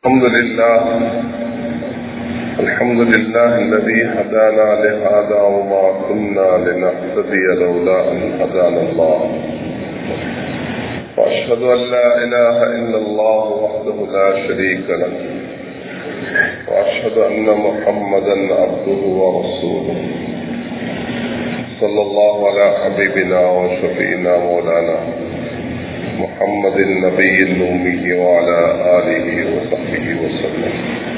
الحمد لله الحمد لله الذي هدانا لهذا وما كنا لنهتدي لولا أن هدانا الله وأشهد أن لا إله إلا الله وحده لا شريك له وأشهد أن محمدا عبده ورسوله صلى الله على حبيبنا وشفينا مولانا محمد النبي الأمي وعلى آله وصحبه وسلم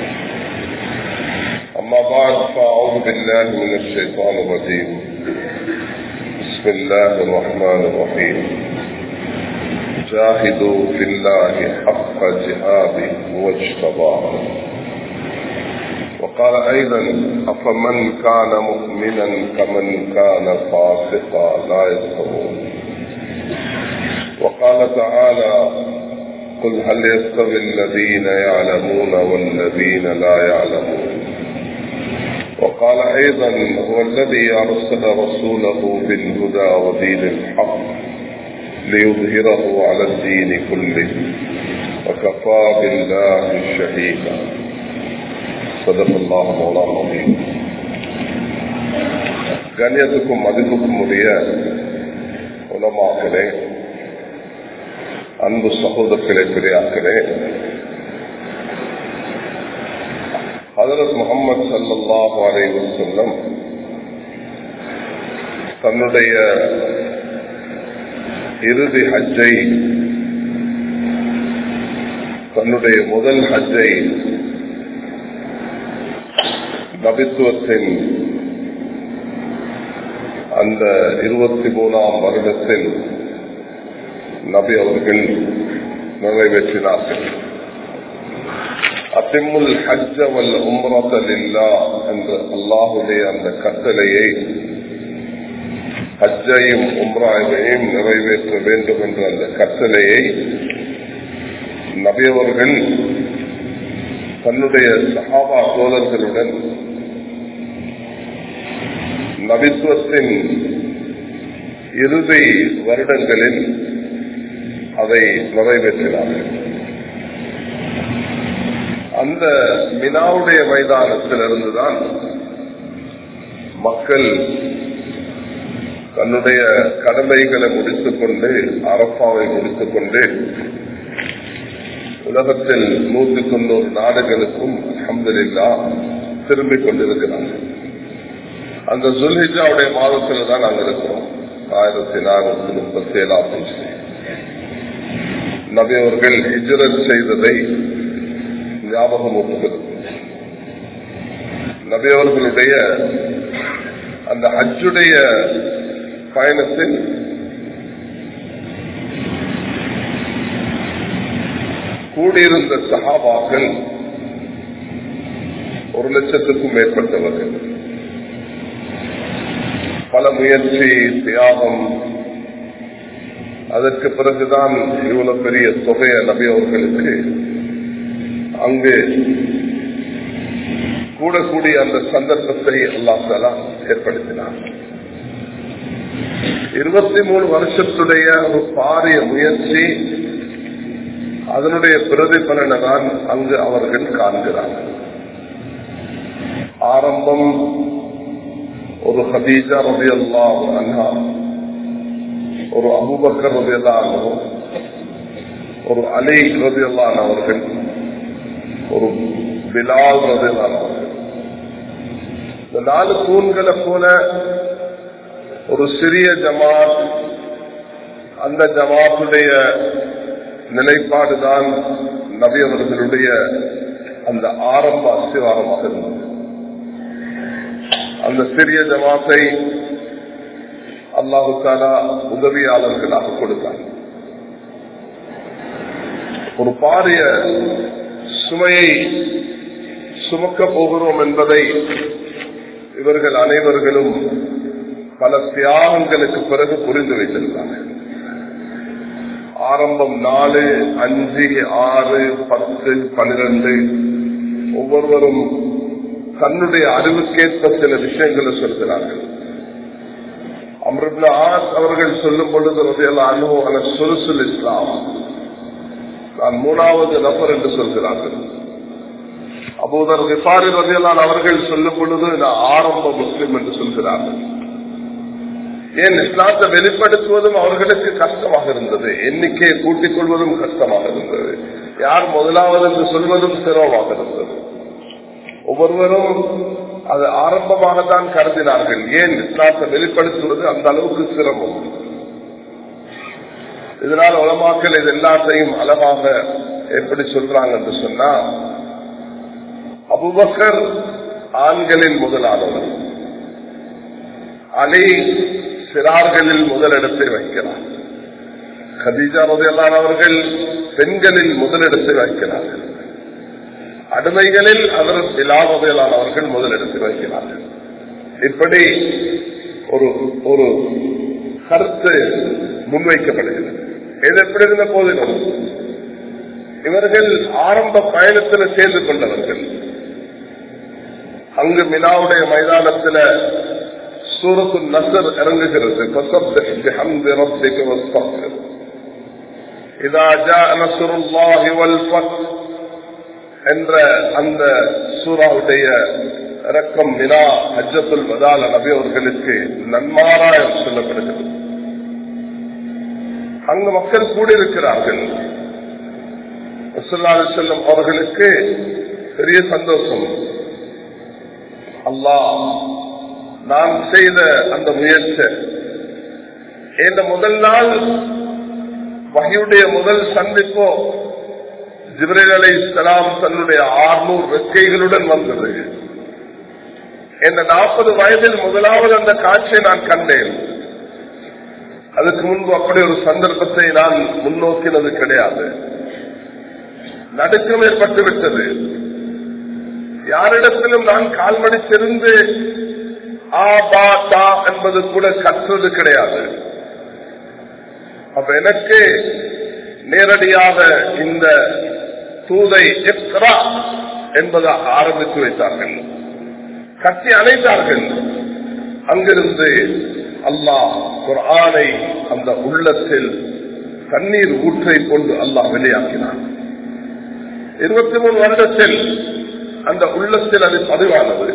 أما بعد فأعوذ بالله من الشيطان الرجيم بسم الله الرحمن الرحيم جاهدوا في الله حق جهاده واجتباه وقال أيضا أفمن كان مؤمنا كمن كان فاسقا لا يستوون وقال تعالى قل هل يستوي الذين يعلمون والذين لا يعلمون وقال أيضا هو الذي أرسل رسوله بالهدى ودين الحق ليظهره على الدين كله وكفى بالله شهيدا صدق الله مولانا العظيم கண்ணியத்துக்கும் மதிப்புக்கும் உரிய உலமாக்களே அன்பு சகோதரர்களே பெரியார்களே ஹதரத் முகமது சல்லாஹு அலைவு செல்லம் தன்னுடைய இறுதி ஹஜ்ஜை தன்னுடைய முதல் ஹஜ்ஜை நபித்துவத்தின் அந்த இருபத்தி மூணாம் வருடத்தில் நபி அவர்கள் நிறைவேற்றினார்கள் அத்திமுல் ஹஜ்ஜ வல் உம்ரத்தல் இல்லா என்ற அல்லாஹுடைய அந்த கட்டளையை ஹஜ்ஜையும் உம்ராவையும் நிறைவேற்ற வேண்டும் என்ற அந்த கட்டளையை நபியவர்கள் தன்னுடைய சஹாபா தோழர்களுடன் நபித்துவத்தின் இறுதி வருடங்களில் அதை நிறைவேற்றினார்கள் அந்த மினாவுடைய மைதானத்திலிருந்துதான் மக்கள் தன்னுடைய கடமைகளை முடித்துக் கொண்டு அரப்பாவை முடித்துக் கொண்டு உலகத்தில் நூத்தி தொண்ணூறு நாடுகளுக்கும் அஹமதுல்லா திரும்பிக் கொண்டிருக்கிறார்கள் அந்த சுல்ஹிஜாவுடைய மாதத்தில் தான் நாங்கள் இருக்கிறோம் ஆயிரத்தி நானூத்தி முப்பத்தி ஏழாம் நபி அவர்கள் ஹிஜரத் செய்ததை ஞாபகம் ஊட்டுகிறது நபி அவர்களுடைய அந்த ஹஜ்ஜுடைய பயணத்தில் கூடியிருந்த சகாபாக்கள் ஒரு லட்சத்துக்கும் மேற்பட்டவர்கள் பல முயற்சி தியாகம் அதற்கு பிறகுதான் இவ்வளவு பெரிய தொகையை நபி அவர்களுக்கு அங்கு கூடக்கூடிய அந்த சந்தர்ப்பத்தை அல்லாஹாலா ஏற்படுத்தினார் இருபத்தி மூணு வருஷத்துடைய ஒரு பாரிய முயற்சி அதனுடைய பிரதிபலனை தான் அங்கு அவர்கள் காண்கிறார்கள் ஆரம்பம் ஒரு ஹதீஜா ரவி அல்லா அண்ணா ஒரு அபுபக்கர் ரவி அல்லானவும் ஒரு அலி ரவி அல்லான் அவர்கள் ஒரு பிலால் ரவி அவர்கள் இந்த நாலு தூண்களை போல ஒரு சிறிய ஜமாத் அந்த ஜமாத்துடைய நிலைப்பாடுதான் நபி அவர்களுடைய அந்த ஆரம்ப அஸ்திவாரமாக இருந்தது அந்த சிறிய ஜமாத்தை அல்லாஹு தாலா உதவியாளர்களாக கொடுத்தார் ஒரு பாரிய சுமையை சுமக்க போகிறோம் என்பதை இவர்கள் அனைவர்களும் பல தியாகங்களுக்கு பிறகு புரிந்து வைத்திருந்தார்கள் ஆரம்பம் நாலு அஞ்சு ஆறு பத்து பன்னிரண்டு ஒவ்வொருவரும் தன்னுடைய அறிவுக்கேற்ப சில விஷயங்களை சொல்கிறார்கள் அம்ருப்ல ஆஸ் அவர்கள் சொல்லும் பொழுது ரதியல்லாஹு அன்ஹு அன சுருசுல் இஸ்லாம் நான் மூணாவது நபர் என்று சொல்கிறார்கள் அபூதர் விசாரி ரதியலான் அவர்கள் சொல்லும் பொழுது நான் ஆரம்ப முஸ்லிம் என்று சொல்கிறார்கள் ஏன் இஸ்லாத்தை வெளிப்படுத்துவதும் அவர்களுக்கு கஷ்டமாக இருந்தது எண்ணிக்கையை கூட்டிக் கொள்வதும் கஷ்டமாக இருந்தது யார் முதலாவது என்று சொல்வதும் சிரமமாக இருந்தது ஒவ்வொருவரும் அது ஆரம்பமாக தான் கருதினார்கள் ஏன் இஸ்லாத்தை வெளிப்படுத்துவது அந்த அளவுக்கு சிரமம் இதனால் உலமாக்கள் இது எல்லாத்தையும் அழகாக எப்படி சொல்றாங்க என்று சொன்னா அபுபக்கர் ஆண்களில் முதலானவர் அலி சிறார்களில் முதலிடத்தை வைக்கிறார் கதீஜா ரதையெல்லாம் அவர்கள் பெண்களில் முதலிடத்தை வைக்கிறார்கள் அடிமைகளில் அவர் பிலாவதையிலான அவர்கள் முதலிடத்தில் வைக்கிறார்கள் இப்படி ஒரு ஒரு கருத்து முன்வைக்கப்படுகிறது இது எப்படி இருந்த போதிலும் இவர்கள் ஆரம்ப பயணத்தில் சேர்ந்து கொண்டவர்கள் அங்கு மினாவுடைய மைதானத்தில் சூரத்து நசர் இறங்குகிறது என்ற அந்த சூறாவுடைய இறக்கம் மினா ஹஜ்ஜத்துல் வதால நபி அவர்களுக்கு நன்மாராயம் சொல்லப்படுகிறது அங்கு மக்கள் கூடியிருக்கிறார்கள் செல்லும் அவர்களுக்கு பெரிய சந்தோஷம் அல்லாஹ் நான் செய்த அந்த முயற்சி இந்த முதல் நாள் வகையுடைய முதல் சந்திப்போ ஜிப்ரேல் அலை இஸ்லாம் தன்னுடைய ஆறுநூறு வெக்கைகளுடன் வந்தது இந்த நாற்பது வயதில் முதலாவது அந்த காட்சியை நான் கண்டேன் அதுக்கு முன்பு அப்படி ஒரு சந்தர்ப்பத்தை நான் முன்னோக்கினது கிடையாது நடுக்கம் ஏற்பட்டு விட்டது யாரிடத்திலும் நான் கால்மடிச்சிருந்து ஆ பா தா என்பது கூட கற்றது கிடையாது அப்ப எனக்கு நேரடியாக இந்த தூதை எக்ரா என்பதாக ஆரம்பித்து வைத்தார்கள் கட்டி அணைத்தார்கள் அங்கிருந்து அல்லாஹ் ஒரு ஆணை அந்த உள்ளத்தில் தண்ணீர் ஊற்றை கொண்டு அல்லாஹ் வெளியாக்கினான் இருபத்தி மூணு வருடத்தில் அந்த உள்ளத்தில் அது பதிவானது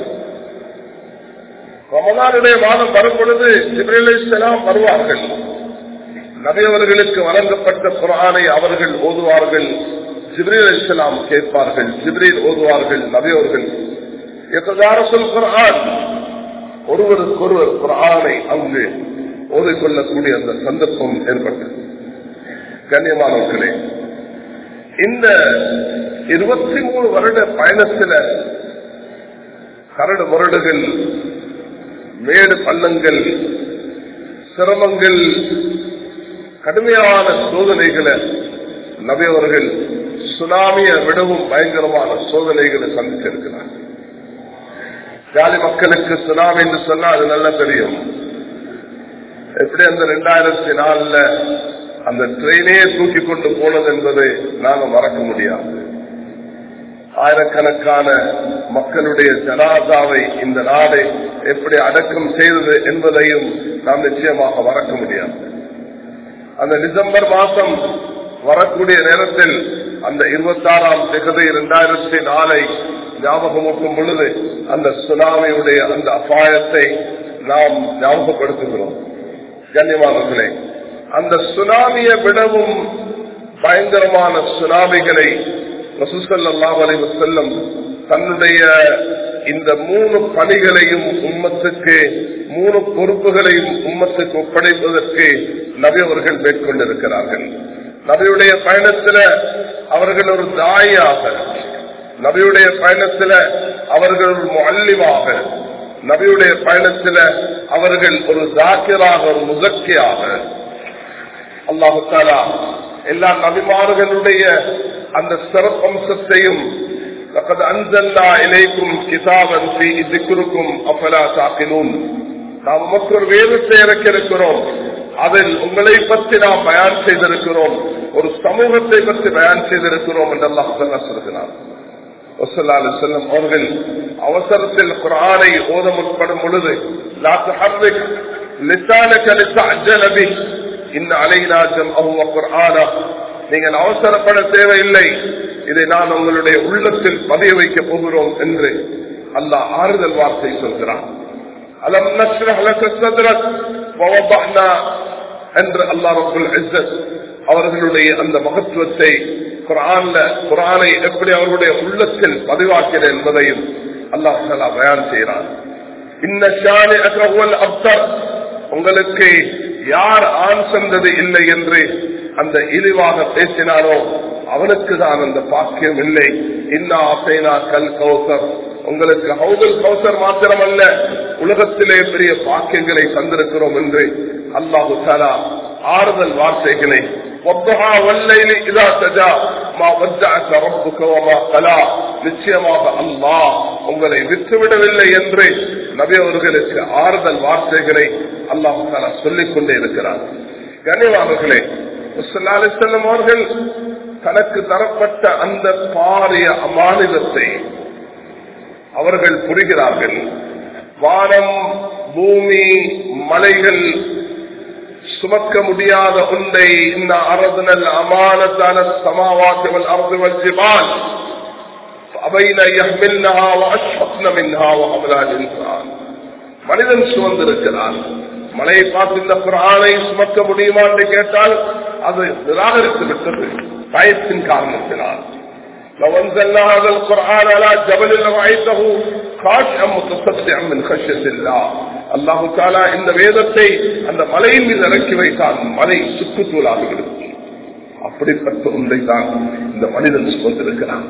ரமதானுடைய மாதம் வரும் பொழுது ஜிப்ரேலாம் வருவார்கள் நபியவர்களுக்கு வழங்கப்பட்ட குரானை அவர்கள் ஓதுவார்கள் ஜிப்ரீல் இஸ்லாம் கேட்பார்கள் ஜிப்ரீல் ஓதுவார்கள் நபியவர்கள் சொல் குரான் ஒருவருக்கொருவர் குரானை அங்கு ஓதிக்கொள்ளக்கூடிய அந்த சந்தர்ப்பம் ஏற்பட்டது கண்ணியமானவர்களே இந்த இருபத்தி மூணு வருட பயணத்தில் கரடு முரடுகள் மேடு பள்ளங்கள் சிரமங்கள் கடுமையான சோதனைகளை நபியவர்கள் சுனாமிய விடவும் பயங்கரமான சோதனைகளை சந்திச்சிருக்கிறார் ஜாலி மக்களுக்கு சுனாமி என்று சொன்னா அது நல்லா தெரியும் எப்படி அந்த ரெண்டாயிரத்தி நாலுல அந்த ட்ரெயினே தூக்கி கொண்டு போனது என்பதை நாங்க மறக்க முடியாது ஆயிரக்கணக்கான மக்களுடைய ஜனாதாவை இந்த நாடை எப்படி அடக்கம் செய்தது என்பதையும் நாம் நிச்சயமாக மறக்க முடியாது அந்த டிசம்பர் மாதம் வரக்கூடிய நேரத்தில் அந்த இருபத்தி ஆறாம் திகதி இரண்டாயிரத்தி நாலை ஞாபகமூட்டும் பொழுது அந்த சுனாமியுடைய அந்த அபாயத்தை நாம் ஞாபகப்படுத்துகிறோம் கண்ணியமானவர்களே அந்த சுனாமியை விடவும் பயங்கரமான சுனாமிகளை ரசூசல்லாஹ் அலைவசல்லம் தன்னுடைய இந்த மூணு பணிகளையும் உம்மத்துக்கு மூணு பொறுப்புகளையும் உம்மத்துக்கு ஒப்படைப்பதற்கு நபி அவர்கள் மேற்கொண்டிருக்கிறார்கள் நபியுடைய பயணத்துல அவர்கள் ஒரு தாயாக நபியுடைய பயணத்துல அவர்கள் ஒரு மல்லிமாக நபியுடைய பயணத்துல அவர்கள் ஒரு ஜாக்கிராக ஒரு முகக்கியாக அல்லாஹாலா எல்லா நபிமார்களுடைய அந்த சிறப்பம்சத்தையும் அன்சல்லா இலைக்கும் கிதாபன் திக்குருக்கும் அஃபலா சாக்கினூன் நாம் உமக்கு ஒரு வேதத்தை இறக்கிருக்கிறோம் அதில் உங்களை பற்றி நாம் பயன் செய்திருக்கிறோம் ஒரு சமூகத்தை பற்றி பயன் செய்திருக்கிறோம் என்று அல்லாஹ் சொல்கிறார் செல்லும் அவர்கள் அவசரத்தில் குரானை ஓத முற்படும் பொழுது இந்த அலைநாஜம் அவங்க குரானா நீங்கள் அவசரப்பட தேவையில்லை இதை நான் உங்களுடைய உள்ளத்தில் பதிய வைக்கப் போகிறோம் என்று அல்லாஹ் ஆறுதல் வார்த்தை சொல்கிறான் அலம் என்று அல்லாஹ் ரபுல் இஸ்ஸத் அவர்களுடைய அந்த மகத்துவத்தை குரான்ல குரானை எப்படி அவர்களுடைய உள்ளத்தில் பதிவாக்கின என்பதையும் அல்லாஹ் தலா பயான் செய்கிறான் அப்தர் உங்களுக்கு யார் ஆண் சென்றது இல்லை என்று அந்த இழிவாக பேசினாரோ அவனுக்கு தான் அந்த பாக்கியம் இல்லை இன்னா அசைனா கல் கௌசர் உங்களுக்கு ஹவுதல் கௌசர் மாத்திரமல்ல உலகத்திலே பெரிய பாக்கியங்களை தந்திருக்கிறோம் என்று அல்லாஹு தாலா ஆறுதல் வார்த்தைகளை நிச்சயமாக அல்லாஹ் உங்களை விட்டுவிடவில்லை என்று நபி அவர்களுக்கு ஆறுதல் வார்த்தைகளை அல்லாஹு தாலா சொல்லிக் கொண்டே இருக்கிறார் கனிவாளர்களே செல்லும் அவர்கள் தனக்கு தரப்பட்ட அந்த பாரிய அமானிதத்தை அவர்கள் புரிகிறார்கள் வானம் பூமி மலைகள் சுமக்க முடியாத ஒன்றை இந்த அரதனல் அமானத்தான சமாவாசவல் அறுதுவல் ஜிபான் மனிதன் சுமந்திருக்கிறான் மலையை பார்த்து இந்த குரானை சுமக்க முடியுமா என்று கேட்டால் அது நிராகரித்து விட்டது பயத்தின் காரணத்தினால் لو انزلنا هذا القرآن على جبل لرأيته خاشعا متصدعا من خشية الله அல்லாஹு தாலா இந்த வேதத்தை அந்த மலையின் மீது இறக்கி வைத்தான் மலை சுற்றுச்சூழலாக இருக்கும் அப்படிப்பட்ட ஒன்றை தான் இந்த மனிதன் சுமந்திருக்கிறான்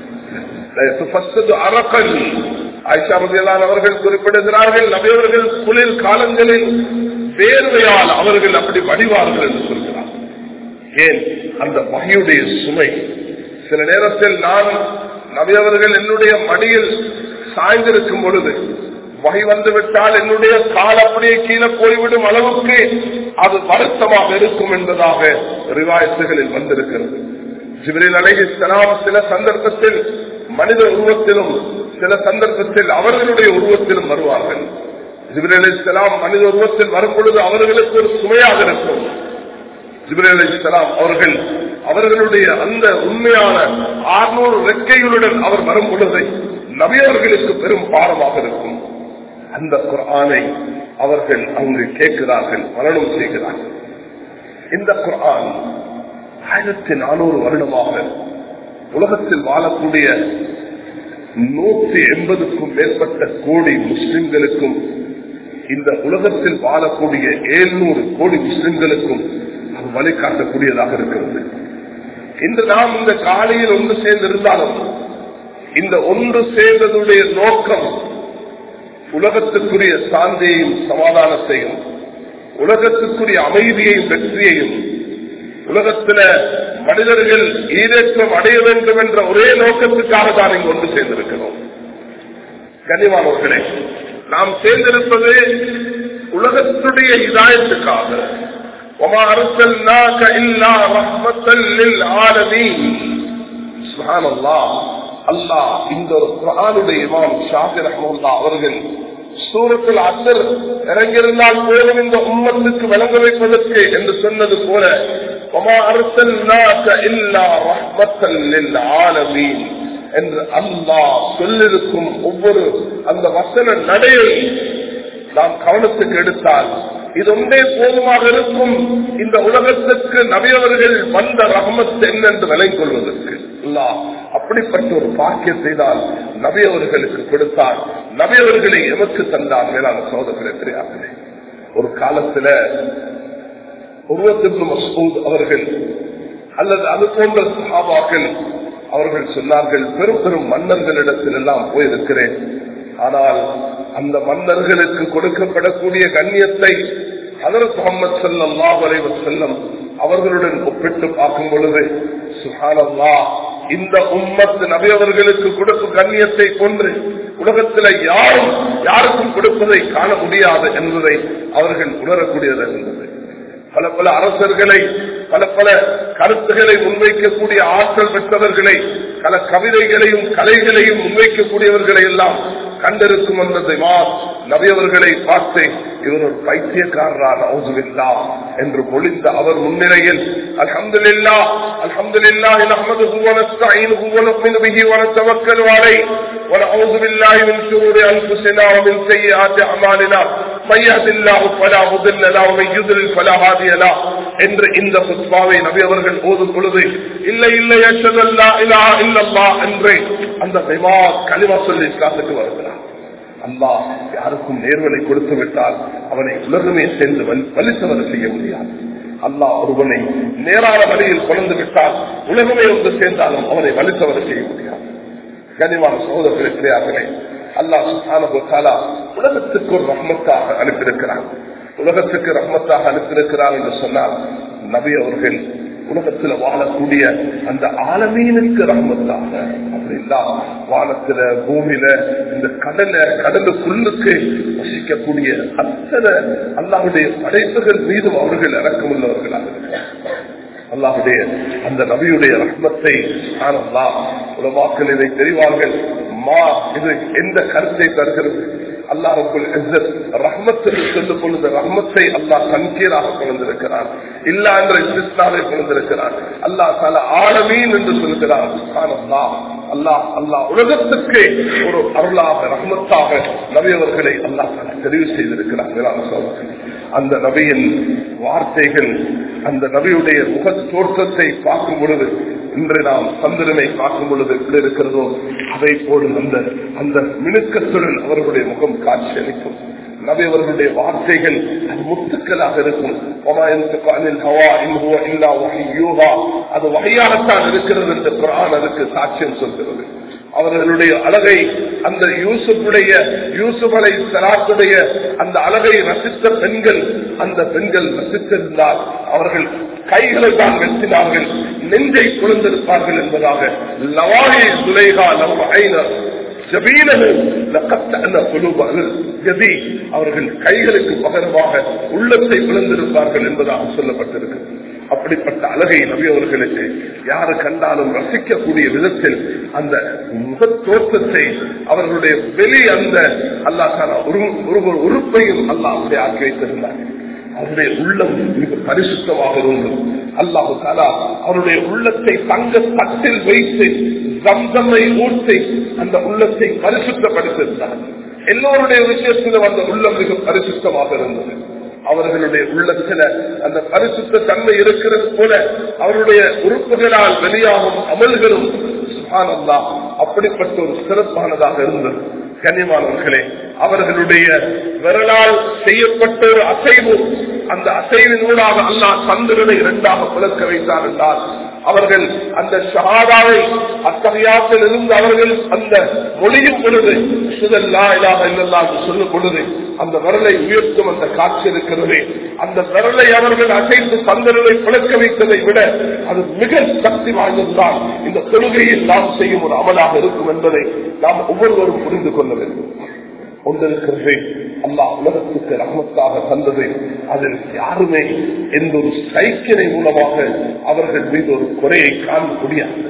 அரக்கன் ஆயிஷாமதியலான் அவர்கள் குறிப்பிடுகிறார்கள் நபியவர்கள் குளிர் காலங்களில் வேர்வையால் அவர்கள் அப்படி வடிவார்கள் என்று சொல்கிறார் ஏன் அந்த வகையுடைய சுமை சில நேரத்தில் நான் நபியவர்கள் என்னுடைய மடியில் சாய்ந்திருக்கும் பொழுது வகை வந்துவிட்டால் என்னுடைய கால் அப்படியே கீழே போய்விடும் அளவுக்கு அது வருத்தமாக இருக்கும் என்பதாக ரிவாயத்துகளில் வந்திருக்கிறது ஜிபிரில் அழகி சில சந்தர்ப்பத்தில் மனித உருவத்திலும் சில சந்தர்ப்பத்தில் அவர்களுடைய உருவத்திலும் வருவார்கள் ஜிபிரல் இஸ்லாம் மனித உருவத்தில் வரும் பொழுது அவர்களுக்கு ஒரு சுமையாக இருக்கும் ஜிபிரல் இஸ்லாம் அவர்கள் அவர்களுடைய அந்த உண்மையான ஆறுநூறு ரெக்கைகளுடன் அவர் வரும் பொழுதை நபியவர்களுக்கு பெரும் பாடமாக இருக்கும் அந்த குரானை அவர்கள் அங்கு கேட்கிறார்கள் மரணம் செய்கிறார்கள் இந்த குரான் ஆயிரத்தி நானூறு வருடமாக உலகத்தில் வாழக்கூடிய நூற்றி எண்பதுக்கும் மேற்பட்ட கோடி முஸ்லிம்களுக்கும் இந்த உலகத்தில் வாழக்கூடிய ஏழ்நூறு கோடி முஸ்லிம்களுக்கும் அது வழிகாட்டக்கூடியதாக இருக்கிறது இன்று நாம் இந்த காலையில் ஒன்று சேர்ந்திருந்தாலும் இந்த ஒன்று சேர்ந்ததுடைய நோக்கம் உலகத்துக்குரிய சாந்தியையும் சமாதானத்தையும் உலகத்துக்குரிய அமைதியையும் வெற்றியையும் உலகத்தில மனிதர்கள் ஈரேற்றம் அடைய வேண்டும் என்ற ஒரே நோக்கத்துக்காக தான் இங்கு ஒன்று சேர்ந்திருக்கிறோம் கனிவானவர்களே நாம் சேர்ந்திருப்பது உலகத்துடைய இதாயத்துக்காக وما أرسلناك إلا رحمة للعالمين سبحان الله அல்லாஹ் இந்த ஒரு குரானுடைய இமாம் ஷாஃபி ரஹமுல்லா அவர்கள் சூரத்தில் அசர் இறங்கியிருந்தால் போதும் இந்த உம்மத்துக்கு விளங்க வைப்பதற்கு என்று சொன்னது போல என்று அல்லாஹ் சொல்லிருக்கும் ஒவ்வொரு அந்த வசன நடையை நாம் கவனத்துக்கு எடுத்தால் இது ஒன்றே போதுமாக இருக்கும் இந்த உலகத்துக்கு நபியவர்கள் வந்த ரகமத் என்ன என்று விளங்கிக் கொள்வதற்கு அப்படிப்பட்ட ஒரு பாக்கியத்தை தான் நபியவர்களுக்கு கொடுத்தார் நபியவர்களை எமக்கு தந்தார் மேலான சோதனை தெரியாதே ஒரு காலத்துல உருவத்திற்கு மசூத் அவர்கள் அல்லது அது போன்ற சஹாபாக்கள் அவர்கள் சொன்னார்கள் பெரும் பெரும் மன்னர்களிடத்தில் எல்லாம் போயிருக்கிறேன் ஆனால் அந்த மன்னர்களுக்கு கொடுக்கப்படக்கூடிய கண்ணியத்தை அதற்கு முகமது செல்லம் வரைவர் செல்லம் அவர்களுடன் ஒப்பிட்டு பார்க்கும் பொழுது சுஹானல்லா இந்த உம்மத்து நபி அவர்களுக்கு கொடுக்கும் கண்ணியத்தை கொன்று உலகத்தில் யாரும் யாருக்கும் கொடுப்பதை காண முடியாது என்பதை அவர்கள் உணரக்கூடியது இருந்தது பல பல அரசர்களை பல பல கருத்துக்களை முன்வைக்கக்கூடிய ஆற்றல் பெற்றவர்களை பல கவிதைகளையும் கலைகளையும் முன்வைக்கக்கூடியவர்களை எல்லாம் கண்டிருக்கும் என்பதை நபியவர்களை பார்த்து இவர் ஒரு பைத்தியக்காரரான அவுதுவில்லா என்று பொழிந்த அவர் முன்னிலையில் الحمد لله الحمد لله نحمده ونستعينه ونؤمن به ونتوكل عليه ونعوذ بالله من شرور انفسنا ومن سيئات اعمالنا من يهد الله فلا مضل له ومن يضلل فلا هادي له என்று இந்த குத்பாவை நபி அவர்கள் ஓதும் பொழுது இல்லை இல்லை அஷதல்லா இலா இல்லல்லா என்று அந்த விமா கலிமா சொல்லி இஸ்லாத்துக்கு வருகிறார் அல்லாஹ் யாருக்கும் நேர்வலை கொடுத்து விட்டால் அவனை உலகமே சேர்ந்து வலித்தவரை செய்ய முடியாது அல்லாஹ் ஒருவனை நேரான வழியில் கொண்டு விட்டால் உலகமே வந்து சேர்ந்தாலும் அவனை வலித்தவரை செய்ய முடியாது கனிவான சகோதரர்களே பிரியார்களே அல்லாஹ் சுஹானா உலகத்துக்கு ஒரு ரஹ்மத்தாக அனுப்பியிருக்கிறான் உலகத்துக்கு ரஹ்மத்தாக அனுப்பியிருக்கிறார் என்று சொன்னால் நபி அவர்கள் உலகத்துல வாழக்கூடிய அந்த ஆலமீனுக்கு ரஹ்மத்தாக அப்படின்னா வானத்துல பூமியில இந்த கடல கடலுக்குள்ளுக்கு வசிக்கக்கூடிய அத்தனை அல்லாவுடைய படைப்புகள் மீதும் அவர்கள் இறக்கமுள்ளவர்களாக இருக்கிறார் அல்லாஹுடைய அந்த நபியுடைய ரஹ்மத்தை ஆனந்தா உலமாக்கள் இதை தெரிவார்கள் மா இது எந்த கருத்தை தருகிறது அல்லாஹுக்குள் ரஹ்மத்தில் சொல்லும் பொழுது ரஹ்மத்தை அல்லாஹ் தன்கீராக கொண்டிருக்கிறான் இல்லா என்ற இஸ்லாமை கொண்டிருக்கிறான் அல்லாஹ் தல ஆழமீன் என்று சொல்கிறான் அல்லாஹ் அல்லாஹ் உலகத்துக்கு ஒரு அருளாக ரஹ்மத்தாக நபியவர்களை அல்லாஹ் தெரிவு செய்திருக்கிறார் அந்த நபியின் வார்த்தைகள் அந்த நபியுடைய முக தோற்றத்தை பார்க்கும் பொழுது இன்று நாம் சந்திரனை பார்க்கும் பொழுது எப்படி இருக்கிறதோ அதை போல அந்த அந்த மினுக்கத்துடன் அவர்களுடைய முகம் காட்சி அளிக்கும் நபி அவர்களுடைய வார்த்தைகள் அது முத்துக்களாக இருக்கும் அது வகையாகத்தான் இருக்கிறது என்று குரான் அதுக்கு சாட்சியம் சொல்கிறது அவர்களுடைய அழகை அந்த யூசுஃபுடைய யூசுப் அலை சலாத்துடைய அந்த அழகை ரசித்த பெண்கள் அந்த பெண்கள் ரசித்திருந்தால் அவர்கள் கைகளை தான் வெட்டினார்கள் நெஞ்சை குழந்திருப்பார்கள் என்பதாக லவாயை சுலைகா லவ் ஐனர் அவர்கள் கைகளுக்கு பகரமாக உள்ளத்தை விழுந்திருப்பார்கள் என்பதாக சொல்லப்பட்டிருக்கு அப்படிப்பட்ட அழகை நபி அவர்களுக்கு யாரு கண்டாலும் ரசிக்கக்கூடிய விதத்தில் அந்த முக தோற்றத்தை அவர்களுடைய வெளி அந்த அல்லாஹான ஒரு உறுப்பையும் அல்லாஹ் அப்படி ஆக்கி வைத்திருந்தார் அவருடைய உள்ளம் மிக பரிசுத்தமாக இருந்தது அல்லாஹு தாலா அவருடைய உள்ளத்தை தங்க தட்டில் வைத்து சம்சமை ஊற்றி அந்த உள்ளத்தை பரிசுத்தப்படுத்திருந்தார் எல்லோருடைய விஷயத்திலும் அந்த உள்ளம் மிக பரிசுத்தமாக இருந்தது அவர்களுடைய உள்ளத்துல அந்த பரிசுத்த தன்மை இருக்கிறது போல அவருடைய உறுப்புகளால் வெளியாகும் அமல்களும் சுகானந்தா அப்படிப்பட்ட ஒரு சிறப்பானதாக இருந்தது கனிமானவர்களே அவர்களுடைய விரலால் செய்யப்பட்ட ஒரு அசைவு அந்த அசைவின் ஊடாக அல்லாஹ் சந்திரனை இரண்டாக பிளக்க வைத்தார் என்றால் அவர்கள் அந்த ஷஹாதாவை அத்தகையாத்தில் இருந்து அவர்கள் அந்த மொழியும் பொழுது சுதல்லா இல்லாத இல்லல்லா சொல்லும் பொழுது அந்த விரலை உயர்த்தும் அந்த காட்சி இருக்கிறது அந்த விரலை அவர்கள் அசைத்து சந்திரனை பிளக்க வைத்ததை விட அது மிக சக்தி வாய்ந்ததுதான் இந்த தொழுகையில் நாம் செய்யும் ஒரு அமலாக இருக்கும் என்பதை நாம் ஒவ்வொருவரும் புரிந்து கொள்ள வேண்டும் கொண்டிருக்கிறது அல்லா உலகத்துக்கு ரகமத்தாக தந்தது அதில் யாருமே எந்த ஒரு சைக்கிளை மூலமாக அவர்கள் மீது ஒரு குறையை காண முடியாது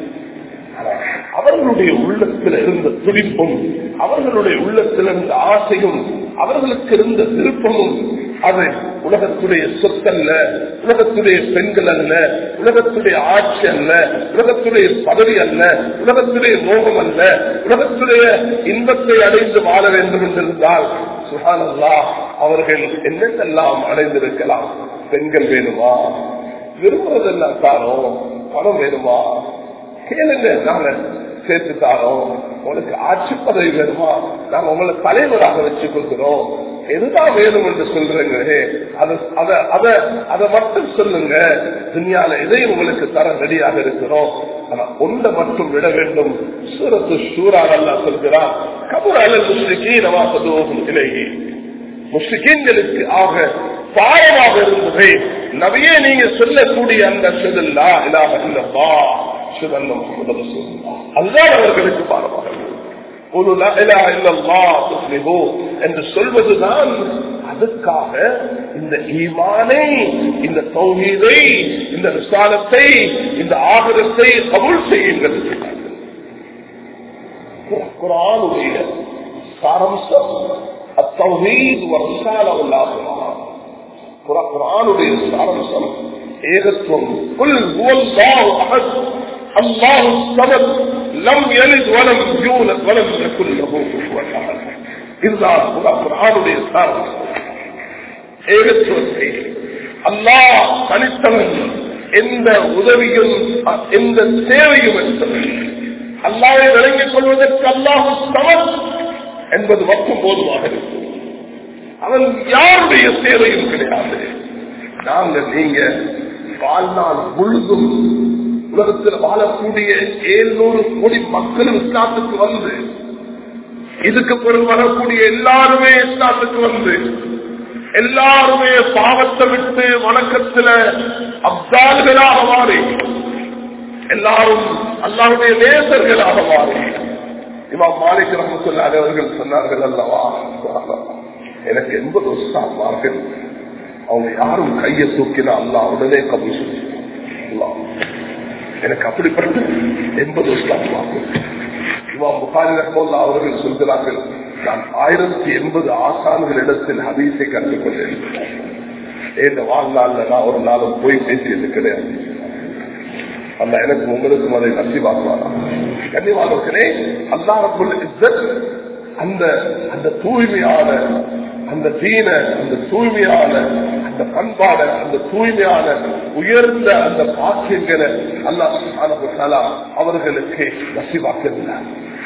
அவர்களுடைய உள்ளத்தில் இருந்த துடிப்பும் அவர்களுடைய உள்ளத்தில் இருந்த ஆசையும் அவர்களுக்கு இருந்த விருப்பமும் அது உலகத்துடைய சொத்தல்ல உலகத்துடைய பெண்கள் அல்ல உலகத்துடைய ஆட்சி அல்ல உலகத்துடைய பதவி அல்ல உலகத்துடைய மோகம் அல்ல உலகத்துடைய இன்பத்தை அடைந்து வாழ வேண்டும் என்றிருந்தால் சுகானல்லா அவர்கள் என்னென்னெல்லாம் அடைந்திருக்கலாம் பெண்கள் வேணுமா விரும்புவதெல்லாம் தாரோ பணம் வேணுமா கேளுங்க நாங்க சேர்த்து தாரோம் உங்களுக்கு ஆட்சி பதவி வேணுமா நாங்க உங்களை தலைவராக வச்சு கொடுக்கிறோம் எதுதான் வேணும் என்று சொல்றீங்களே அதை மட்டும் சொல்லுங்க துணியால எதையும் உங்களுக்கு தர ரெடியாக இருக்கிறோம் ஆனா ஒன்றை மட்டும் விட வேண்டும் சூரத்து சூரா அல்லா சொல்கிறார் கபூர் அல்ல முஸ்லிக்கி நவா பதுவோகும் இலையே முஸ்லிக்கீன்களுக்கு ஆக பாரமாக இருந்தது நவியே நீங்க சொல்லக்கூடிய அந்த சுதல்லா இலாக இல்லப்பா சுதன்ன முகமது ரசூலுல்லாஹ் அதுதான் அவர்களுக்கு பாரமாக இருந்தது ஒரு என்று சொல்வதுதான் அதுக்காக இந்த ஈமானை இந்த தௌஹீதை இந்த விசாலத்தை இந்த ஆகரத்தை கபுல் செய்யுங்கள் குரானுடைய சாரம்சம் அத்தௌஹீத் வர்சால உள்ளாகுமா குரானுடைய சாரம்சம் ஏகத்துவம் குல் ஹுவல்லாஹு அஹத் அல்லாஹு ஸமத் லம் யலித் வலம் யூலத் வலம் யகுல் லஹு குஃபுவன் அஹத் இதுதான் குர்ஆனுடைய சாரம் ஏகத்துவத்தை அல்லாஹ் தனித்தவன் எந்த உதவியும் எந்த சேவையும் என்பது அல்லாவை விளங்கிக் கொள்வதற்கு அல்லாஹு சமன் என்பது மட்டும் போதுமாக இருக்கும் அவன் யாருடைய சேவையும் கிடையாது நாங்க நீங்க வாழ்நாள் முழுதும் உலகத்தில் வாழக்கூடிய ஏழ்நூறு கோடி மக்களும் இஸ்லாத்துக்கு வந்து இதுக்கு பிறகு வரக்கூடிய எல்லாருமே இஸ்லாத்துக்கு வந்து எல்லாருமே பாவத்தை விட்டு வணக்கத்துல அப்தால்களாக மாறி எல்லாரும் அல்லாவுடைய நேசர்களாக மாறி இமாம் மாலிக் ரஹமத்துல்லாஹி அவர்கள் சொன்னார்கள் அல்லவா எனக்கு எண்பது வருஷம் அவங்க யாரும் கையை தூக்கினா அல்லா உடனே கபூல் அல்லாஹ் எனக்கு அப்படிப்பட்ட எண்பது வருஷம் இமாம் புகாரி ரஹமுல்லா அவர்கள் சொல்கிறார்கள் நான் ஆயிரத்தி எண்பது ஆசான்களிடத்தில் ஹதீஸை கற்றுக்கொண்டேன் இந்த வாழ்நாள்ல நான் ஒரு நாளும் போய் பேசியது கிடையாது அல்ல எனக்கு உங்களுக்கும் அதை நசிவாக்குவாரா கண்ணிவாளர்களே அல்லாஹுல் அந்த அந்த தூய்மையான அந்த தீன அந்த தூய்மையான அந்த பண்பாட அந்த தூய்மையான உயர்ந்த அந்த பாக்கியங்களை அல்லாஹ் அவர்களுக்கு நசிவாக்குகிறார்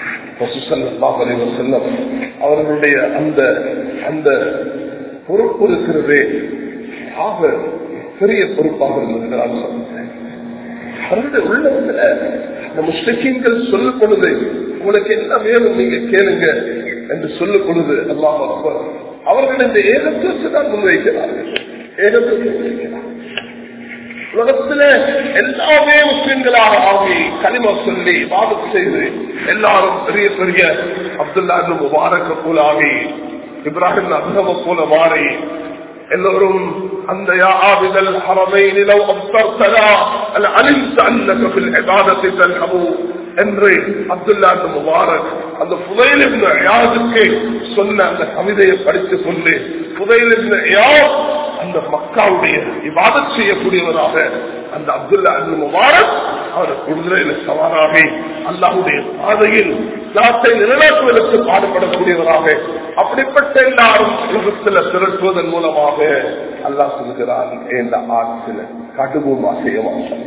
அவர்களுடைய அந்த அந்த பொறுப்பு இருக்கிறதே ஆக பெரிய பொறுப்பாக இருந்தது நான் சொன்னேன் அவருடைய உள்ளத்துல அந்த முஸ்லிம்கள் சொல்லும் பொழுது உங்களுக்கு என்ன வேணும் நீங்க கேளுங்க என்று சொல்லும் பொழுது அல்லாம அக்பர் அவர்கள் இந்த ஏகத்துவத்தை தான் முன்வைக்கிறார்கள் ஏகத்துவத்தை முன்வைக்கிறார் உலகத்துல எல்லாமே முஸ்லிம்களாக ஆகி களிம சொல்லி வாதம் செய்து எல்லாரும் பெரிய பெரிய அப்துல்லா முபாரக்க போல ஆகி இப்ராஹிம் அப்தம போல மாறி எல்லோரும் அந்த யாவிதல் ஹரமைன் لو أبصرتنا لعلمت أنك في العبادة تلهب என்று அப்துல்லா முபாரக் அந்த புதையில் இருந்த யாருக்கு சொன்ன அந்த கவிதையை படித்துக் கொண்டு புதையில் இருந்த யார் அந்த மக்காவுடைய இவாதம் செய்யக்கூடியவராக அந்த அப்துல்லா முபாரக் அவர் குதிரையில சவாராகி அல்லாஹுடைய பாதையில் நாட்டை நிலைநாட்டுவதற்கு பாடுபடக்கூடியவராக அப்படிப்பட்ட எல்லாரும் உலகத்தில் திரட்டுவதன் மூலமாக அல்லாஹ் சொல்கிறான் இந்த ஆட்சியில கடுவும் அசையமாக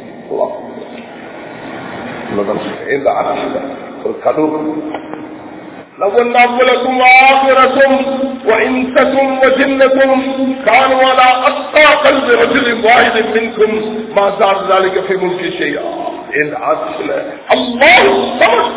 இந்த ஆட்சியில ஒரு கடுவு لو ان اولكم واخركم وانسكم وجنكم كانوا على اتقى قلب رجل واحد منكم ما زال ذلك في ملك شيئا ان عدل الله الصمد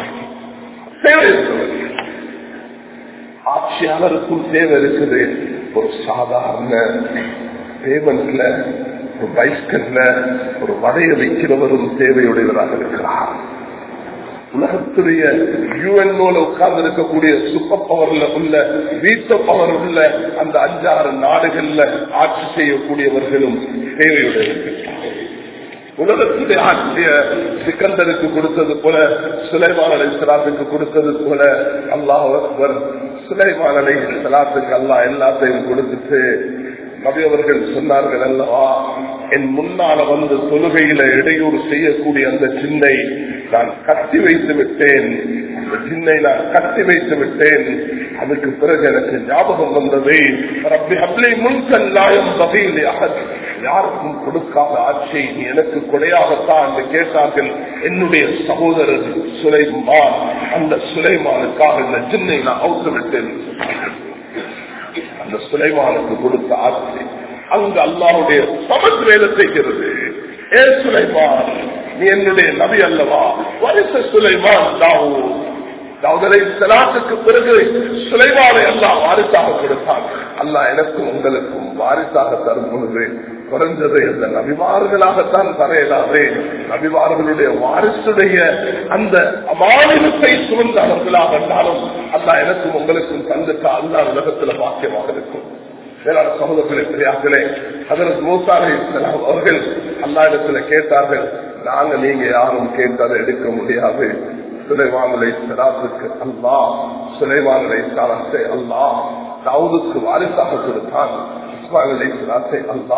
ஆட்சியாளருக்கும் தேவை இருக்குது ஒரு சாதாரண பேமெண்ட்ல ஒரு பைஸ்கல்ல ஒரு வடைய வைக்கிறவரும் தேவையுடையவராக இருக்கிறார் உலகத்துடைய யூஎன்ஓல உட்கார்ந்து இருக்கக்கூடிய சூப்பர் பவர்ல உள்ள வீட்ட பவர் உள்ள அந்த அஞ்சாறு நாடுகள்ல ஆட்சி செய்யக்கூடியவர்களும் தேவையுடையவர்கள் உலகத்துடைய ஆட்சிய சிக்கந்தருக்கு கொடுத்தது போல சுலைமான் அலை சலாத்துக்கு கொடுத்தது போல அல்லாஹ் அக்பர் சுலைமான் அலை சலாத்துக்கு அல்லாஹ் எல்லாத்தையும் கொடுத்துட்டு நபி அவர்கள் சொன்னார்கள் அல்லவா என் முன்னால வந்து தொழுகையில இடையூறு செய்யக்கூடிய அந்த சின்னை நான் கட்டி வைத்து விட்டேன் அந்த சின்னை நான் கட்டி வைத்து விட்டேன் அதுக்கு பிறகு எனக்கு ஞாபகம் வந்தது ரப்பி அப்ளை முன்கல்லாயம் வகையில் யாருக்கும் கொடுக்காத ஆட்சியை நீ எனக்கு கொடையாகத்தான் என்று கேட்டார்கள் என்னுடைய சகோதரர் சுலைமான் அந்த சுலைமானுக்காக இந்த சின்னை நான் அவுத்து விட்டேன் அந்த சுலைமானுக்கு கொடுத்த ஆட்சி அங்கு அல்லாவுடைய சமத் வேலை செய்கிறது ஏ சுலைமான் நீ என்னுடைய நபி அல்லவா வரிச சுலைமான் தாவூ தாவூதரை சலாத்துக்கு பிறகு சுலைமானை எல்லாம் வாரிசாக கொடுத்தான் அல்லா எனக்கும் உங்களுக்கும் வாரிசாக தரும் பொழுது குறைஞ்சது அந்த நபிமார்களாகத்தான் தரையலாதே நபிமார்களுடைய வாரிசுடைய அந்த அமானிதத்தை சுமந்தவர்களாக இருந்தாலும் அல்லா எனக்கும் உங்களுக்கும் தந்துட்டா அல்லா உலகத்துல பாக்கியமாக இருக்கும் வேளாண் சகோதரர்களே பெரியார்களே அதற்கு மூசாலை அவர்கள் அல்லா இடத்துல கேட்டார்கள் நாங்க நீங்க யாரும் கேட்டதை எடுக்க முடியாது சுலைமானலை சலாத்துக்கு அல்லா சுலைமானலை சலாத்தை அல்லா தாவூதுக்கு வாரிசாக கொடுத்தான் இஸ்மாயிலை சலாத்தை அல்லா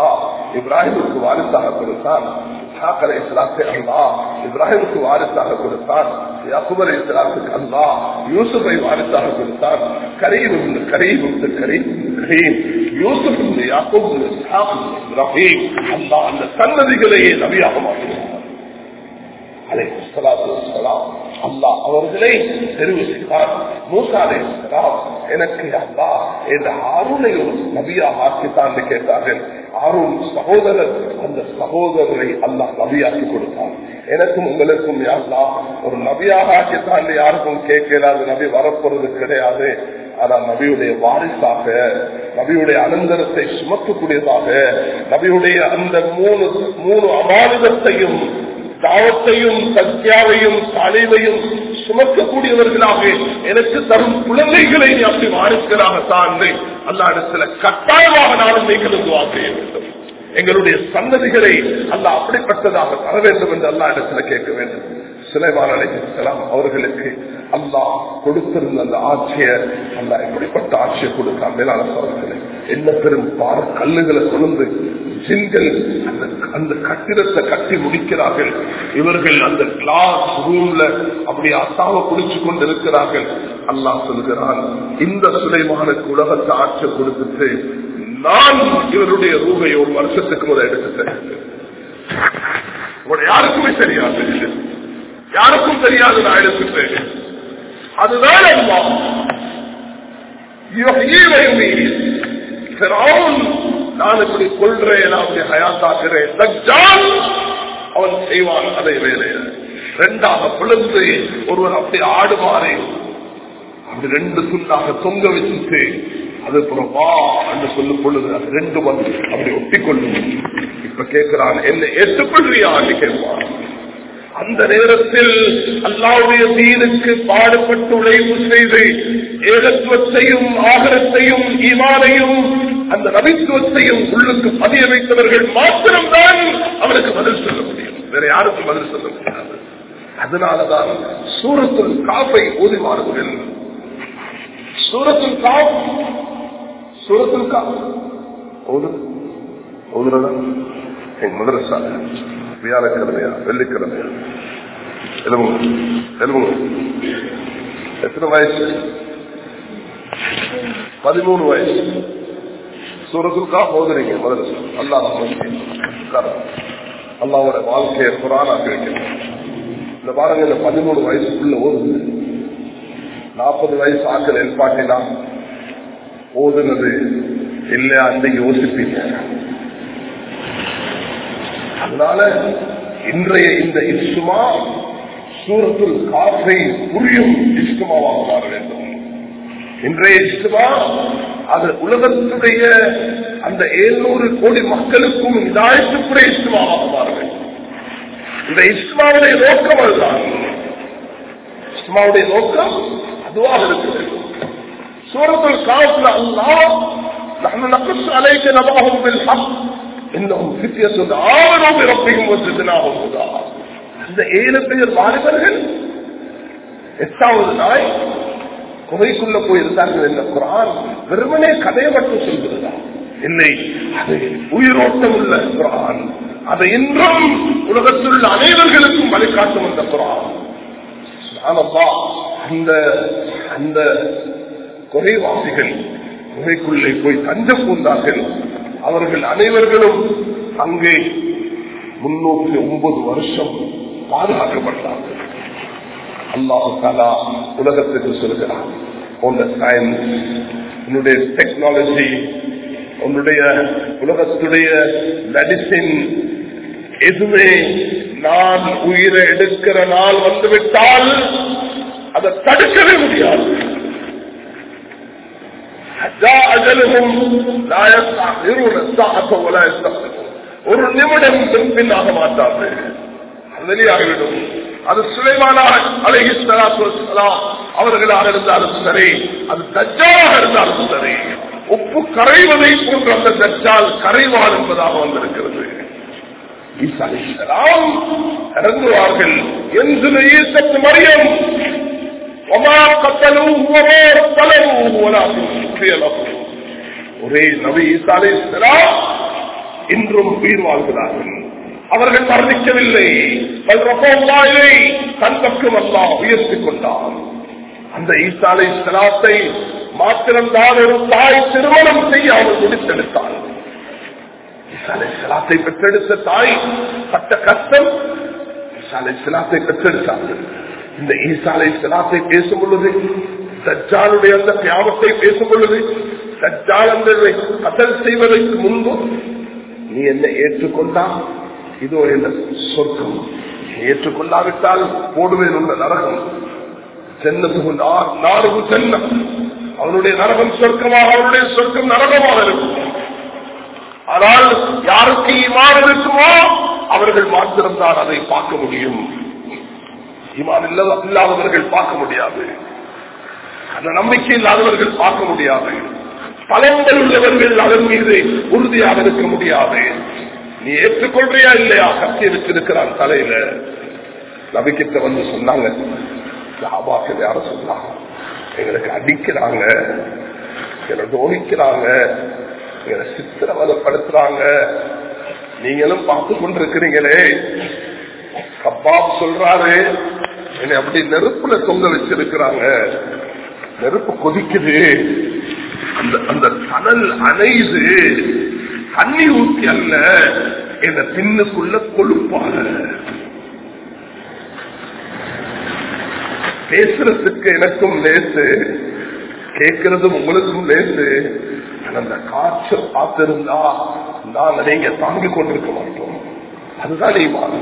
இப்ராஹிமுக்கு வாரிசாக கொடுத்தான் இஸ்ஹாக் அலைஹிஸ்ஸலாத்தை அல்லாஹ் இப்ராஹிமுக்கு வாரிசாக கொடுத்தான் யாக்கூப் அலைஹிஸ்ஸலாத்துக்கு அல்லாஹ் யூசுஃபை வாரிசாக கொடுத்தான் கரீம் இப்னு கரீம் இப்னு கரீம் இப்னு கரீம் யூசுப் இப்னு யாக்கூப் இப்னு இஸ்ஹாக் இப்னு இப்ராஹீம் அல்லாஹ் அந்த சன்னதிகளையே நபியாக மாற்றினார் அல்லாஹ் அவர்களை தெரிவு செய்தார் மூசாலே எனக்கு அல்லா இந்த ஆறுனை ஒரு நபியாக ஆக்கித்தான் கேட்டார்கள் ஆறும் சகோதரர் அந்த சகோதரரை அல்லாஹ் நபியாக்கி கொடுத்தார் எனக்கும் உங்களுக்கும் யாருலா ஒரு நபியாக ஆக்கித்தான் யாருக்கும் கேட்கலாது நபி வரப்போறது கிடையாது ஆனா நபியுடைய வாரிசாக நபியுடைய அனந்தரத்தை சுமக்கக்கூடியதாக நபியுடைய அந்த மூணு மூணு அமானுதத்தையும் தாவத்தையும் சத்யாவையும் தலைவையும் சுமக்கக்கூடியவர்களாக எனக்கு தரும் குழந்தைகளை நீ அப்படி வாரிசுகளாகத்தான் அல்லா இடத்துல கட்டாயமாக நானும் நீங்களும் துவா செய்ய வேண்டும் எங்களுடைய சன்னதிகளை அல்ல அப்படிப்பட்டதாக தர வேண்டும் என்று அல்லா இடத்துல கேட்க வேண்டும் சுலைமான் அலைக்கலாம் அவர்களுக்கு அல்லாஹ் கொடுத்திருந்த அந்த ஆட்சியை அல்லா எப்படிப்பட்ட ஆட்சியை கொடுத்தான் மேலான சோழர்களே என்ன பெரும் பார கல்லுகளை கொண்டு ஜின்கள் அந்த அந்த கட்டிடத்தை கட்டி முடிக்கிறார்கள் இவர்கள் அந்த கிளாஸ் ரூம்ல அப்படி அசாவ குடிச்சு கொண்டு இருக்கிறார்கள் அல்லாஹ் சொல்கிறான் இந்த சுலைமானுக்கு உலகத்தை ஆட்சி கொடுத்துட்டு நான் இவருடைய ரூபை ஒரு வருஷத்துக்கு முதல் எடுத்துட்டேன் உங்களை யாருக்குமே தெரியாது யாருக்கும் தெரியாது நான் எடுத்துட்டேன் அதுதான் அம்மா நான் இப்படி கொள்றேன் அப்படி ஹயாத்தாக்குறேன் தஜ்ஜால் அவன் செய்வான் அதை வேலைய ரெண்டாக பிளந்து ஒருவர் அப்படி ஆடுவாரே அப்படி ரெண்டு துண்டாக தொங்க வச்சுட்டு அது அப்புறம் வா என்று சொல்லும் பொழுது அது ரெண்டு வந்து அப்படி ஒட்டிக்கொள்ளும் இப்ப கேட்கிறான் என்ன ஏற்றுக்கொள்றியா கேட்பான் அந்த நேரத்தில் அல்லாவுடைய தீனுக்கு பாடுபட்டு உழைப்பு செய்து ஏகத்துவத்தையும் ஆகரத்தையும் ஈமானையும் அந்த நபித்துவத்தையும் உள்ளுக்கு பதிய வைத்தவர்கள் மாத்திரம்தான் அவனுக்கு பதில் சொல்ல முடியும் வேற யாருக்கும் பதில் சொல்ல முடியாது அதனாலதான் சூரத்துல் காப்பை ஓதிவார்கள் சூரத்துல் காப் சூரத்துல் காப் ஓதுறதா என் மதரசா வியாழக்கிழமையா வெள்ளிக்கிழமையா எழுபது எழுபது எத்தனை வயசு பதிமூணு வயசு சூரத்துக்கா போதுறீங்க மதரசா அல்லாஹ் அல்லாவோட வாழ்க்கையை புறானாக்கி வைக்கணும் இந்த பாருங்க இந்த பதிமூணு வயசுக்குள்ள ஓதுது நாற்பது வயசு ஆக்கள் எல்பாட்டினா ஓதுனது இல்லையா அன்றைக்கு யோசிப்பீங்க அதனால இன்றைய இந்த இஸ்மா சூரத்துல் காற்றை புரியும் இஸ்மாவாக மாற வேண்டும் இன்றைய இஸ்மா அது உலகத்துடைய அந்த ஏழ்நூறு கோடி மக்களுக்கும் இதாயத்துக்குரிய இஸ்மாவாக மாற வேண்டும் இந்த இஸ்மாவுடைய நோக்கம் அதுதான் இஸ்மாவுடைய நோக்கம் அதுவாக இருக்கிறது சூரத்துல் காஃப்ல அல்லாஹ் نحن نقص عليك نبأهم بالحق இன்னும் சித்தியத்து ஆவரம் பிறப்பையும் வச்சுனாகும் இந்த ஏழு பேர் வாலிபர்கள் எட்டாவது நாய் குகைக்குள்ள போயிருந்தார்கள் என்ற குரான் வெறுமனே கதையை மட்டும் சொல்கிறதா இல்லை அது உயிரோட்டம் உள்ள குரான் அதை இன்றும் உலகத்தில் உள்ள அனைவர்களுக்கும் வழிகாட்டும் அந்த குரான் அந்த அந்த குறைவாசிகள் குகைக்குள்ளே போய் தஞ்சம் பூந்தார்கள் அவர்கள் அனைவர்களும் அங்கே முன்னூற்றி ஒன்பது வருஷம் பாதுகாக்கப்பட்டார்கள் அல்லாஹு தாலா உலகத்துக்கு சொல்கிறார் உன்னுடைய சயின்ஸ் உன்னுடைய டெக்னாலஜி உன்னுடைய உலகத்துடைய மெடிசின் எதுவுமே நான் உயிரை எடுக்கிற நாள் வந்துவிட்டால் அதை தடுக்கவே முடியாது ஒரு நிமிடம் பின்னாக மாட்டார்கள் வெளியாகிவிடும் அது சுலைமானா அழகி அவர்களாக இருந்தாலும் சரி அது தஜ்ஜாலாக இருந்தாலும் சரி உப்பு கரைவதை போன்ற அந்த தஜ்ஜால் கரைவான் என்பதாக வந்திருக்கிறது இறங்குவார்கள் என்று ஈசத்து மரியம் ஒரே நபி ஈசா இன்றும் உயிர் வாழ்கிறார்கள் அவர்கள் மரணிக்கவில்லை பல்ரகோமாயை தன் பக்கம் அல்லா உயர்த்திக் கொண்டான் அந்த ஈசாலை சலாத்தை மாத்திரம்தான் ஒரு தாய் திருமணம் செய்யாமல் முடித்தெடுத்தாள் ஈசாலை சலாத்தை பெற்றெடுத்த தாய் பட்ட கஷ்டம் ஈசாலை சலாத்தை பெற்றெடுத்தார்கள் இந்த ஈசாலை சலாத்தை பேசும் பொழுது தஜ்ஜாலுடைய அந்த தியாகத்தை பேசும் பொழுது தஜ்ஜால் அந்த கதல் செய்வதற்கு முன்பு நீ என்ன ஏற்றுக்கொண்டா இதோ என்ற சொர்க்கம் ஏற்றுக்கொள்ளாவிட்டால் போடுவேன் உள்ள நரகம் சென்னத்துக்கு நாடுகு சென்னம் அவனுடைய நரகம் சொர்க்கமாக அவனுடைய சொர்க்கம் நரகமாக இருக்கும் ஆனால் யாருக்கு ஈமான் இருக்குமோ அவர்கள் மாத்திரம்தான் அதை பார்க்க முடியும் ஈமான் இல்லாதவர்கள் பார்க்க முடியாது அந்த நம்பிக்கை இல்லாதவர்கள் பார்க்க முடியாது பலன்கள் உள்ளவர்கள் அதன் மீது உறுதியாக இருக்க முடியாது நீ ஏற்றுக்கொள்றியா இல்லையா கத்தி வச்சிருக்கிறான் தலையில நபிக்கிட்ட வந்து சொன்னாங்க சாபாக்கள் யார சொன்னாங்க எங்களுக்கு அடிக்கிறாங்க எங்களை நோய்க்கிறாங்க எங்களை சித்திரவதப்படுத்துறாங்க நீங்களும் பார்த்து கொண்டிருக்கிறீங்களே கப்பாப் சொல்றாரு என்னை அப்படி நெருப்புல தொங்க வச்சிருக்கிறாங்க நெருப்பு கொதிக்குது அந்த அந்த சணல் அணையுது தண்ணி ஊத்தி அல்ல என் பின்னுக்குள்ள கொழுப்பாக பேசுறதுக்கு எனக்கும் லேசு கேட்கறதும் உங்களுக்கும் லேசு அந்த காற்று பார்த்திருந்தா நாங்க நீங்க தாங்கிக் கொண்டிருக்க மாட்டோம் அதுதான் ஈமான்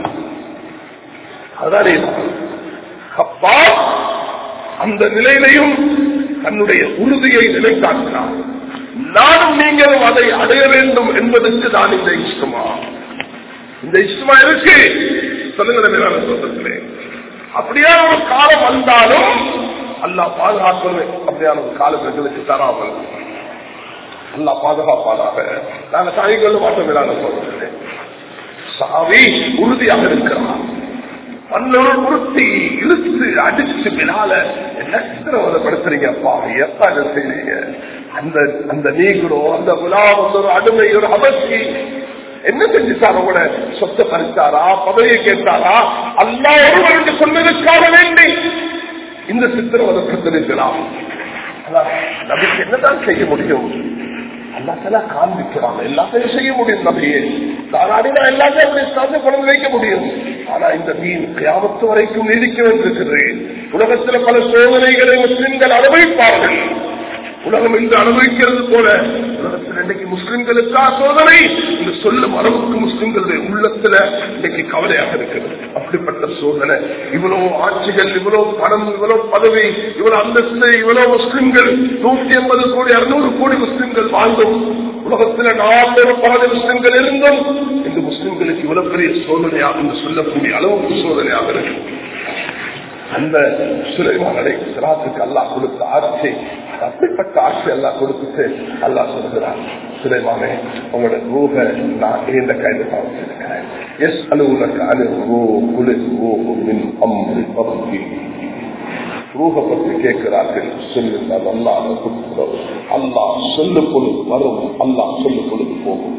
அதுதான் ஈமான் அப்பா அந்த நிலையிலையும் தன்னுடைய உறுதியை நிலைக்காட்டினார் நானும் நீங்களும் அதை அடைய வேண்டும் என்பதற்கு தான் இந்த இஷ்டமா இந்த இஷ்டமா இருக்கு சொல்லுங்களேன் சொல்றதுலே அப்படியான ஒரு காலம் வந்தாலும் அல்லா பாதுகாப்பது அப்படியான ஒரு காலம் எங்களுக்கு தராமல் அல்லா பாதுகாப்பானாக நாங்க தாய்கள் மாற்றம் விழாங்க சொல்றேன் சாவி உறுதியாக இருக்கிறான் பன்னொரு உறுத்தி இழுத்து அடிச்சு பின்னால என்ன சித்திரவதப்படுத்துறீங்க அப்பா எப்ப இதை செய்றீங்க அந்த அந்த நீங்களோ அந்த விழா வந்து ஒரு அடிமை ஒரு அமர்ச்சி என்ன செஞ்சுட்டார் உங்களோட சொத்தை பறிச்சாரா பதவியை கேட்டாரா அல்லா ஒருவருக்கு சொன்னதற்காக வேண்டி இந்த சித்திரவதப்படுத்திருக்கலாம் நபிக்கு என்னதான் செய்ய முடியும் எல்லாத்தையும் காண்பிக்கிறாங்க எல்லாத்தையும் செய்ய முடியும் நபியே தாராடினா எல்லாத்தையும் அப்படி சார்ந்து கொண்டு வைக்க முடியும் ஆனா இந்த மீன் கியாமத்து வரைக்கும் நீடிக்க வேண்டியிருக்கிறேன் உலகத்தில் பல சோதனைகளை முஸ்லிம்கள் அனுபவிப்பார்கள் உலகம் இன்று அனுபவிக்கிறது போல உலகத்தில் இன்றைக்கு முஸ்லிம்களுக்கா சோதனை இந்த சொல்லும் அளவுக்கு முஸ்லிம்களுடைய உள்ளத்துல இன்னைக்கு கவலையாக இருக்கிறது அப்படிப்பட்ட சோதனை இவ்வளவு ஆட்சிகள் இவ்வளவு பணம் இவ்வளவு பதவி இவ்வளவு அந்தஸ்து இவ்வளவு முஸ்லிம்கள் நூத்தி ஐம்பது கோடி அறுநூறு கோடி முஸ்லிம்கள் வாழ்ந்தும் உலகத்துல நானூறு பாதி முஸ்லிம்கள் இருந்தும் இந்த முஸ்லிம்களுக்கு இவ்வளவு பெரிய சோதனையாக என்று சொல்லக்கூடிய அளவுக்கு சோதனையாக இருக்கு அந்த சுலைமானடை சிராத்துக்கு அல்லா கொடுத்த ஆட்சி அப்படிப்பட்ட ஆட்சி எல்லாம் கொடுத்துட்டு அல்லா சொல்கிறார் சுலைமானே உங்களோட ரூக நான் இந்த கைது வச்சிருக்கிறேன் எஸ் அலுவலக அணு ரூ குலு ரூ மின் அம்ரி பக்தி ரூக பற்றி கேட்கிறார்கள் சொல்லுங்க அல்லா அல்லா சொல்லு பொழுது வரும் அல்லா சொல்லு பொழுது போகும்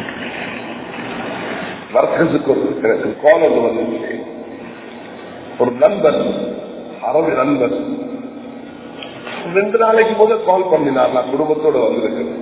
மர்க்கஸுக்கு ஒரு எனக்கு காலம் வந்து ஒரு நண்பர் அரபி நண்பர் ரெண்டு நாளைக்கு முதல் கால் பண்ணினார் நான் குடும்பத்தோட வந்திருக்கிறேன்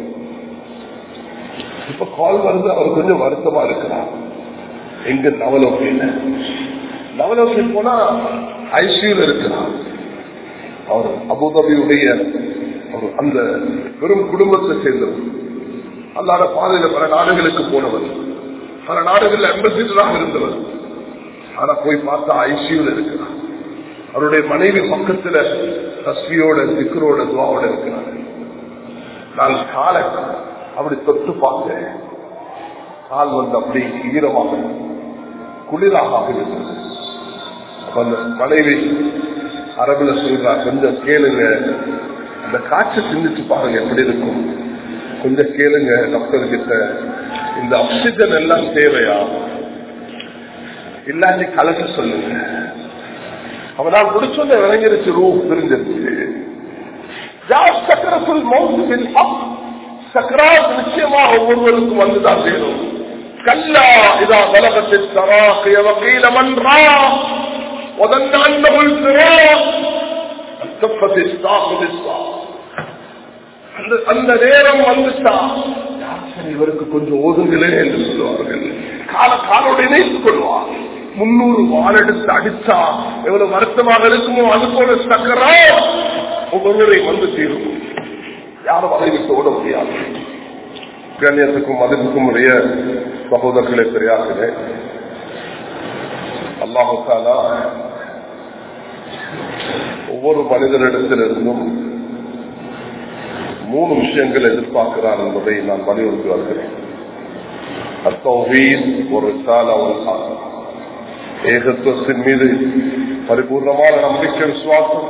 இப்ப கால் வருது அவர் கொஞ்சம் வருத்தமா இருக்கிறார் எங்க நவலோகையில நவலோகை போனா ஐசியூல இருக்கிறார் அவர் அபுதாபியுடைய அந்த வெறும் குடும்பத்தை சேர்ந்தவர் அல்லாத பாதையில பல நாடுகளுக்கு போனவர் பல நாடுகளில் அம்பசிடராக இருந்தவர் ஆனா போய் பார்த்தா ஐசியூல இருக்கிறார் அவருடைய மனைவி பக்கத்துல தஸ்வியோட சிக்கரோட துவாவோட இருக்கிறார் நான் காலை அப்படி தொட்டு பார்த்தேன் கால் வந்து அப்படி ஈரமாக குளிராக இருந்தது அந்த மனைவி அரபுல சொல்றா கொஞ்சம் கேளுங்க அந்த காற்று சிந்திச்சு பாருங்க எப்படி இருக்கும் கொஞ்சம் கேளுங்க டாக்டர் கிட்ட இந்த ஆக்சிஜன் எல்லாம் தேவையா இல்லாட்டி கலக்க சொல்லுங்க அவனால் முடிச்சோட விளங்கிருச்சு ரூ பிரிஞ்சிருச்சு சக்கரத்தில் மௌசுவில் சக்கராத் நிச்சயமா ஒவ்வொருவருக்கும் வந்துதான் வேணும் كلا إذا بلغت التراقي وقيل من راق وظن أنه الفراق التفت الساق بالساق அந்த- அந்த நேரம் வந்துட்டா யார் சரி இவருக்கு கொஞ்சம் ஒதுங்களே என்று சொல்லுவார்கள் கால காலோடு இணைத்துக் கொள்வார் முன்னூறு வால் எடுத்து அடிச்சா எவ்வளவு வருத்தமாக இருக்குமோ அது போல சக்கரா ஒவ்வொருவரை வந்து தீரும் யாரும் அதை விட்டு ஓட முடியாது கண்ணியத்துக்கும் மதிப்புக்கும் உடைய சகோதரர்களே பெரியார்களே அல்லாஹு தாலா ஒவ்வொரு மனிதனிடத்திலிருந்தும் மூணு விஷயங்கள் எதிர்பார்க்கிறார் என்பதை நான் வலியுறுத்தி வருகிறேன் அத்தௌஹீத் ஒரு சால ஒரு சாலம் ஏகத்துவத்தின் மீது பரிபூர்ணமான நம்பிக்கை விசுவாசம்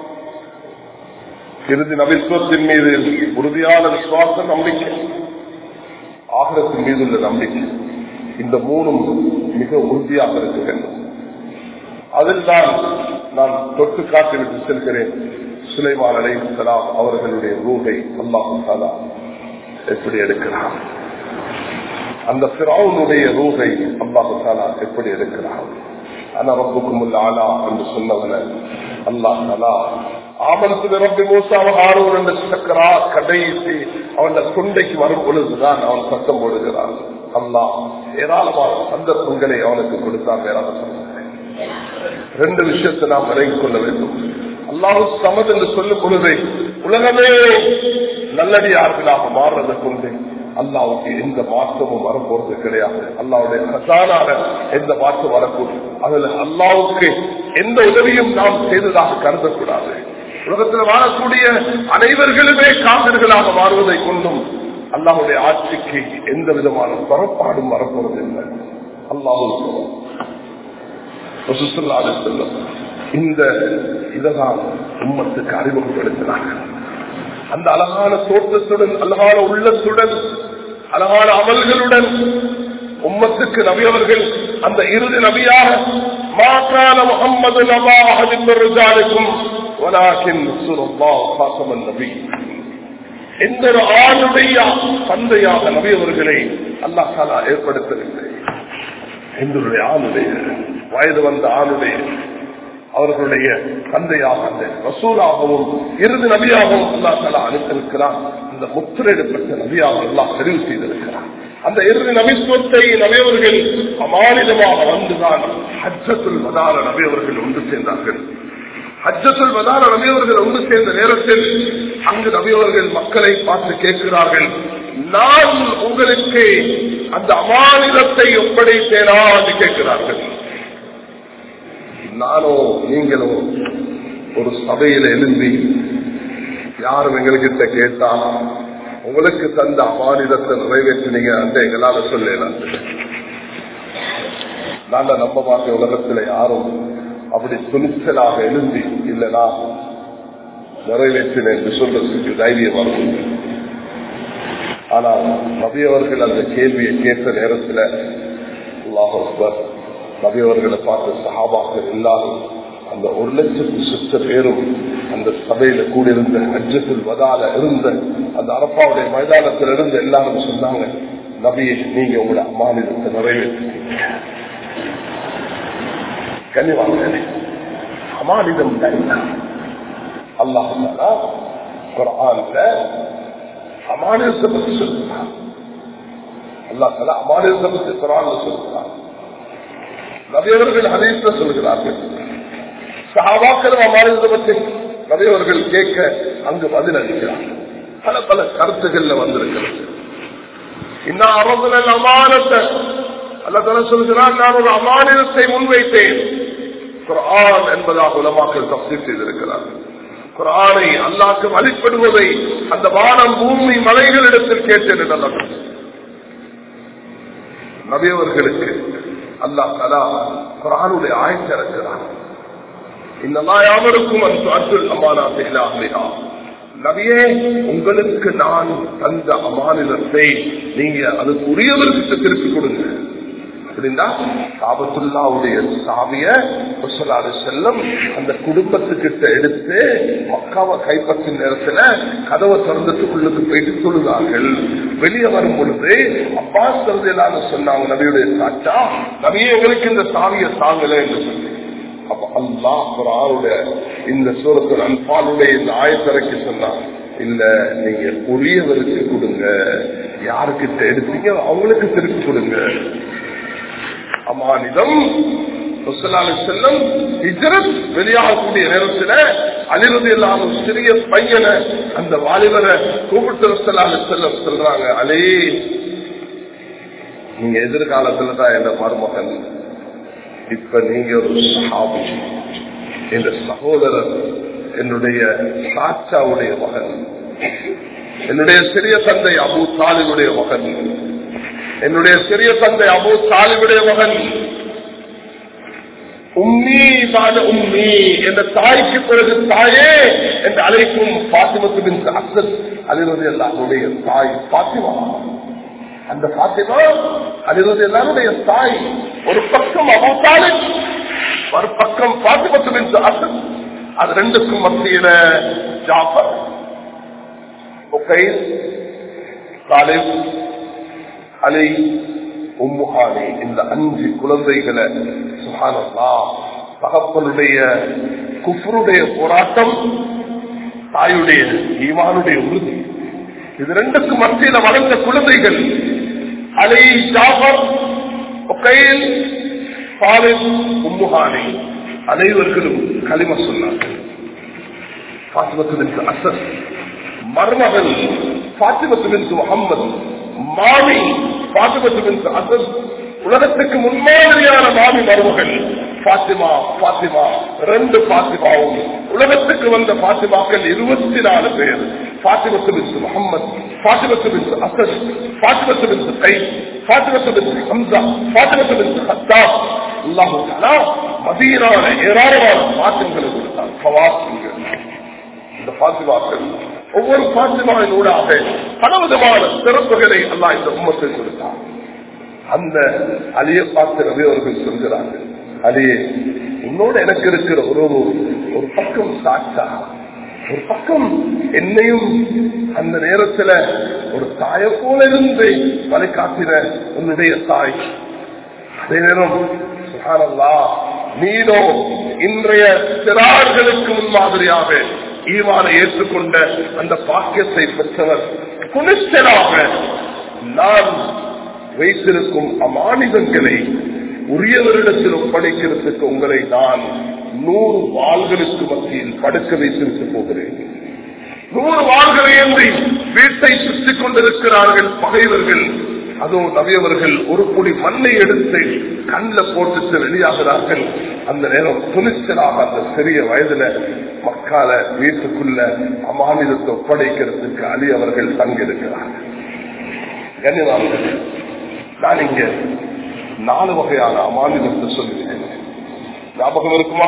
இறுதி நபித்துவத்தின் மீது உறுதியான விசுவாசம் நம்பிக்கை ஆகரத்தின் மீது உள்ள நம்பிக்கை இந்த மூணும் மிக உறுதியாக இருக்க வேண்டும் அதில் தான் நான் தொட்டு காட்டிவிட்டு செல்கிறேன் சுலைமான் அலைசலாம் அவர்களுடைய ரூகை அல்லாஹு தாலா எப்படி எடுக்கிறார் அந்த பிராவுனுடைய ரூகை அல்லாஹு தாலா எப்படி எடுக்கிறார் ஆனா ரப்புக்கும் உள்ள ஆலா என்று சொன்னவன அல்லாஹ் தாலா ஆமனத்து ரப்பி மூசாவ ஆரோர் என்று சக்கரா கடைசி அவன் தொண்டைக்கு வரும் பொழுதுதான் அவன் சத்தம் போடுகிறான் அல்லாஹ் ஏராளமான சந்தர்ப்பங்களை அவனுக்கு கொடுத்தான் ஏராள சந்தர்ப்பங்களை ரெண்டு விஷயத்தை நாம் விலகிக் கொள்ள வேண்டும் அல்லாஹு சமத் என்று சொல்லும் பொழுது உலகமே நல்லடியார்களாக மாறுறதை கொண்டு அல்லாவுக்கு எந்த மாற்றமும் வரப்போறது கிடையாது அல்லாவுடைய கசானான எந்த மாற்றம் வரக்கூடும் அதுல அல்லாவுக்கு எந்த உதவியும் நாம் செய்ததாக கருதக்கூடாது உலகத்தில் வாழக்கூடிய அனைவர்களுமே காதல்களாக மாறுவதை கொண்டும் அல்லாவுடைய ஆட்சிக்கு எந்த விதமான புறப்பாடும் வரப்போறது இல்லை அல்லாஹு ரசூலுல்லாஹி அலைஹி வஸல்லம் இந்த இததான் உம்மத்துக்கு அறிமுகப்படுத்தினார்கள் அந்த அழகான தோற்றத்துடன் அழகான உள்ளத்துடன் அழகான அமல்களுடன் உம்மத்துக்கு நபி அவர்கள் அந்த இறுதி நபியாக மாக்கான முகம்மது நபாஹிக்கும் நபி எந்த ஒரு ஆணுடைய தந்தையாக நபி அவர்களை அல்லாஹ் தாலா ஏற்படுத்தவில்லை எங்களுடைய ஆணுடைய வயது வந்த ஆணுடைய அவர்களுடைய தந்தையாக அந்த ரசூலாகவும் இறுதி நபியாகவும் அல்லா தலா அனுப்பியிருக்கிறார் அந்த முத்திரையிடப்பட்ட நபியாக அல்லாஹ் தெரிவு செய்திருக்கிறார் அந்த இறுதி நபித்துவத்தை நபியவர்கள் அமானிதமாக வந்துதான் ஹஜ்ஜத்துல் மதார நபியவர்கள் ஒன்று சேர்ந்தார்கள் ஹஜ்ஜத்துல் மதார நபியவர்கள் ஒன்று சேர்ந்த நேரத்தில் அங்கு நபியவர்கள் மக்களை பார்த்து கேட்கிறார்கள் நான் உங்களுக்கு அந்த அமானிதத்தை ஒப்படைத்தேனா என்று கேட்கிறார்கள் நானோ நீங்களோ ஒரு சபையில எழுந்தி யாரும் எங்ககிட்ட கேட்டா உங்களுக்கு தந்த அமானிதத்தை நிறைவேற்றினீங்க அந்த எங்களால சொல்லலாம் நான் நம்ப மாட்டேன் உலகத்துல யாரும் அப்படி துணிச்சலாக எழுந்தி இல்லனா நிறைவேற்றினேன் என்று சொல்றதுக்கு தைரியம் வரும் ஆனால் நபியவர்கள் அந்த கேள்வியை கேட்ட நேரத்தில் அல்லாஹ் அக்பர் நபியவர்களை பார்த்த சஹாபாக்கள் எல்லாரும் அந்த ஒரு லட்சத்து சுத்த பேரும் அந்த சபையில கூடியிருந்த அஜத்தில் வதால இருந்த அந்த அரப்பாவுடைய மைதானத்தில் இருந்து எல்லாரும் சொன்னாங்க நபியை நீங்க உங்களோட அமானிதத்தை நிறைவேற்றினீங்க கனிவாங்க அமானிதம் அல்லாஹால குரான்ல அமானிதத்தை பற்றி சொல்லுறான் அல்லா தலா அமானிதத்தை பற்றி குரான்ல சொல்லுறான் நபியவர்கள் ஹதீஸ்ல சொல்கிறார்கள் சஹாபாக்கள் அமானிதத்தை பற்றி நபியவர்கள் கேட்க அங்கு பதில் அளிக்கிறார் பல பல கருத்துக்கள்ல வந்திருக்கிறது இன்னும் அரபுகள் அமானத்தை அல்ல தலை சொல்கிறார் நான் ஒரு அமானிதத்தை முன்வைத்தேன் குரான் என்பதாக உலமாக்கள் தப்தி செய்திருக்கிறார்கள் குரானை அல்லாக்கு வழிபடுவதை அந்த வானம் பூமி மலைகளிடத்தில் கேட்டேன் என்று நபியவர்களுக்கு அல்லாஹ் தலா குரானுடைய ஆய்ச்சி இறக்கிறார் இன்னமா யாவருக்கும் அந்த அத்துல் அமானா செய்யலாம் நபியே உங்களுக்கு நான் தந்த அமானிதத்தை நீங்க அதுக்கு உரியவர்கிட்ட திருப்பி கொடுங்க அப்படின்னா காபத்துல்லாவுடைய சாவிய முசலாறு செல்லம் அந்த குடும்பத்துக்கிட்ட எடுத்து மக்காவை கைப்பற்றும் நேரத்துல கதவை திறந்துட்டு உள்ளுக்கு போயிட்டு தொழுதார்கள் வெளியே வரும் பொழுது அப்பாஸ் தருதலான்னு சொன்னாங்க நபியுடைய சாச்சா நபியே எங்களுக்கு இந்த சாவியை தாங்கல என்று சொல்லி அப்ப அல்லா குரானுடைய இந்த சூரத்தில் அன்பாலுடைய இந்த ஆயத்தரைக்கு சொன்னாங்க இல்ல நீங்க உரியவருக்கு கொடுங்க யாருக்கிட்ட எடுத்தீங்க அவங்களுக்கு திருப்பி கொடுங்க அமானிதம் செல்லம் ஹிஜரத் வெளியாகக்கூடிய நேரத்தில் அலிரது இல்லாத சிறிய பையனை அந்த வாலிபரை கூப்பிட்டு ரசலாலு செல்லம் சொல்றாங்க அலே நீங்க எதிர்காலத்துல தான் என்ற மருமகன் இப்ப நீங்க ஒரு சஹாபி என்ற சகோதரர் என்னுடைய சாச்சாவுடைய மகன் என்னுடைய சிறிய தந்தை அபு தாலிபுடைய மகன் என்னுடைய சிறிய தந்தை அபு தாலிபுடைய மகன் உம்மி பாத உம்மி என்ற தாய்க்கு பிறகு தாயே என்று அழைக்கும் பாத்திமத்தின் அசத் அலிவது எல்லாருடைய தாய் பாத்திமா அந்த பாத்திமா அலிவது எல்லாருடைய தாய் ஒரு பக்கம் அபூத்தாலி ஒரு பக்கம் பாத்திமத்தின் அசத் அது ரெண்டுக்கும் மத்தியில ஜாஃபர் ஒகைல் தாலிப் அலி உம்முஹானி இந்த அஞ்சு குழந்தைகளை சுகானல்லா தகப்பனுடைய குஃபருடைய போராட்டம் தாயுடைய ஈமானுடைய உறுதி இது ரெண்டுக்கு மத்தியில வளர்ந்த குழந்தைகள் அலி ஜாஃபர் ஒகைல் தாலிப் உம்முஹானி அனைவர்களும் களிம சொன்னார்கள் பாத்திமத்திற்கு அசஸ் மருமகள் பாத்திமத்திற்கு முகம்மது மாமி பாத்திமத்திற்கு அசஸ் உலகத்துக்கு முன்மாதிரியான மாமி மருமகள் பாத்திமா பாத்திமா ரெண்டு பாத்திமாவும் உலகத்துக்கு வந்த பாத்திமாக்கள் இருபத்தி நாலு பேர் பாத்திமத்து முகம்மது பாத்திமத்து அசஸ் பாத்திமத்து கை பாத்திமத்து ஹம்சா பாத்திமத்து ஹத்தாப் அல்லாஹு மதீனான ஏராளமான பாத்திரங்களை கொடுத்தார் பவாசிங்கள் இந்த பாத்திமாக்கள் ஒவ்வொரு பாத்திமாவின் ஊடாக பலவிதமான சிறப்புகளை அல்லா இந்த உம்மத்தை கொடுத்தார் அந்த அலிய பார்த்து ரவி அவர்கள் சொல்கிறார்கள் அலியே உன்னோட எனக்கு இருக்கிற உறவு ஒரு பக்கம் சாட்சா ஒரு பக்கம் என்னையும் அந்த நேரத்துல ஒரு தாய போல இருந்து வழிகாட்டின உன்னுடைய தாய் அதே நேரம் சுகானல்லா நீனோ இன்றைய சிறார்களுக்கு முன்மாதிரியாக ஈவானை ஏற்றுக்கொண்ட அந்த பாக்கியத்தை பெற்றவர் துணிச்சலாக நான் வைத்திருக்கும் அமானிதங்களை உரியவரிடத்தில் ஒப்படைக்கிறதுக்கு உங்களை நான் நூறு வாள்களுக்கு மத்தியில் படுக்க வைத்திருக்க போகிறேன் நூறு வாள்களை ஏந்தி வீட்டை சுற்றிக் கொண்டிருக்கிறார்கள் பகைவர்கள் அதோ நவியவர்கள் ஒரு குடி மண்ணை எடுத்து கண்ணில் போட்டுட்டு வெளியாகிறார்கள் அந்த நேரம் துணிச்சலாக அந்த சிறிய வயதுல மக்கால வீட்டுக்குள்ள அமானிதத்தை ஒப்படைக்கிறதுக்கு அலி அவர்கள் தங்கியிருக்கிறார்கள் கண்ணியவார்கள் நான் இங்க நாலு வகையான அமானிதத்தை சொல்லுகிறேன் ஞாபகம் இருக்குமா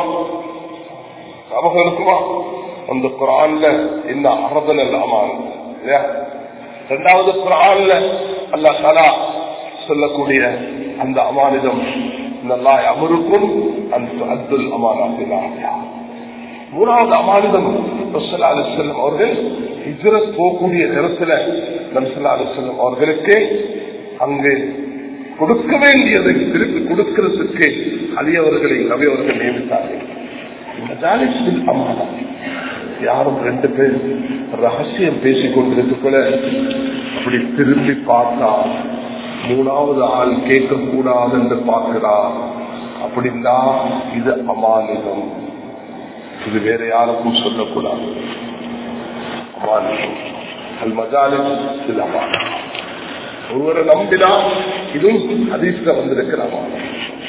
ஞாபகம் இருக்குமா அந்த குரான்ல இந்த அறதல் அமானது இல்லையா இரண்டாவது குரான்ல அல்லா தலா சொல்லக்கூடிய அந்த அமானிதம் நல்லா அமருக்கும் அந்த அப்துல் அமானா மூணாவது அமானிதம் செல்லும் அவர்கள் இஜரத் போகக்கூடிய நேரத்தில் நம்சல்லா செல்லும் அவர்களுக்கு அங்கு கொடுக்க வேண்டியதை திருப்பி கொடுக்கிறதுக்கு அலியவர்களை நவியவர்கள் நியமித்தார்கள் அமானா யாரும் ரெண்டு பேர் ரகசியம் பேசிக் கொண்டிருக்கக்குள்ள அப்படி திரும்பி பார்த்தா மூணாவது ஆள் கேட்க கூடாது என்று பார்க்கிறா அப்படின்னா இது அமானிதம் இது வேற யாருக்கும் சொல்லக்கூடாது அமானிதம் அல் மஜாலின் இது அமானம் ஒருவரை நம்பினா இதுவும் அதிர்ஷ்ட வந்திருக்கிற அமானம்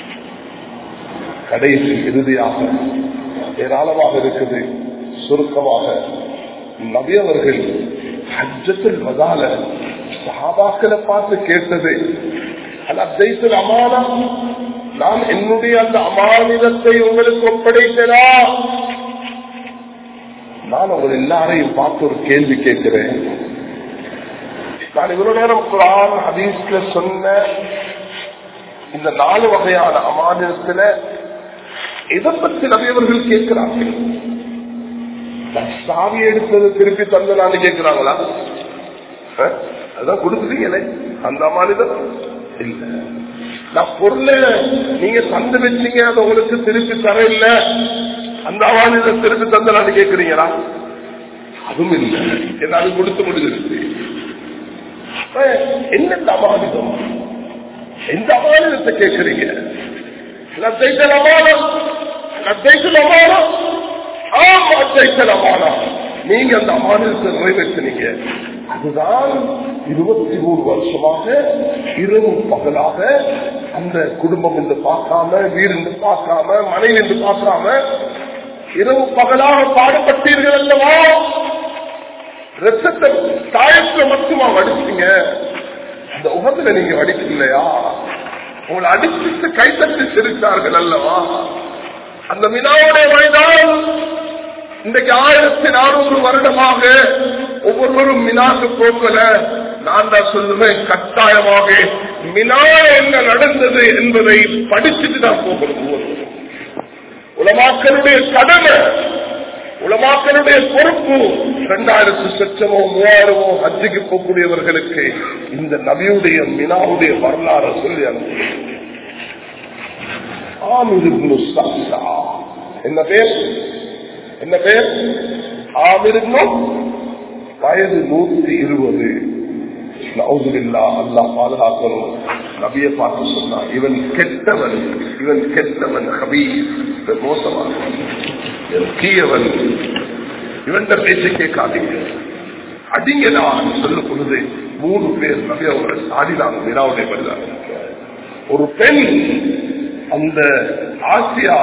கடைசி இறுதியாக ஏராளமாக இருக்குது சுருக்கமாக நபியவர்கள் ஹஜ்ஜத்தில் மதால சஹாபாக்களை பார்த்து கேட்டது அதைத்தில் அமானம் நான் என்னுடைய அந்த அமானிதத்தை உங்களுக்கு ஒப்படைத்தனா நான் உங்கள் எல்லாரையும் பார்த்து ஒரு கேள்வி கேட்கிறேன் நான் இவ்வளவு நேரம் குரான் ஹதீஸ்ல சொன்ன இந்த நாலு வகையான அமானியத்துல எதை பற்றி நபியவர்கள் கேட்கிறார்கள் நான் சாவி எடுத்தது திருப்பி தந்தனான்னு கேட்கிறாங்களா அஹ்? அதான் கொடுக்குறீங்களே அந்த அமானிதம் இல்ல நான் பொருளை நீங்க தந்து வச்சீங்க அது உங்களுக்கு திருப்பி தர இல்ல அந்த அமானிதம் திருப்பி தந்தனான்னு கேட்கிறீங்களா அதுவும் இல்லை ஏன்னா அது கொடுத்து முடிஞ்சிருச்சு அப்ப என்ன இந்த அமானிதம் எந்த அமானிதத்தை கேட்கிறீங்க லத்தைத்தல் அமானம் லத்தைத்தல் அமானம் ஆம் லத்தைத்தல் அமானம் நீங்க அந்த அமானிதத்தை நிறைவேற்றினீங்க அதுதான் இருபத்தி மூணு வருஷமாக இரவு பகலாக அந்த குடும்பம் என்று பார்க்காம வீடு என்று பார்க்காம மனைவி என்று பார்க்காம இரவு பகலாக பாடுபட்டீர்கள் அல்லவா ரத்தத்தை தாயத்துல மட்டுமா வடிச்சீங்க அந்த உகத்துல நீங்க வடிக்கலையா உங்களை அடிச்சுட்டு கைத்தட்டி சிரித்தார்கள் அல்லவா அந்த வினாவுடைய மைதானம் இன்றைக்கு ஆயிரத்தி நானூறு வருடமாக ஒவ்வொருவரும் மினாக்கு போக்கல நான் தான் சொல்லுவேன் கட்டாயமாக மினா என்ன நடந்தது என்பதை படிச்சுட்டு தான் போகணும் ஒவ்வொருவரும் உலமாக்களுடைய கடமை உலமாக்களுடைய பொறுப்பு இரண்டாயிரத்து லட்சமோ மூவாயிரமோ ஹஜ்ஜுக்கு போகக்கூடியவர்களுக்கு இந்த நபியுடைய மினாவுடைய வரலாறு சொல்லி அனுப்புகிறேன் ஆமிர் இப்னு சக்சா. என்ன பேர் என்ன பேர் ஆமிர் இப்னு வயது நூத்தி இருபது நவுதுல்லா அல்லாஹ் பாதுகாக்கணும் நபிய பார்த்து சொன்னா இவன் கெட்டவன் இவன் கெட்டவன் ஹபீஸ் மோசமானவன் இவன் தீயவன் இவன் பேச்சை கேட்காதீங்க அடிங்கடா சொல்லும் பொழுது மூணு பேர் நபி அவர்கள் ஆடினாங்க வினாவுடைய வருகிறார் ஒரு பெண் அந்த ஆசியா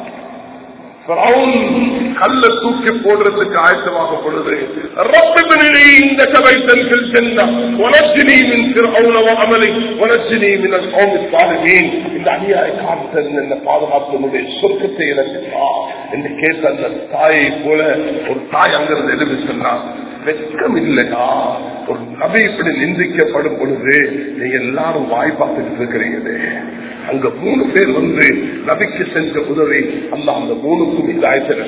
கல்ல தூக்கி போடுறதுக்கு ஆயத்தமாக பொழுது ரப்பிபினி இந்த கவைத்தல் சென்ன உனச்சினி மின் திருவுணவ அமலை உனச்சினி மின் கௌமி சாலுமீன் இந்த அநியாய காலத்தில் இந்த பாதுகாப்பினுடைய சொர்க்கத்தை எனக்கு தா என்று கேட்ட அந்த தாயை போல ஒரு தாய் அங்கிருந்து எழுதி சொன்னார் வெட்கம் இல்லையா ஒரு நபி இப்படி நிந்திக்கப்படும் பொழுது நீங்க எல்லாரும் வாய் பார்த்துட்டு இருக்கிறீங்களே அங்க மூணு பேர் வந்து நபிக்கு செஞ்ச உதவி அல்ல அந்த மூணுக்கும் இந்த ஆயத்தில்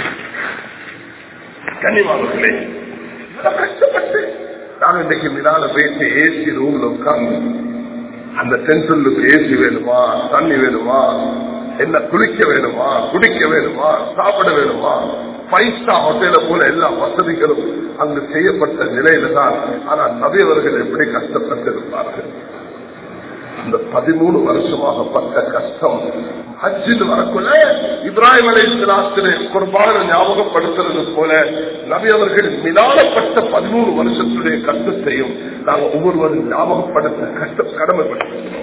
கனிமானவர்களே கஷ்டப்பட்டு நான் இன்னைக்கு மினால பேசி ஏசி ரூம்ல உட்கார்ந்து அந்த சென்ட்ரலுக்கு ஏசி வேணுமா தண்ணி வேணுமா என்ன குளிக்க வேணுமா குடிக்க வேணுமா சாப்பிட வேணுமா ஃபைவ் ஸ்டார் ஹோட்டல போல எல்லா வசதிகளும் அங்கு செய்யப்பட்ட நிலையில தான் ஆனால் நபியவர்கள் எப்படி கஷ்டப்பட்டிருப்பார்கள் அந்த பதிமூணு வருஷமாக பட்ட கஷ்டம் ஹஜ்ஜில் வரக்குள்ள இப்ராஹிம் அலை இஸ்லாத்திலே குர்பான ஞாபகப்படுத்துறது போல நபி அவர்கள் மினாலப்பட்ட பதிமூணு வருஷத்துடைய கஷ்டத்தையும் நாங்கள் ஒவ்வொருவரும் ஞாபகப்படுத்த கஷ்டம் கடமைப்படுத்துகிறோம்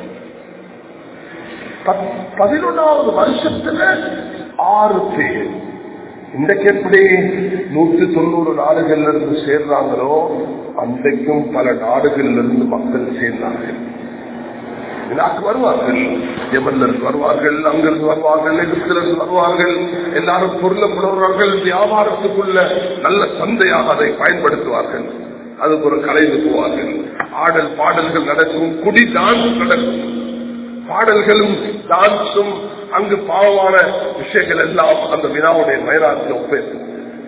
பதினொன்றாவது வருஷத்துல ஆறு பேர் இன்றைக்கு எப்படி நூத்தி தொண்ணூறு நாடுகள்ல இருந்து சேர்றாங்களோ அன்றைக்கும் பல நாடுகள்ல இருந்து மக்கள் சேர்ந்தார்கள் விழாக்கு வருவார்கள் எமன்ல வருவார்கள் அங்கிருந்து வருவார்கள் எகிப்திலிருந்து வருவார்கள் எல்லாரும் பொருளை புலவர்கள் வியாபாரத்துக்குள்ள நல்ல சந்தையாக அதை பயன்படுத்துவார்கள் அதுக்கு ஒரு கலைந்து போவார்கள் ஆடல் பாடல்கள் நடக்கும் குடி டான்ஸ் நடக்கும் பாடல்களும் டான்ஸும் அங்கு பாவமான விஷயங்கள் எல்லாம் அந்த வினாவுடைய மயராத்தில் ஒப்பேற்றும்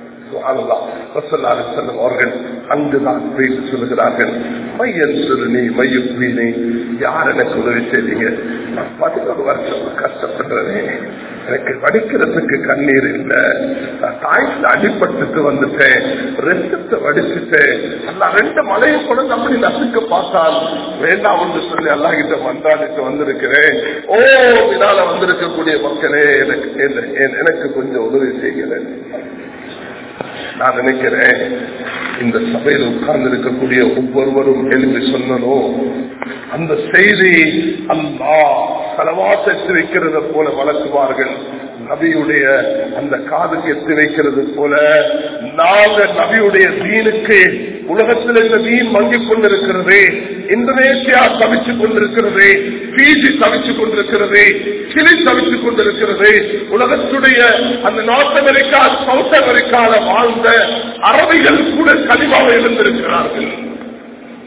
அவர்கள் அங்குதான் பேசி சொல்லுகிறார்கள் மையன் சிறுநீ மையுக்குவீனே யார் எனக்கு உதவி செய்தீங்க நான் பதினோரு வருஷம் கஷ்டப்படுறேன் எனக்கு வடிக்கிறதுக்கு கண்ணீர் இல்ல நான் தாய்க்கு அடிபட்டுட்டு வந்துட்டேன் ரத்தத்தை வடிச்சுட்டேன் அல்ல ரெண்டு மலையும் கூட அப்படி நசுக்க பார்த்தான் வேண்டாம் என்று சொல்லி அல்லா கிட்ட மன்றாடிட்டு வந்திருக்கிறேன் ஓ இதனால வந்திருக்கக்கூடிய மக்களே எனக்கு எனக்கு கொஞ்சம் உதவி செய்கிறேன் நான் நினைக்கிறேன் இந்த சபையில் உட்கார்ந்து இருக்கக்கூடிய ஒவ்வொருவரும் எழுதி சொன்னனும் அந்த செய்தி அல்லா செலவாச எத்தி வைக்கிறத போல வளர்க்குவார்கள் நபியுடைய அந்த காதுக்கு எத்தி வைக்கிறது போல நாங்க நபியுடைய தீனுக்கு உலகத்தில் இந்த தீன் மங்கிக் கொண்டிருக்கிறது இந்தோனேசியா தவிச்சுக் கொண்டிருக்கிறது பிஜி தவிச்சுக் கொண்டிருக்கிறது சிலி தவிச்சுக் கொண்டிருக்கிறது உலகத்துடைய அந்த நார்த் அமெரிக்கா சவுத் அமெரிக்கால வாழ்ந்த அரபிகள் கூட கனிவாக இருந்திருக்கிறார்கள்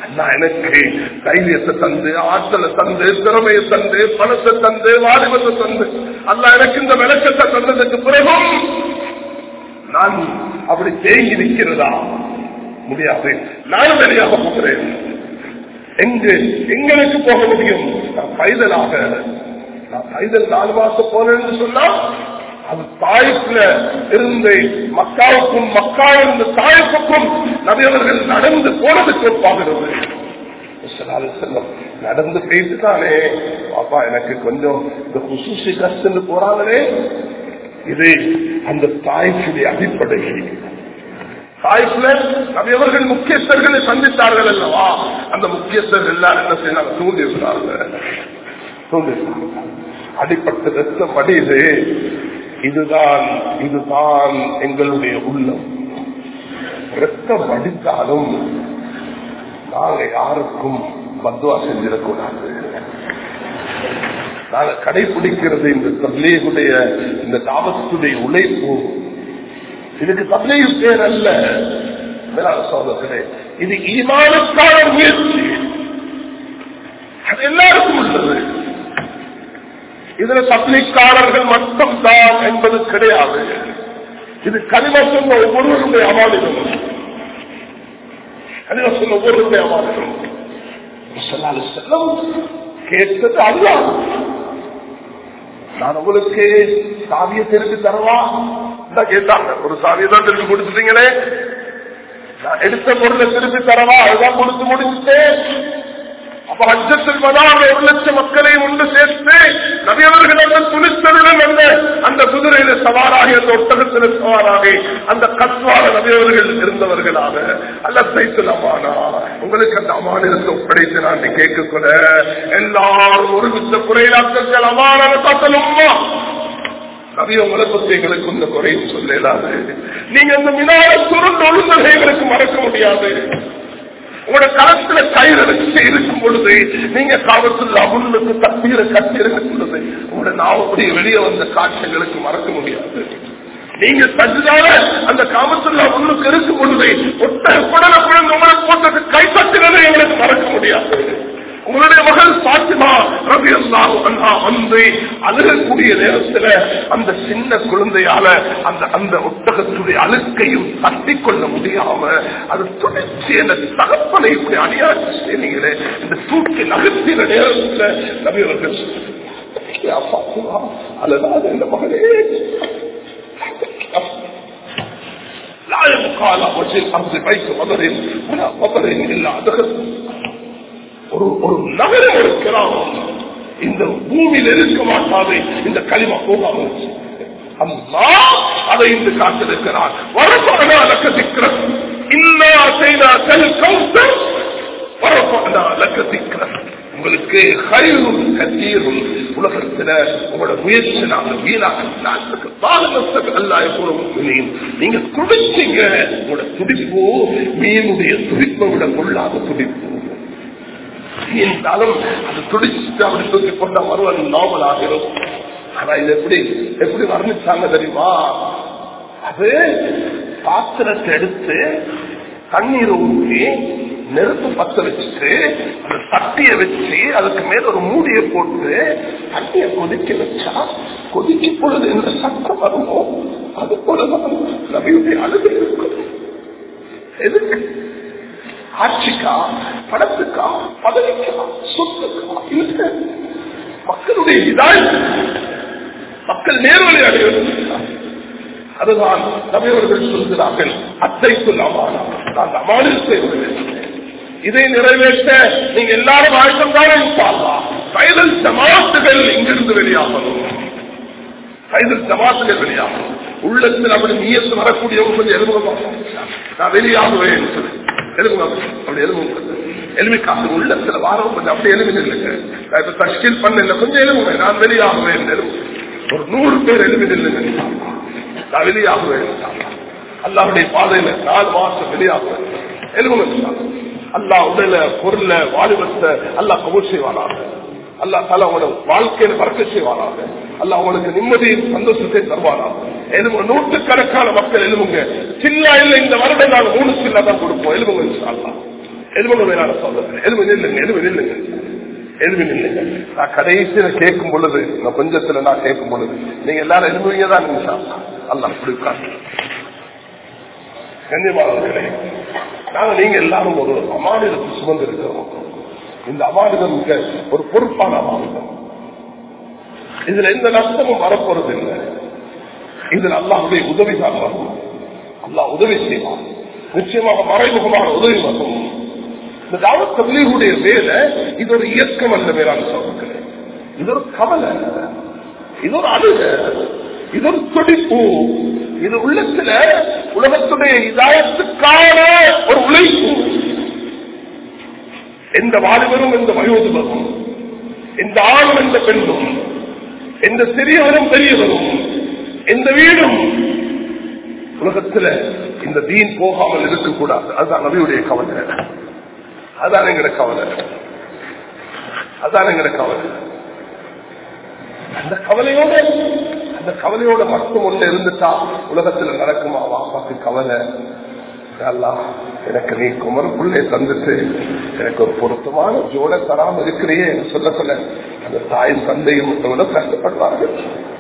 நான் எனக்கு தைரியத்தை தந்து ஆற்றலை தந்து திறமையை தந்து பணத்தை தந்து வாலிபத்தை தந்து அல்ல எனக்கு இந்த விளக்கத்தை தந்ததுக்கு பிறகும் நான் அப்படி தேங்கி நிற்கிறதா முடியாது நான் வெளியாக போகிறேன் எங்கு எங்களுக்கு போக முடியும் நான் பைதலாக நான் பைதல் நாலு மாசம் போனேன்னு சொன்னா அது தாய்ப்புல இருந்து மக்காவுக்கும் மக்கா இருந்த தாய்ப்புக்கும் நபியவர்கள் நடந்து போனதுக்கு ஒப்பாகிறது செல்லம் நடந்து போயிட்டு தானே பாப்பா எனக்கு கொஞ்சம் இந்த குசூசி கஷ்டம் போறாங்களே இது அந்த தாய்ப்புடைய அடிப்படை தாய்ப்புல நபியவர்கள் முக்கியஸ்தர்களை சந்தித்தார்கள் அல்லவா அந்த முக்கியஸ்தர்கள் எல்லாரும் என்ன செய்யலாம் தூண்டி இருக்கிறார்கள் தூண்டி அடிப்பட்ட ரத்தம் அடியுது இதுதான் இதுதான் எங்களுடைய உள்ளம் ரத்தம் அடித்தாலும் நாங்க யாருக்கும் பத்வா செஞ்சிடக்கூடாது நாங்க கடைபிடிக்கிறது இந்த தப்லீகுடைய இந்த தாபத்துடைய உழைப்பு இதுக்கு தப்லீகு பேர் அல்ல மேலான சோதர்களே இது ஈமானுக்கான முயற்சி அது எல்லாருக்கும் உள்ளது இதுல தப்லீக்காரர்கள் மட்டும்தான் என்பது கிடையாது இது கனிம சொன்ன ஒவ்வொருவருடைய அமானிதம் கனிம சொன்ன ஒவ்வொருவருடைய அமானிதம் செல்லம் கேட்டது அதுதான் நான் உங்களுக்கு சாவியை திருப்பி தரவா கேட்டாங்க ஒரு சாவியை தான் திருப்பி கொடுத்துட்டீங்களே நான் எடுத்த பொருளை திருப்பி தரவா அதுதான் கொடுத்து முடிச்சுட்டேன் அப்ப அஜத்தில் வதான ஒரு லட்சம் மக்களை ஒன்று சேர்த்து நபியவர்கள் அந்த துணித்ததுடன் அந்த அந்த குதிரையில சவாராகி அந்த ஒட்டகத்தில சவாராகி அந்த கத்வார நபியவர்கள் இருந்தவர்களாக அல்ல சைத்தில் அமானா உங்களுக்கு அந்த அமானிடத்தை ஒப்படைத்து நான் கேட்கக்கூட எல்லாரும் ஒரு வித்த குறையாக்கள் அமான காத்தலுமா நபி உங்களை பத்தி எங்களுக்கு இந்த குறையும் சொல்லலாது நீங்க அந்த மினார சுருண்டு ஒழுங்கதை எங்களுக்கு மறக்க முடியாது உங்களோட களத்துல கயிறு வச்சு இருக்கும் பொழுது நீங்க காவத்துல அமுனுக்கு தப்பீரை கட்டி இருக்கும் பொழுது உங்களோட நாவப்படி வெளியே வந்த காட்சிகளுக்கு மறக்க முடியாது நீங்க சஜிதான அந்த காமத்துல முன்னுக்கு இருக்கும் பொழுது ஒட்ட குடல குழந்தை உங்களுக்கு போட்டது கை தட்டினதை எங்களுக்கு மறக்க முடியாது உங்களுடைய மகள் பாத்திமா ரவி அண்ணா வந்து அழுகக்கூடிய நேரத்துல அந்த சின்ன குழந்தையால அந்த அந்த ஒட்டகத்துடைய அழுக்கையும் தட்டி கொள்ள முடியாம அது துணிச்சி அந்த தகப்பனை இப்படி அநியாயம் செய்றீங்களே இந்த தூக்கி நகர்த்தின நேரத்துல நபி அவர்கள் அல்லது இந்த மகளே لا يبقى على وجه الارض بيت مطر ولا مطر الا دخل ஒரு ஒரு நகரம் ஒரு கிராமம் இந்த பூமியில் இருக்க மாட்டாது இந்த களிமா போகாம அம்மா அதை இன்று காத்திருக்கிறார் வரப்பாடா லக்கத்திக்கிறது இன்னா செய்தா கல் கௌசர் வரப்பாடா லக்கத்திக்கிறது உங்களுக்கு கயிறும் கத்தீரும் உலகத்துல உங்களோட முயற்சி நாங்கள் வீணாக பாலனத்துக்கு அல்ல எப்போதும் நீங்க குடிச்சீங்க உங்களோட துடிப்பு மீனுடைய துடிப்பை விட கொள்ளாத துடிப்பு இருந்தாலும் அது துடிச்சுட்டு அப்படி தூக்கி கொண்ட வருவது நார்மல் ஆகிரும் ஆனா இது எப்படி எப்படி வர்ணிச்சாங்க தெரியுமா அது பாத்திரத்தை எடுத்து தண்ணீர் ஊற்றி நெருப்பு பத்த வச்சுட்டு அந்த தட்டிய வச்சு அதுக்கு மேல ஒரு மூடியை போட்டு தண்ணிய கொதிக்க வச்சா கொதிக்க பொழுது எந்த சத்தம் வருமோ அது போலதான் நபியுடைய அழுகை இருக்கும் எதுக்கு ஆட்சிக்கா படத்துக்கா பதவிக்கா சொத்துக்கா இல்ல மக்களுடைய இதாய் மக்கள் நேர்வழி அடைவதற்காக அதுதான் நபியவர்கள் சொல்கிறார்கள் அத்தை சொல்லாமான நான் அமானில் செய்வது இதை நிறைவேற்ற நீங்க எல்லாரும் ஆயுதம் தானே பைதல் ஜமாத்துகள் இங்கிருந்து வெளியாகணும் பைதல் ஜமாத்துகள் வெளியாகணும் உள்ளத்தில் அப்படி நீயத்து வரக்கூடியவங்க கொஞ்சம் எலும்புக நான் வெளியாகுவேன் எலும்புங்க அப்படி எலும்புங்க எலுமிக்காசு உள்ளத்துல வாரம் கொஞ்சம் அப்படி எலும்பு இல்லைங்க நான் இப்ப தஷ்கில் பண்ணல கொஞ்சம் எலும்புங்க நான் வெளியாகுவேன் எலும்பு ஒரு நூறு பேர் எலும்பு இல்லைங்க நான் வெளியாகுவேன் அல்லாவுடைய பாதையில நாலு மாசம் வெளியாகுவேன் எலும்புங்க அல்லா உடல பொருள வாலிபத்தை அல்லா கபூர் செய்வானாக அல்லா தலா உங்களோட வாழ்க்கையில பறக்க செய்வானாக அல்ல அவங்களுக்கு நிம்மதியும் சந்தோஷத்தை தருவானாக எலும்பு நூற்றுக்கணக்கான மக்கள் எலும்புங்க சில்லா இல்ல இந்த வருடம் நாங்கள் மூணு சில்லா தான் கொடுப்போம் எலும்புங்க அல்லா எலும்பு மேலான சொல்றேன் எலும்பு நில்லுங்க எலும்பு நில்லுங்க எலும்பு நில்லுங்க நான் கடைசியில கேட்கும் பொழுது நான் கொஞ்சத்துல நான் கேட்கும் பொழுது நீங்க எல்லாரும் எலும்புவீங்க தான் நிமிஷா அல்ல அப்படி உட்கார்ந்து கண்ணியமானவர்களே நாங்க நீங்க எல்லாரும் ஒரு அமானிதத்தை சுமந்து இருக்கிறோம் இந்த அமானிதம் மிக ஒரு பொறுப்பான அமானிதம் இதுல எந்த நஷ்டமும் வரப்போறது இல்லை இதுல அல்லாஹுடைய உதவி தான் வரும் அல்லாஹ் உதவி செய்வான் நிச்சயமாக மறைமுகமான உதவி வரும் இந்த தாவத் தபிலீகுடைய வேலை இது ஒரு இயக்கம் அல்ல மேலான சொல்றேன் இது ஒரு கவலை இது ஒரு அழுக இது ஒரு துடிப்பு இது உள்ளத்துல உலகத்துடைய இதாயத்துக்கான ஒரு உழைப்பு எந்த வாலிபரும் எந்த வயோதிபரும் எந்த ஆணும் எந்த பெண்ணும் எந்த சிறியவரும் பெரியவரும் எந்த வீடும் உலகத்துல இந்த தீன் போகாமல் இருக்கக்கூடாது அதுதான் நபியுடைய கவலை அதான் எங்கட கவலை அதான் எங்கட கவலை அந்த கவலையோட அந்த கவலையோட மட்டும் ஒண்ணு இருந்துட்டா உலகத்துல நடக்குமா வாப்பாக்கு கவலை அல்லாஹ், எனக்கு நீ குமரப்புள்ளே தந்துட்டு எனக்கு ஒரு பொருத்தமான ஜோட தராம இருக்கிறியே என்று சொல்ல சொல்ல அந்த தாயும் தந்தையும் விட கஷ்டப்படுவார்கள்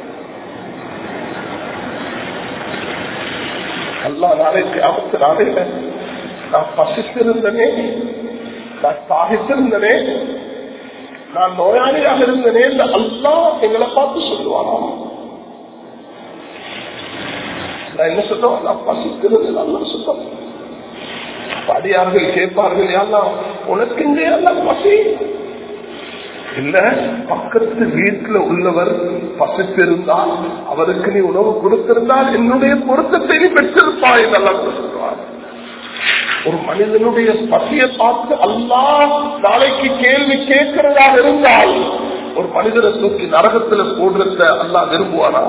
அல்லா நாளைக்கு ஆபத்து நாளையில நான் பசித்திருந்தனே நான் சாகித்திருந்தனே நான் நோயாளியாக இருந்தனே இந்த அல்லா எங்களை பார்த்து சொல்லுவாராம் நான் என்ன சொல்றோம் நான் பசிக்கிறது நல்லா சுத்தம் படியார்கள் கேட்பார்கள் எல்லாம் உனக்கு இங்கே எல்லாம் பசி இல்ல பக்கத்து வீட்டுல உள்ளவர் பசித்திருந்தால் அவருக்கு நீ உணவு கொடுத்திருந்தால் என்னுடைய பொருத்தத்தை நீ பெற்றிருப்பாய் நல்லா சொல்லுவார் ஒரு மனிதனுடைய பசியை பார்த்து அல்லா நாளைக்கு கேள்வி கேட்கிறதாக இருந்தால் ஒரு மனிதனை தூக்கி நரகத்துல போடுறத அல்லா விரும்புவானா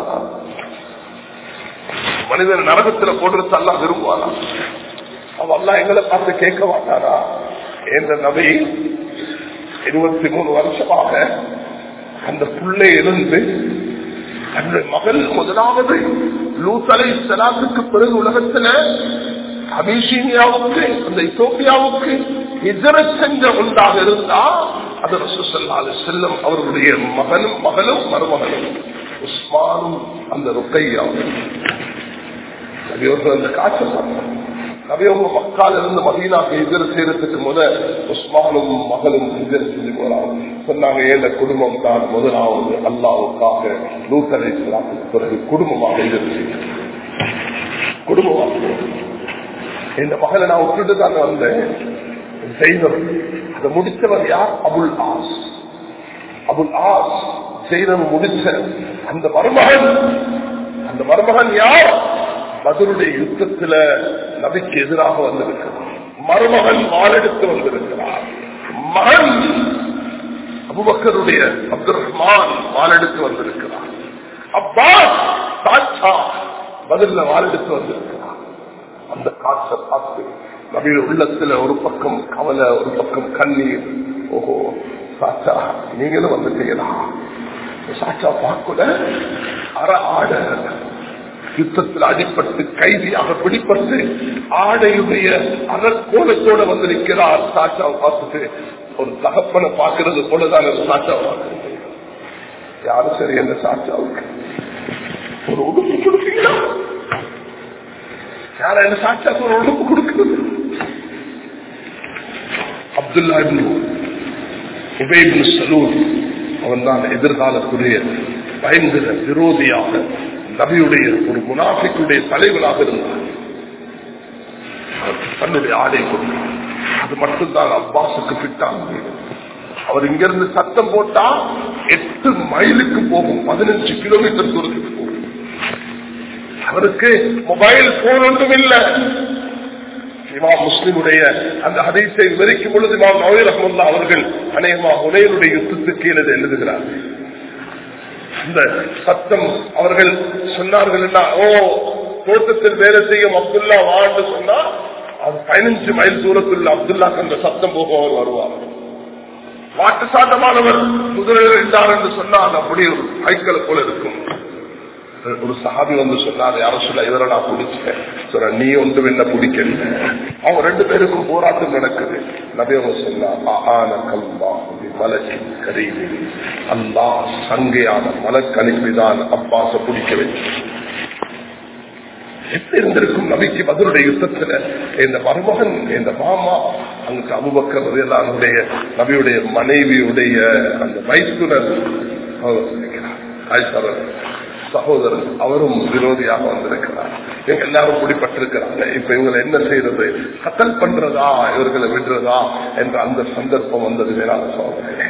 மனிதன் நரகத்துல போடுறது அல்லா விரும்புவானா அவன் அல்லா எங்களை பார்த்து கேட்க மாட்டாரா என்ற நபி இருபத்தி மூணு வருஷமாக அந்த புள்ளை இருந்து தன்னுடைய மகள் முதலாவது லூசலை சலாத்துக்கு பிறகு உலகத்துல அபிஷீனியாவுக்கு அந்த இத்தோப்பியாவுக்கு இதர சென்ற ஒன்றாக இருந்தா அது ரசூசல்லாது செல்லம் அவர்களுடைய மகனும் மகளும் மருமகனும் உஸ்மானும் அந்த ருக்கையாவும் நபியவர்கள் அந்த காய்ச்சல் நபியவங்க மக்கால் இருந்து மதீனாக்கு எதிர செய்யறதுக்கு முத உஸ்மானும் மகளும் எதிர செஞ்சு போறாங்க சொன்னாங்க ஏழ குடும்பம் தான் முதலாவது அல்லாவுக்காக நூத்தலை பிறகு குடும்பமாக எதிர செய்யும் குடும்பமாக இந்த மகளை நான் விட்டுட்டு தான் வந்தேன் செய்தவர் அதை முடித்தவர் யார் அபுல் ஆஸ் அபுல் ஆஸ் செய்தவர் முடிச்ச அந்த மருமகன் அந்த மருமகன் யார் பதிலுடைய யுத்தத்துல நபிக்கு எதிராக வந்திருக்கிறார் மருமகன் வாழெடுத்து வந்திருக்கிறார் மகன் அபுபக்கருடைய அப்துல் ரஹ்மான் வாழெடுத்து வந்திருக்கிறார் அப்பாஸ் தாட்சா பதில வாழெடுத்து வந்திருக்கிறார் அந்த காற்றை பார்த்து நபிய உள்ளத்துல ஒரு பக்கம் கவலை ஒரு பக்கம் கண்ணீர் ஓஹோ சாச்சா நீங்களும் வந்துட்டீங்களா சாச்சா பார்க்கல அற ஆட யுத்தத்தில் அடிப்பட்டு கைதியாக பிடிப்பட்டு ஆடையுடைய அறக்கோலத்தோட வந்திருக்கிறார் சாச்சாவை பார்த்துட்டு ஒரு தகப்பனை பார்க்கிறது போலதான் அந்த சாச்சாவை பார்க்கிறது யாரும் சரி அந்த சாச்சாவுக்கு ஒரு உடுப்பு கொடுப்பீங்களா யார என்ன சாட்சாத்து ஒரு உடுப்பு கொடுக்கிறது அப்துல்லா உபேபின் சலூன் அவன் தான் எதிர்காலத்துடைய பயங்கர விரோதியாக நபியுடைய ஒரு முனாஃபிக்குடைய தலைவராக இருந்தார் தன்னுடைய ஆடை கொடுத்தார் அது மட்டும்தான் அப்பாஸுக்கு பிட்டாங்க அவர் இங்கிருந்து சத்தம் போட்டா எட்டு மைலுக்கு போகும் பதினஞ்சு கிலோமீட்டர் தூரத்துக்கு போகும் அவருக்கு மொபைல் போன் ஒன்றும் இல்லை இமாம் முஸ்லிமுடைய அந்த ஹதீஸை விவரிக்கும் பொழுது இமாம் நவீர் ரஹமுல்லா அவர்கள் அநேகமா உரையனுடைய யுத்தத்துக்கு கீழே எழுதுகிறார்கள் இந்த சத்தம் அவர்கள் சொன்னார்கள் ஓ தோட்டத்தில் வேலை செய்யும் அப்துல்லா வான்னு சொன்னா அது பதினஞ்சு மைல் தூரத்தில் அப்துல்லாக்கு அந்த சத்தம் போக அவர் வருவார் வாட்டு சாட்டமானவர் குதிரை என்றார் என்று சொன்னால் அப்படி ஒரு சைக்கிள் போல இருக்கும் ஒரு சஹாபி வந்து சொன்னார் யாரும் சொல்ல இவரை நான் பிடிச்சேன் சொல்ற நீ ஒன்று என்ன பிடிக்கல அவங்க ரெண்டு பேருக்கும் போராட்டம் நடக்குது நபி அவங்க சொன்னா ஆன கல்வா மலச்சி கரீது அல்லா சங்கையான மலக்கணிப்புதான் அப்பாச பிடிக்க வச்சு எப்படி இருந்திருக்கும் நபிக்கு பதிலுடைய யுத்தத்துல இந்த மருமகன் இந்த மாமா அங்கு அபுபக்கர் ரலியல்லாஹுடைய நபியுடைய மனைவியுடைய அந்த மைத்துனர் அவர் இருக்கிறார். ஆயிஷா ரலி- சகோதரர் அவரும் விரோதியாக வந்திருக்கிறார் இவங்க எல்லாரும் பிடிப்பட்டிருக்கிறாங்க இப்ப இவங்களை என்ன செய்யறது கத்தல் பண்றதா இவர்களை விடுறதா என்ற அந்த சந்தர்ப்பம் வந்தது வேளாண் சோதனை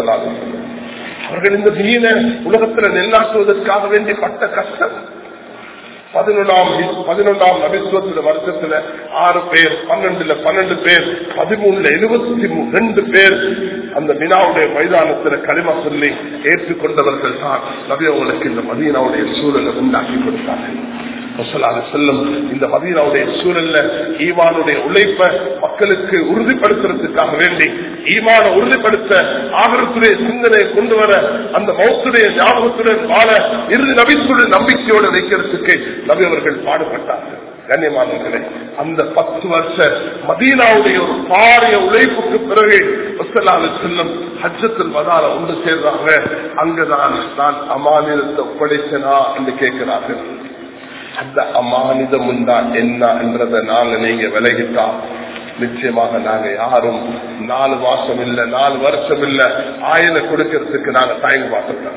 அவர்கள் இந்த தீன உலகத்துல நெல்லாற்றுவதற்காக வேண்டி பட்ட கஷ்டம் பதினொன்றாம் பதினொன்றாம் நபித்துவத்துல வருஷத்துல ஆறு பேர் பன்னெண்டுல பன்னெண்டு பேர் பதிமூணுல எழுபத்தி ரெண்டு பேர் அந்த வினாவுடைய மைதானத்துல களிமா சொல்லி ஏற்றுக்கொண்டவர்கள் தான் நபி அவங்களுக்கு இந்த மதீனாவுடைய சூழலை உண்டாக்கி கொடுத்தார்கள் ரசூலுல்லாஹி செல்லும் இந்த மதீனாவுடைய சூழல்ல ஈமானுடைய உழைப்ப மக்களுக்கு உறுதிப்படுத்துறதுக்காக வேண்டி ஈமான உறுதிப்படுத்த ஆகரத்துடைய சிந்தனையை கொண்டு வர அந்த மௌத்துடைய ஞாபகத்துடன் வாழ இறுதி நபித்துடைய நம்பிக்கையோடு வைக்கிறதுக்கு நபி அவர்கள் பாடுபட்டார்கள் கண்ணியமானவர்களே அந்த பத்து வருஷ மதீனாவுடைய ஒரு பாரிய உழைப்புக்கு பிறகு வசலாலு செல்லும் ஹஜ்ஜத்தில் வதால ஒன்று சேர்றாங்க அங்கதான் நான் அமானிதத்தை ஒப்படைச்சனா என்று கேட்கிறார்கள் அந்த அமானிதம் உண்டா என்ன என்றதை நாங்க நீங்க விலகிட்டா நிச்சயமாக நாங்க யாரும் நாலு மாசம் இல்ல நாலு வருஷம் இல்ல ஆயில கொடுக்கறதுக்கு நாங்க தயங்க பார்த்துருக்கோம்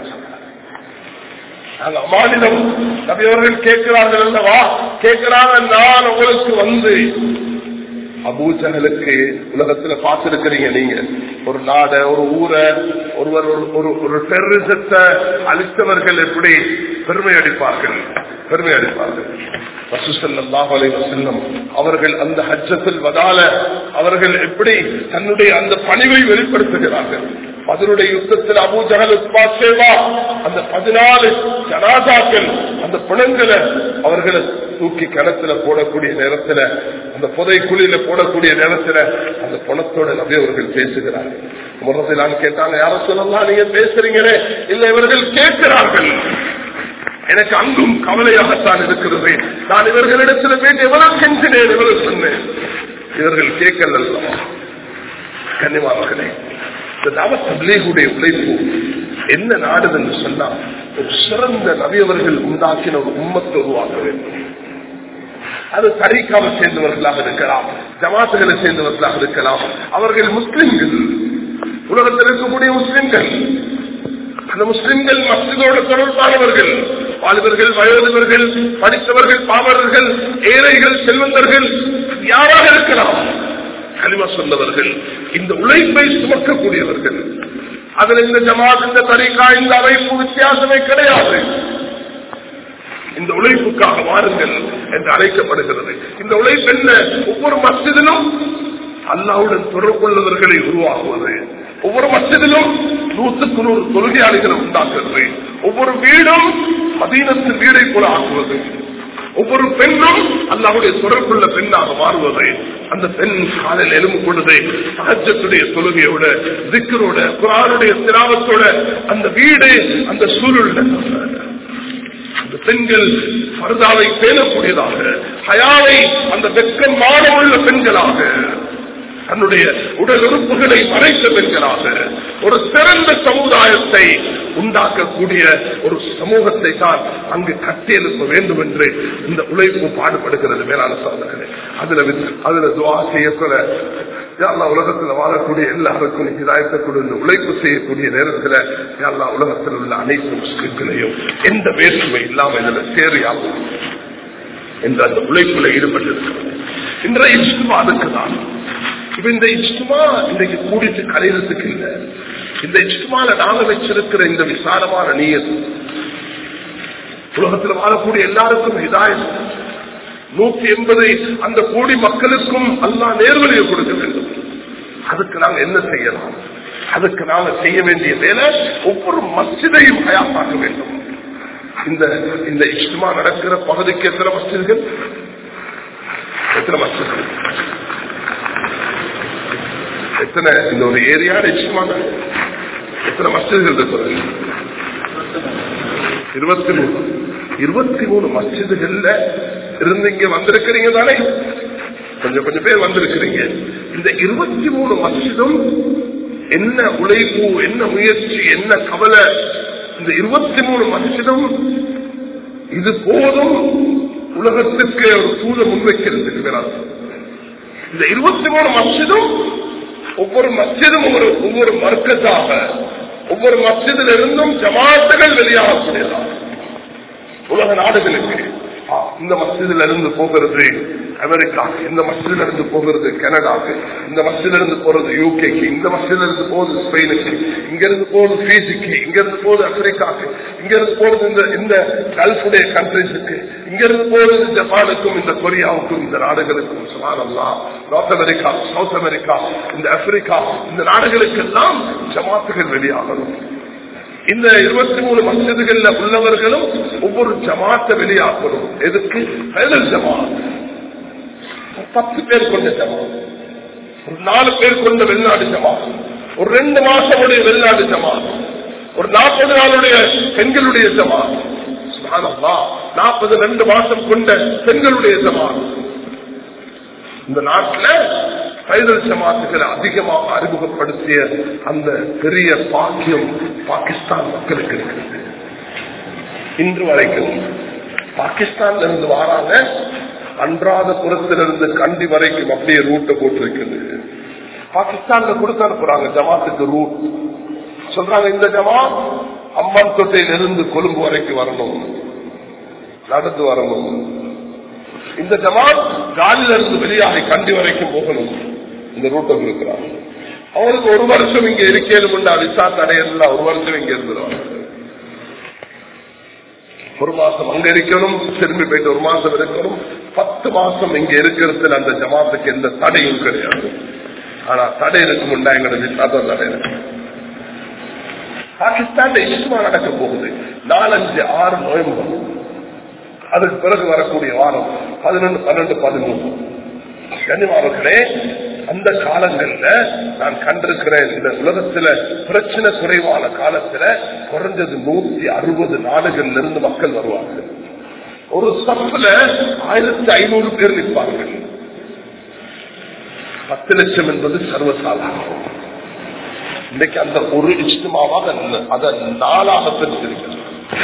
நாங்க அமானிதம் நபியவர்கள் கேட்கிறார்கள் அல்லவா கேட்கிறாங்க நான் உங்களுக்கு வந்து அபூஜகளுக்கு உலகத்துல பார்த்திருக்கிறீங்க நீங்க ஒரு நாட ஒரு ஊரை ஒருவர் ஒரு- ஒரு ஒரு டெரரிசத்தை அளித்தவர்கள் எப்படி பெருமை அடிப்பார்கள் பெருமை அடிப்பார்கள் ரசூலுல்லாஹி அலைஹி வஸல்லம் அவர்கள் அந்த ஹஜ்ஜத்தில் வதால அவர்கள் எப்படி தன்னுடைய அந்த பணிவை வெளிப்படுத்துகிறார்கள் அதனுடைய யுத்தத்தில் அபூஜகல் உத்பாசேவா அந்த பதினாலு ஜனாதாக்கள் அந்த பிணங்களை அவர்களை தூக்கி கிணத்துல போடக்கூடிய நேரத்துல அந்த புதை குழியில போடக்கூடிய நேரத்துல அந்த பணத்தோட நபி அவர்கள் பேசுகிறார்கள் முறத்தில் நான் கேட்டாங்க யார சொல்லலாம் நீங்க பேசுறீங்களே இல்ல இவர்கள் கேட்கிறார்கள் எனக்கு அங்கும் கவலையாகத்தான் இருக்கிறது நான் இவர்களிடத்தில் போயிட்டு எவ்வளவு கெஞ்சினேன் எவ்வளவு சொன்னேன் இவர்கள் கேட்கல கன்னிமார்களே இந்த தவத்தபிலேகுடைய உழைப்பு என்ன நாடுது என்று சொன்னா ஒரு சிறந்த நபியவர்கள் உண்டாக்கின ஒரு உம்மத்தை உருவாக்க வேண்டும் அது தரிக்காம சேர்ந்தவர்களாக இருக்கலாம் ஜமாத்துகளை சேர்ந்தவர்களாக இருக்கலாம் அவர்கள் முஸ்லிம்கள் உலகத்தில் இருக்கக்கூடிய முஸ்லிம்கள் அந்த முஸ்லிம்கள் மஸ்ஜிதோடு தொடர்பானவர்கள் வாலிபர்கள் வயோதிபர்கள் படித்தவர்கள் பாமரர்கள் ஏழைகள் செல்வந்தர்கள் யாராக இருக்கலாம் கனிம சொன்னவர்கள் இந்த உழைப்பை சுமக்கக்கூடியவர்கள் அதில் இந்த ஜமாத் இந்த தரிகா இந்த அமைப்பு வித்தியாசமே கிடையாது இந்த உழைப்புக்காக வாருங்கள் என்று அழைக்கப்படுகிறது இந்த உழைப்பு என்ன ஒவ்வொரு மஸ்ஜிதிலும் அல்லாவுடன் தொடர்புள்ளவர்களை உருவாக்குவது ஒவ்வொரு மஸ்ஜிதிலும் நூற்றுக்கு நூறு தொழுகையாளிகளை உண்டாக்குறது ஒவ்வொரு வீடும் மதீனத்தின் வீடை போல ஆக்குவது ஒவ்வொரு பெண்ணும் அல்லாவுடைய தொடர்புள்ள பெண்ணாக மாறுவது அந்த பெண் காலையில் எலும்பு கொண்டது சகஜத்துடைய தொழுகையோட திக்கரோட குரானுடைய திராவத்தோட அந்த வீடு அந்த சூழல் அந்த பெண்கள் பரதாவை பேணக்கூடியதாக ஹயாவை அந்த வெக்கம் மானமுள்ள பெண்களாக தன்னுடைய உடல் உறுப்புகளை மறைத்த பெண்களாக ஒரு சிறந்த சமுதாயத்தை உண்டாக்கக்கூடிய ஒரு சமூகத்தை தான் அங்கு கட்டியெழுப்ப வேண்டும் என்று இந்த உழைப்பு பாடுபடுகிறது மேலான சோதனை அதுல வித்- அதுல துவா செய்யக்கூட எல்லா உலகத்தில் வாழக்கூடிய எல்லாருக்கும் இதாயத்தை கொடுத்து உழைப்பு செய்யக்கூடிய நேரத்தில் எல்லா உலகத்தில் உள்ள அனைத்து முஸ்லிம்களையும் எந்த வேற்றுமை இல்லாமல் இதுல சேரியாகும் என்ற அந்த உழைப்புல ஈடுபட்டிருக்கிறது இன்றைய இஷ்டமா அதுக்கு தான் இப்ப இந்த இஷ்டமா இன்றைக்கு கூடிட்டு கலையிறதுக்கு இல்லை இந்த இஷ்டமான நாங்க வச்சிருக்கிற இந்த விசாலமான நீர் உலகத்தில் வாழக்கூடிய எல்லாருக்கும் இதாயம் நூத்தி எண்பது அந்த கோடி மக்களுக்கும் அல்லா நேர்வழியை கொடுக்க வேண்டும் அதுக்கு நாங்க என்ன செய்யலாம் அதுக்கு நாங்க செய்ய வேண்டிய வேலை ஒவ்வொரு மஸ்ஜிதையும் ஹயாத்தாக்க வேண்டும் இந்த இந்த இஷ்டமா நடக்கிற பகுதிக்கு எத்தனை மஸ்ஜிதுகள் எத்தனை மஸ்ஜிதுகள் எத்தனை இந்த ஒரு ஏரியா இஷ்டமா எத்தனை மஸ்ஜிதுகள் இருக்கிறது இருபத்தி மூணு இருபத்தி மூணு மஸ்ஜிதுகள்ல இருந்து இங்க வந்திருக்கிறீங்க தானே கொஞ்சம் கொஞ்சம் பேர் வந்திருக்கிறீங்க இந்த இருபத்தி மூணு மஸ்ஜிதும் என்ன உழைப்பு என்ன முயற்சி என்ன கவலை இந்த இருபத்தி மூணு மஸ்ஜிதும் இது போதும் உலகத்திற்கு ஒரு தூத முன்வைக்கிறதுக்கு வேறாது இந்த இருபத்தி மூணு மஸ்ஜிதும் ஒவ்வொரு மஸ்ஜிதும் ஒரு ஒவ்வொரு மர்க்கத்தாக ஒவ்வொரு மஸ்ஜிதில் இருந்தும் ஜமாத்துகள் வெளியாகக்கூடியதாக உலக நாடுகளுக்கு ஆ, இந்த மஸ்ஜிதில் இருந்து போகிறது அமெரிக்கா இந்த மஸ்ஜிதில் இருந்து போகிறது கனடாக்கு இந்த மஸ்ஜிதில் இருந்து போறது யூகேக்கு இந்த மஸ்ஜிதில் இருந்து போகுது ஸ்பெயினுக்கு இங்க இருந்து போகுது பிஜிக்கு இங்க இருந்து போகுது ஆப்பிரிக்காக்கு இங்க இருந்து போகுது இந்த இந்த கல்ஃபுடைய கண்ட்ரிஸுக்கு இங்க இருந்து போகுது ஜப்பானுக்கும் இந்த கொரியாவுக்கும் இந்த நாடுகளுக்கும் சுமாரல்லா நார்த் அமெரிக்கா சவுத் அமெரிக்கா இந்த ஆப்பிரிக்கா இந்த நாடுகளுக்கெல்லாம் ஜமாத்துகள் வெளியாகணும் இந்த இருபத்தி மூணு மசிதுகள்ல உள்ளவர்களும் ஒவ்வொரு ஜமாத்தை வெளியாக்கணும் எதுக்கு ஃபைனல் ஜமாத் பத்து பேர் கொண்ட ஜமாத் ஒரு நாலு பேர் கொண்ட வெளிநாடு ஜமாத் ஒரு ரெண்டு மாசம் உடைய வெளிநாடு ஜமாத் ஒரு நாற்பது நாளுடைய பெண்களுடைய ஜமாத் நாற்பது ரெண்டு மாசம் கொண்ட பெண்களுடைய ஜமாத் இந்த நாட்டில் பைதல் ஜமாத்துகளை அதிகமாக அறிமுகப்படுத்திய அந்த பெரிய பாக்கியம் பாகிஸ்தான் மக்களுக்கு இருக்கிறது இன்று வரைக்கும் பாகிஸ்தான்ல இருந்து வாராங்க அன்றாதபுரத்திலிருந்து கண்டி வரைக்கும் அப்படியே ரூட்டை போட்டிருக்குது பாகிஸ்தான்ல கொடுத்து அனுப்புறாங்க ஜமாத்துக்கு ரூட் சொல்றாங்க இந்த ஜமாத் அம்மான் தொட்டையில இருந்து கொழும்பு வரைக்கும் வரணும் நடந்து வரணும் இந்த ஜமாத் காலில இருந்து வெளியாகி கண்டி வரைக்கும் போகணும் இந்த ரூட்டை கொடுக்கிறாங்க அவருக்கு ஒரு வருஷம் இங்க இருக்கேன் விசா தடையெல்லாம் ஒரு வருஷம் இங்க இருந்துருவாங்க ஒரு மாசம் அங்க இருக்கணும் திரும்பி போயிட்டு ஒரு மாசம் இருக்கணும் பத்து மாசம் இங்க இருக்கிறதுல அந்த ஜமாத்துக்கு எந்த தடையும் கிடையாது ஆனா தடை இருக்கு முன்னா எங்களோட விசா தான் தடை இருக்கு பாகிஸ்தான்ல இஸ்மா நடக்க போகுது நாலஞ்சு ஆறு நோயம்பு அதுக்கு பிறகு வரக்கூடிய வாரம் பதினொன்று பன்னெண்டு பதிமூணு கனிமாவர்களே அந்த காலங்கள்ல நான் கண்டிருக்கிறேன் இந்த உலகத்துல பிரச்சனை குறைவான காலத்துல குறைஞ்சது நூத்தி அறுபது நாடுகள்ல இருந்து மக்கள் வருவாங்க ஒரு சப்புல ஆயிரத்தி ஐநூறு பேர் நிற்பார்கள் பத்து லட்சம் என்பது சர்வசாதாரணம் இன்னைக்கு அந்த ஒரு இஷ்டமாவாக அதை நாளாக பிரிச்சிருக்கிறது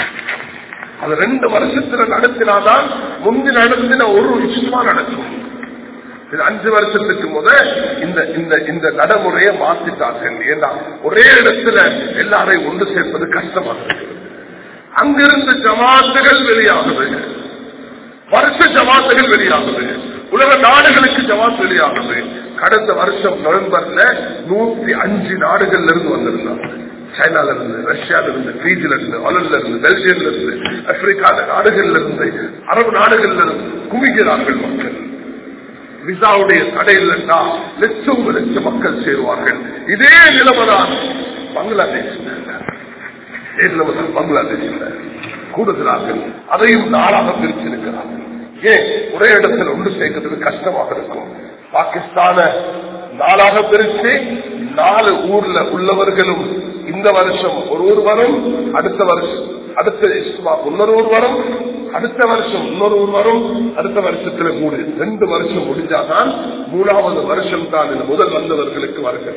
அது ரெண்டு வருஷத்துல நடத்தினாதான் முந்தி நடத்தின ஒரு இஷ்டமா நடக்கும் இது அஞ்சு வருஷத்துக்கு முத இந்த இந்த இந்த நடைமுறையை மாத்திட்டார்கள் ஏன்னா ஒரே இடத்துல எல்லாரையும் ஒன்று சேர்ப்பது கஷ்டமாக இருக்கிறது அங்கிருந்து ஜமாத்துகள் வெளியாகுது வருஷ ஜமாத்துகள் வெளியாகுது உலக நாடுகளுக்கு ஜமாத் வெளியாகுது கடந்த வருஷம் நவம்பர்ல நூத்தி அஞ்சு நாடுகள்ல இருந்து வந்திருந்தாங்க சைனால இருந்து ரஷ்யால இருந்து பீஜில இருந்து ஹாலண்ட்ல இருந்து பெல்ஜியம்ல இருந்து ஆப்பிரிக்கா நாடுகள்ல இருந்து அரபு நாடுகள்ல இருந்து குவிக்கிறார்கள் மக்கள் விசாவுடைய தடை இல்லைன்னா லட்சம் லட்சம் மக்கள் சேருவார்கள் இதே நிலைமைதான் பங்களாதேஷ்ல இதே நிலைமைதான் பங்களாதேஷ்ல கூடுகிறார்கள் அதையும் நாளாக பிரிச்சிருக்கிறார்கள் ஏன் ஒரே இடத்துல ஒன்று சேர்க்கிறதுக்கு கஷ்டமாக இருக்கும் பாகிஸ்தான நாளாக பிரிச்சு நாலு ஊர்ல உள்ளவர்களும் இந்த வருஷம் ஒரு ஊர் வரும் அடுத்த வருஷம் அடுத்த இஸ்மா இன்னொரு ஊர் வரும் அடுத்த வருஷம் இன்னொரு ஊர் வரும் அடுத்த வருஷத்துல மூணு ரெண்டு வருஷம் முடிஞ்சாதான் மூணாவது வருஷம் தான் இந்த முதல் வந்தவர்களுக்கு வருகிறது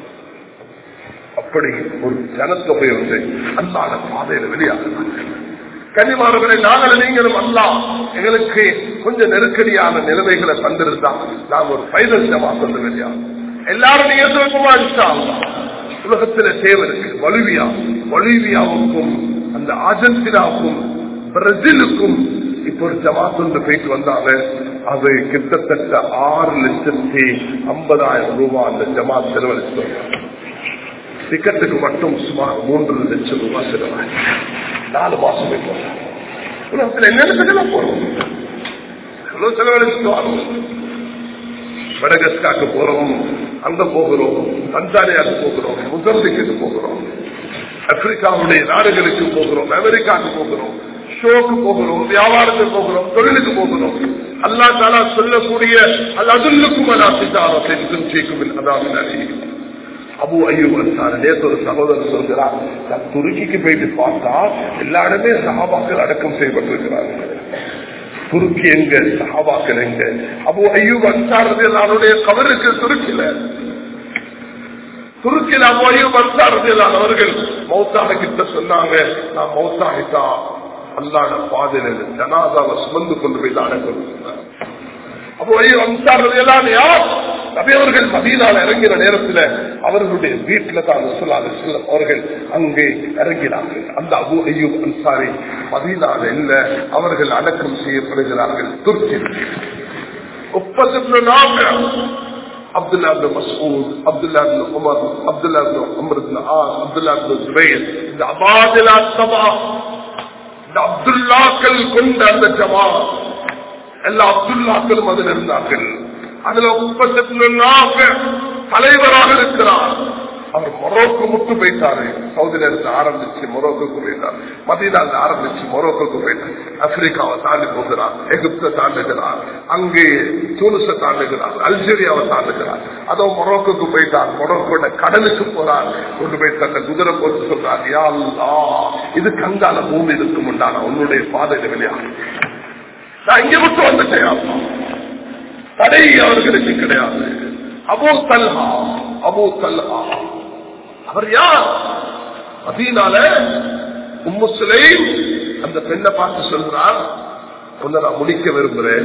அப்படி ஒரு ஜனத்தொகை ஒன்று அல்லாத பாதையில வெளியாகிறார்கள் கன்னிமானவர்களை நாங்கள் நீங்களும் அல்லா எங்களுக்கு கொஞ்சம் நெருக்கடியான நிலைமைகளை தந்திருந்தா நாம் ஒரு பைதல் ஜமா கொண்டு வெளியாகும் எல்லாரும் நீங்க சொல்லுமா உலகத்துல தேவை இருக்கு வலுவியா வலுவியாவுக்கும் அந்த அர்ஜென்டினாவுக்கும் பிரேசிலுக்கும் இப்ப ஒரு ஜமாத் ஒன்று போயிட்டு வந்தாங்க அது கிட்டத்தட்ட ஆறு லட்சத்தி ஐம்பதாயிரம் ரூபாய் அந்த ஜமாத் செலவழிச்சு வந்தாங்க டிக்கெட்டுக்கு மட்டும் சுமார் மூன்று லட்சம் ரூபாய் செலவாய் நாலு மாசம் போயிட்டு வந்தாங்க உலகத்துல என்னென்ன போறோம் எவ்வளவு செலவழிச்சுட்டு வரோம் வடகஸ்காக்கு போறோம் அங்க போகிறோம் தன்சானியாக்கு போகிறோம் முசம்பிக்கு போகிறோம் ஆப்பிரிக்காவுடைய நாடுகளுக்கு போகிறோம் அமெரிக்காவுக்கு போகிறோம் ஷோக்கு போகிறோம் வியாபாரத்துக்கு போகிறோம் தொழிலுக்கு போகிறோம் அல்லா தாலா சொல்லக்கூடிய அல்ல அதுல்லுக்கும் அல்லாசித்தாரத்தை செய்யும் அதாவது அபு ஐயூப் அன்சாரி நேற்று ஒரு சகோதரர் சொல்கிறார் நான் துருக்கிக்கு போயிட்டு பார்த்தா எல்லா இடமே சகாபாக்கள் அடக்கம் செய்யப்பட்டிருக்கிறார்கள் துருக்கி எங்க சகாபாக்கள் எங்க அபு ஐயூப் அன்சாரது அவருடைய கவருக்கு துருக்கில துருக்கியில் அபு ஐயூப் அன்சாரது அவர்கள் மௌத்தான கிட்ட சொன்னாங்க நான் மௌத்தாகிட்டா அல்லாட பாதையில ஜனாதாவை சுமந்து கொண்டு போய் தான் அடக்கம் அப்போ அன்சாரது எல்லாம் யார் நபியவர்கள் மதீனால இறங்கின நேரத்தில் அவர்களுடைய வீட்டில் தான் சொல்லாத செல்லம் அவர்கள் அங்கே இறங்கினார்கள் அந்த அபு ஐயூப் அன்சாரி மதீனால இல்ல அவர்கள் அடக்கம் செய்யப்படுகிறார்கள் துர்க்கி Abdullah Masud Abdullah Umar Abdullah Amr As Abdullah Zubair இந்த அபாதிலா சபா இந்த அப்துல்லாக்கள் கொண்ட அந்த ஜமா எல்லா அப்துல்லாக்களும் அதில் இருந்தார்கள் அதுல முப்பத்தி தலைவராக இருக்கிறார் அவர் மொரோக்கோ முட்டு போயிட்டாரு சவுதியில இருந்து ஆரம்பிச்சு மொரோக்கோக்கு போயிட்டார் மதீனால ஆரம்பிச்சு மொரோக்கோக்கு போயிட்டார் ஆப்பிரிக்காவை தாண்டி போகிறார் எகிப்தை தாண்டுகிறார் அங்கே தூனுசை தாண்டுகிறார் அல்ஜீரியாவை தாண்டுகிறார் அதோ மொரோக்கோக்கு போயிட்டார் மொரோக்கோட கடலுக்கு போறார் கொண்டு போய் தன்னை குதிரை போட்டு சொல்றார் யா இது கங்கால பூமி இருக்கும் உண்டான உன்னுடைய பாதையில வெளியாக நான் இங்க விட்டு வந்துட்டேன் தடை அவர்களுக்கு கிடையாது அபோ தல்ஹா அபோ தல்ஹா அவர் யார் அதனால உம்முசுலை அந்த பெண்ணை பார்த்து சொல்றார் உன்னை நான் முடிக்க விரும்புறேன்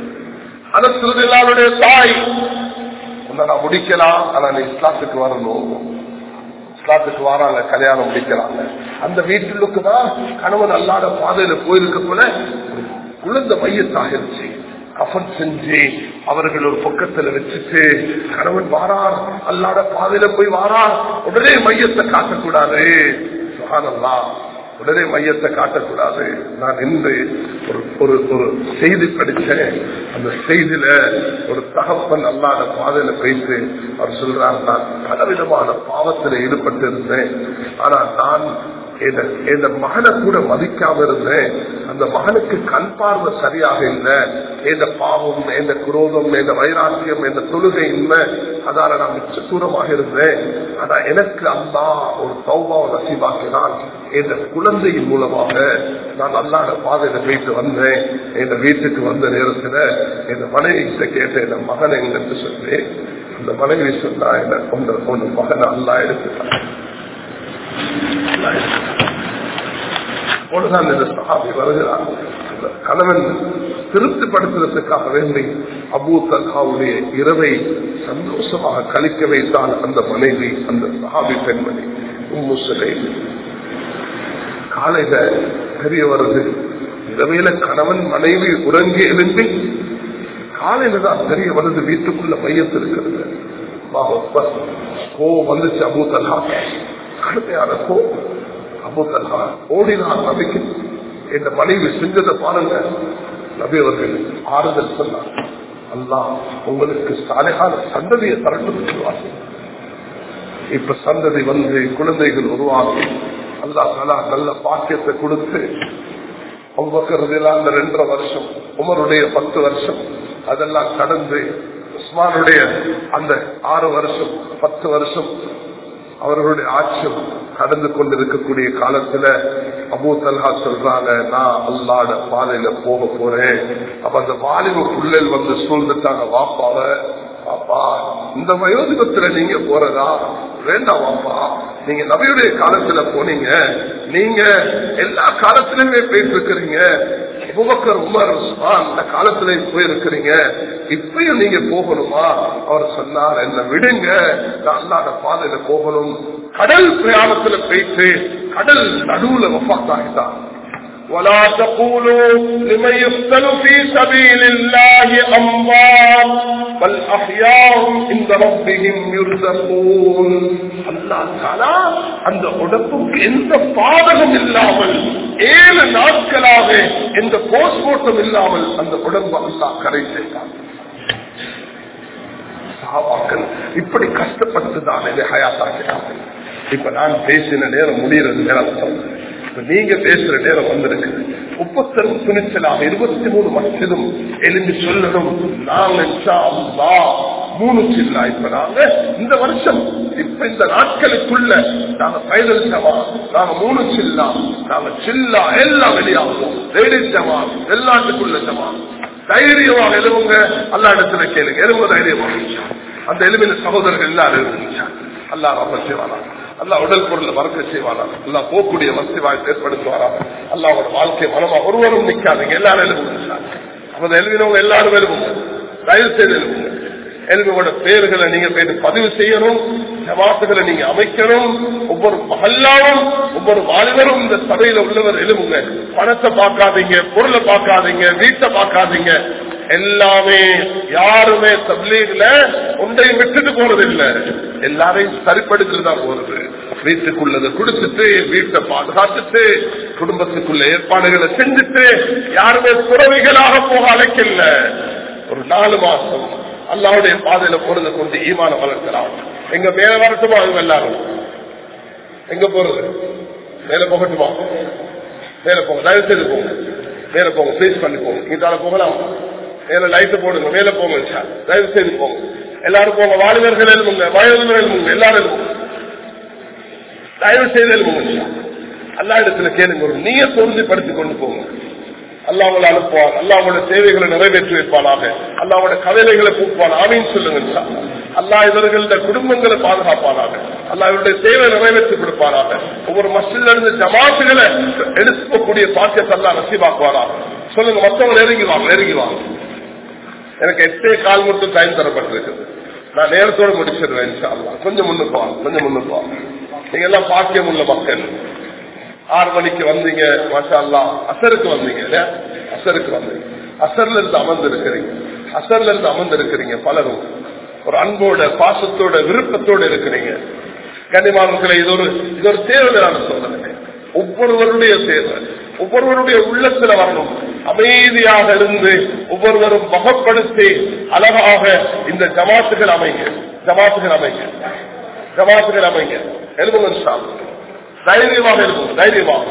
அதற்கு தாய் உன்னை நான் முடிக்கலாம் ஆனா நீ இஸ்லாத்துக்கு வரணும் இஸ்லாத்துக்கு வராங்க கல்யாணம் முடிக்கிறாங்க அந்த வீட்டுக்கு தான் கணவன் அல்லாத பாதையில போயிருக்க போல குழந்தை மையத்தாகிருச்சு கஃன் செஞ்சு அவர்கள் ஒரு பக்கத்துல வச்சுட்டு கணவன் வாரார் அல்லாட பாதையில போய் வாரார் உடனே மையத்தை காட்டக்கூடாது சுகானல்லா உடனே மையத்தை காட்டக்கூடாது நான் இன்று ஒரு ஒரு ஒரு செய்தி படிச்சேன் அந்த செய்தியில ஒரு தகப்பன் அல்லாத பாதையில போயிட்டு அவர் சொல்றார் நான் பலவிதமான பாவத்தில் ஈடுபட்டு இருந்தேன் ஆனா நான் இந்த மகனை கூட மதிக்காம இருந்தேன் அந்த மகனுக்கு கண் பார்வை சரியாக இல்லை எந்த பாவம் எந்த குரோதம் எந்த வைராக்கியம் எந்த தொழுகை இல்லை அதால நான் மிச்ச தூரமாக இருந்தேன் ஆனா எனக்கு அந்த ஒரு சௌபாவை நசிவாக்கினால் எந்த குழந்தையின் மூலமாக நான் அல்லாத பாதையில போயிட்டு வந்தேன் என் வீட்டுக்கு வந்த நேரத்துல என் மனைவி கேட்ட என் மகன் எங்க சொல்லி அந்த மனைவி சொன்னா என்ன உங்க மகன் அல்லா எடுத்துட்டான் அப்பொழுதுதான் இந்த சகாபி வருகிறார் கணவன் திருப்திப்படுத்துவதற்காக வேண்டி அபூ தல்ஹாவுடைய இரவை சந்தோஷமாக கழிக்க வைத்தால் அந்த மனைவி அந்த சகாபி பெண்மணி உம்முசலை காலையில தெரிய வருது இரவையில கணவன் மனைவி உறங்கி எழுந்து காலையில தான் தெரிய வருது வீட்டுக்குள்ள மையத்து இருக்கிறது கோவம் வந்துச்சு அபூ தல்ஹா கடுமையான கோவம் அபுதல்லா ஓடினார் நபிக்கு இந்த மனைவி செஞ்சதை பாருங்க நபி அவர்கள் ஆறுதல் சொன்னார் அல்லா உங்களுக்கு சாலைகால சந்ததியை தரட்டும் சொல்லுவாங்க இப்ப சந்ததி வந்து குழந்தைகள் உருவாகி அல்லா தலா நல்ல பாக்கியத்தை கொடுத்து அந்த ரெண்டரை வருஷம் உமருடைய பத்து வருஷம் அதெல்லாம் கடந்து உஸ்மானுடைய அந்த ஆறு வருஷம் பத்து வருஷம் அவர்களுடைய ஆட்சியம் கடந்து கொண்டிருக்கக்கூடிய காலத்துல அபூ தல்ஹா சொல்றாங்க நான் அல்லாட பாதையில போக போறேன் அப்ப அந்த வாலிப புள்ளல் வந்து சூழ்ந்துட்டாங்க வாப்பாவ பாப்பா இந்த வயோதிபத்துல நீங்க போறதா வேண்டாம் வாப்பா நீங்க நபியுடைய காலத்துல போனீங்க நீங்க எல்லா காலத்திலுமே போயிட்டு இருக்கிறீங்க அபுபக்கர் உமர் உஸ்மான் இந்த காலத்துல போயிருக்கிறீங்க இப்பயும் நீங்க போகணுமா அவர் சொன்னார் என்ன விடுங்க நான் அல்லாத பாதையில போகணும் கடல் பிரயாணத்துல போயிட்டு கடல் நடுவுல வஃத்தாகிட்டான் ولا تقولوا لمن يقتل في سبيل الله أموات بل أحياء عند ربهم يرزقون الله تعالى அந்த உடம்புக்கு எந்த பாதகம் இல்லாமல் ஏழு நாட்களாக எந்த போஸ்ட்மார்ட்டம் இல்லாமல் அந்த உடம்பு அல்லா கரை செய்தார் சாவாக்கள் இப்படி கஷ்டப்பட்டுதான் இதை ஹயாத்தாக்கிறார்கள் இப்ப நான் பேசின நேரம் முடிகிறது நேரம் இப்ப நீங்க பேசுற நேரம் வந்திருக்கு முப்பத்தொரு துணிச்சலாக இருபத்தி மூணு மசிதும் எழுந்து சொல்லணும் நாங்க மூணு சில்லா இப்ப நாங்க இந்த வருஷம் இப்ப இந்த நாட்களுக்குள்ள நாங்க பைதல் ஜமா நாங்க மூணு சில்லா நாங்க சில்லா எல்லாம் வெளியாகும் லேடிஸ் ஜமா வெளிநாட்டுக்குள்ள ஜமா தைரியமாக எழுவுங்க அல்லா இடத்துல கேளுங்க எழுவ தைரியமாக அந்த எலுமின சகோதரர்கள் எல்லாரும் எழுதுங்க அல்லா ரப்ப செய்வானா அல்லா உடல் பொருளை மறக்க செய்வானா அல்லா போக்கூடிய வசதி வாய்ப்பு ஏற்படுத்துவாரா அல்லாவோட வாழ்க்கை மனமா ஒருவரும் நிக்காதீங்க எல்லாரும் எழுதுங்க அப்ப எழுதினவங்க எல்லாரும் எழுதுங்க தயவு செய்து எழுதுங்க எழுதுவோட பேர்களை நீங்க பேர் பதிவு செய்யணும் ஜமாத்துகளை நீங்க அமைக்கணும் ஒவ்வொரு மகல்லாவும் ஒவ்வொரு வாலிபரும் இந்த சபையில உள்ளவர் எழுவுங்க பணத்தை பார்க்காதீங்க பொருளை பார்க்காதீங்க வீட்டை பார்க்காதீங்க எல்லாமே யாருமே தப்லீக்ல ஒன்றையும் விட்டுட்டு போறது இல்ல எல்லாரையும் சரிப்படுத்திட்டு தான் போறது வீட்டுக்குள்ளதை கொடுத்துட்டு வீட்டை பாதுகாத்துட்டு குடும்பத்துக்குள்ள ஏற்பாடுகளை செஞ்சுட்டு யாருமே துறவிகளாக போக அழைக்கல ஒரு நாலு மாசம் அல்லாவுடைய பாதையில பொருளை கொண்டு ஈமான வளர்க்கலாம் எங்க மேல வரட்டுமா அவங்க எல்லாரும் எங்க போறது மேல போகட்டுமா மேல போங்க தயவு செய்து போங்க மேல போங்க பேஸ் பண்ணி போங்க இதால போகலாம் மேல லைட் போடுங்க மேல போங்க சார். தயவு செய்து போங்க எல்லாரும் போங்க வாலிபர்கள் எழுதுங்க வயதில் எழுதுங்க எல்லாரும் எழுதுங்க தயவு செய்து எழுதுங்க சார். அல்லா இடத்துல கேளுங்க ஒரு நீய உறுதிப்படுத்திக் கொண்டு போங்க அல்லாவோட அனுப்புவார் அல்லாவோட தேவைகளை நிறைவேற்றி வைப்பானாக அல்லாவோட கவலைகளை பூப்பான் ஆமீன் சொல்லுங்க சார். அல்லாஹ் இவர்களோட குடும்பங்களை பாதுகாப்பானாக அல்லாஹ் இவருடைய தேவை நிறைவேற்றி கொடுப்பானாக ஒவ்வொரு மசில இருந்து ஜமாத்துகளை எடுக்கக்கூடிய பாக்கியத்தை எல்லாம் நசிவாக்குவாராக சொல்லுங்க மற்றவங்க நெருங்கி வாங்க நெருங்கி வாங்க எனக்கு எட்டே கால் மட்டும் டைம் தரப்பட்டிருக்குது நான் நேரத்தோடு முடிச்சிருவேன் இன்ஷா அல்லாஹ். கொஞ்சம் முன்னுக்கு வாங்க கொஞ்சம் முன்னுக்கு வாங்க நீங்க எல்லாம் பாக்கியம் உள்ள மக்கள் ஆறு மணிக்கு வந்தீங்க மாஷா அல்லாஹ் அசருக்கு வந்தீங்க இல்லையா? அசருக்கு வந்தீங்க அசர்ல இருந்து அமர்ந்து இருக்கிறீங்க அசர்ல இருந்து அமர்ந்து இருக்கிறீங்க பலரும் ஒரு அன்போட பாசத்தோட விருப்பத்தோட இருக்கிறீங்க கனிமானங்களை இது ஒரு இது ஒரு தேர்தல் நான் சொல்றேன் ஒவ்வொருவருடைய தேர்தல் ஒவ்வொருவருடைய உள்ளத்துல வரணும் அமைதியாக இருந்து ஒவ்வொருவரும் வகப்படுத்தி அழகாக இந்த ஜமாத்துகள் அமைங்க ஜமாத்துகள் அமைங்க ஜமாத்துகள் அமைங்க எழுதுங்க சாமி. தைரியமாக இருக்கும் தைரியமாக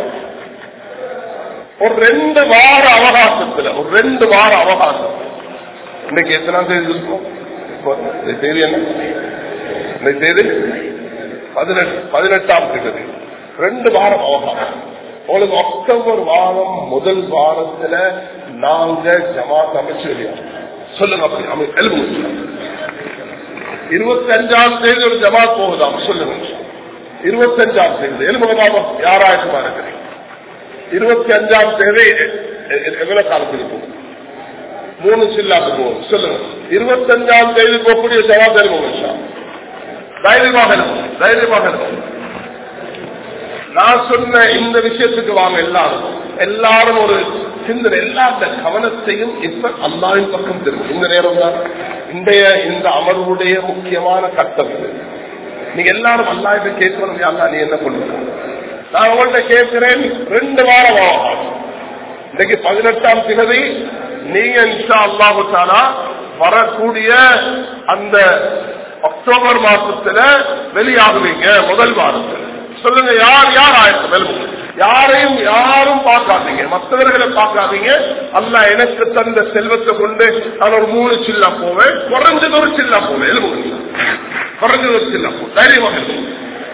ஒரு ரெண்டு வார அவகாசத்துல ஒரு ரெண்டு வார அவகாசம் இன்னைக்கு எத்தனாம் தேதி இருக்கும் இப்போ இந்த தேதி என்ன இந்த தேதி பதினெட்டு பதினெட்டாம் தேதி ரெண்டு வாரம் அவகாசம் உங்களுக்கு அக்டோபர் வாரம் முதல் வாரத்துல நாங்க ஜமாத் அமைச்சு வெளியா சொல்லுங்க அப்படி அமை எழுதுங்க இருபத்தி அஞ்சாம் தேதி ஒரு ஜமாத் போகுதாம் சொல்லுங்க இருபத்தஞ்சாம் தேதி எழுபதாம் யாராயிரமா இருக்கிறீங்க இருபத்தி அஞ்சாம் தேதி எ- எ- எவ்வளவு காலத்துக்கு போகும் மூணு சில்லாக்கு போகும் சொல்லுங்க இருபத்தஞ்சாம் தேதி போகக்கூடிய ஜவாப் எழுபது தைரியமாக இருக்கும் தைரியமாக இருக்கும் நான் சொன்ன இந்த விஷயத்துக்கு வாங்க எல்லாரும் எல்லாரும் ஒரு சிந்தனை எல்லா அந்த கவனத்தையும் இப்ப அல்லாவின் பக்கம் திரும்பும் இந்த நேரம் தான் இன்றைய இந்த அமர்வுடைய முக்கியமான கட்டம் இது நீங்க எல்லாரும் அல்லாஹ்கிட்ட கேட்கணும் அல்லா நீ என்ன பண்ணுங்க நான் உங்கள்கிட்ட கேட்கிறேன் ரெண்டு வாரம் ஆகும் இன்னைக்கு பதினெட்டாம் திகதி நீங்க இன்ஷா அல்லாஹு தாலா வரக்கூடிய அந்த அக்டோபர் மாசத்துல வெளியாகுவீங்க முதல் வாரத்துல சொல்லுங்க யார் யார் ஆயிரத்து வெல்லுங்க யாரையும் யாரும் பார்க்காதீங்க மற்றவர்களை பார்க்காதீங்க அல்லாஹ் எனக்கு தந்த செல்வத்தை கொண்டு நான் ஒரு மூணு சில்லா போவேன் குறைஞ்சது ஒரு சில்லா போவேன் எழுபது குறைஞ்சது ஒரு சில்லா போவேன் தைரியமாக இருக்கும்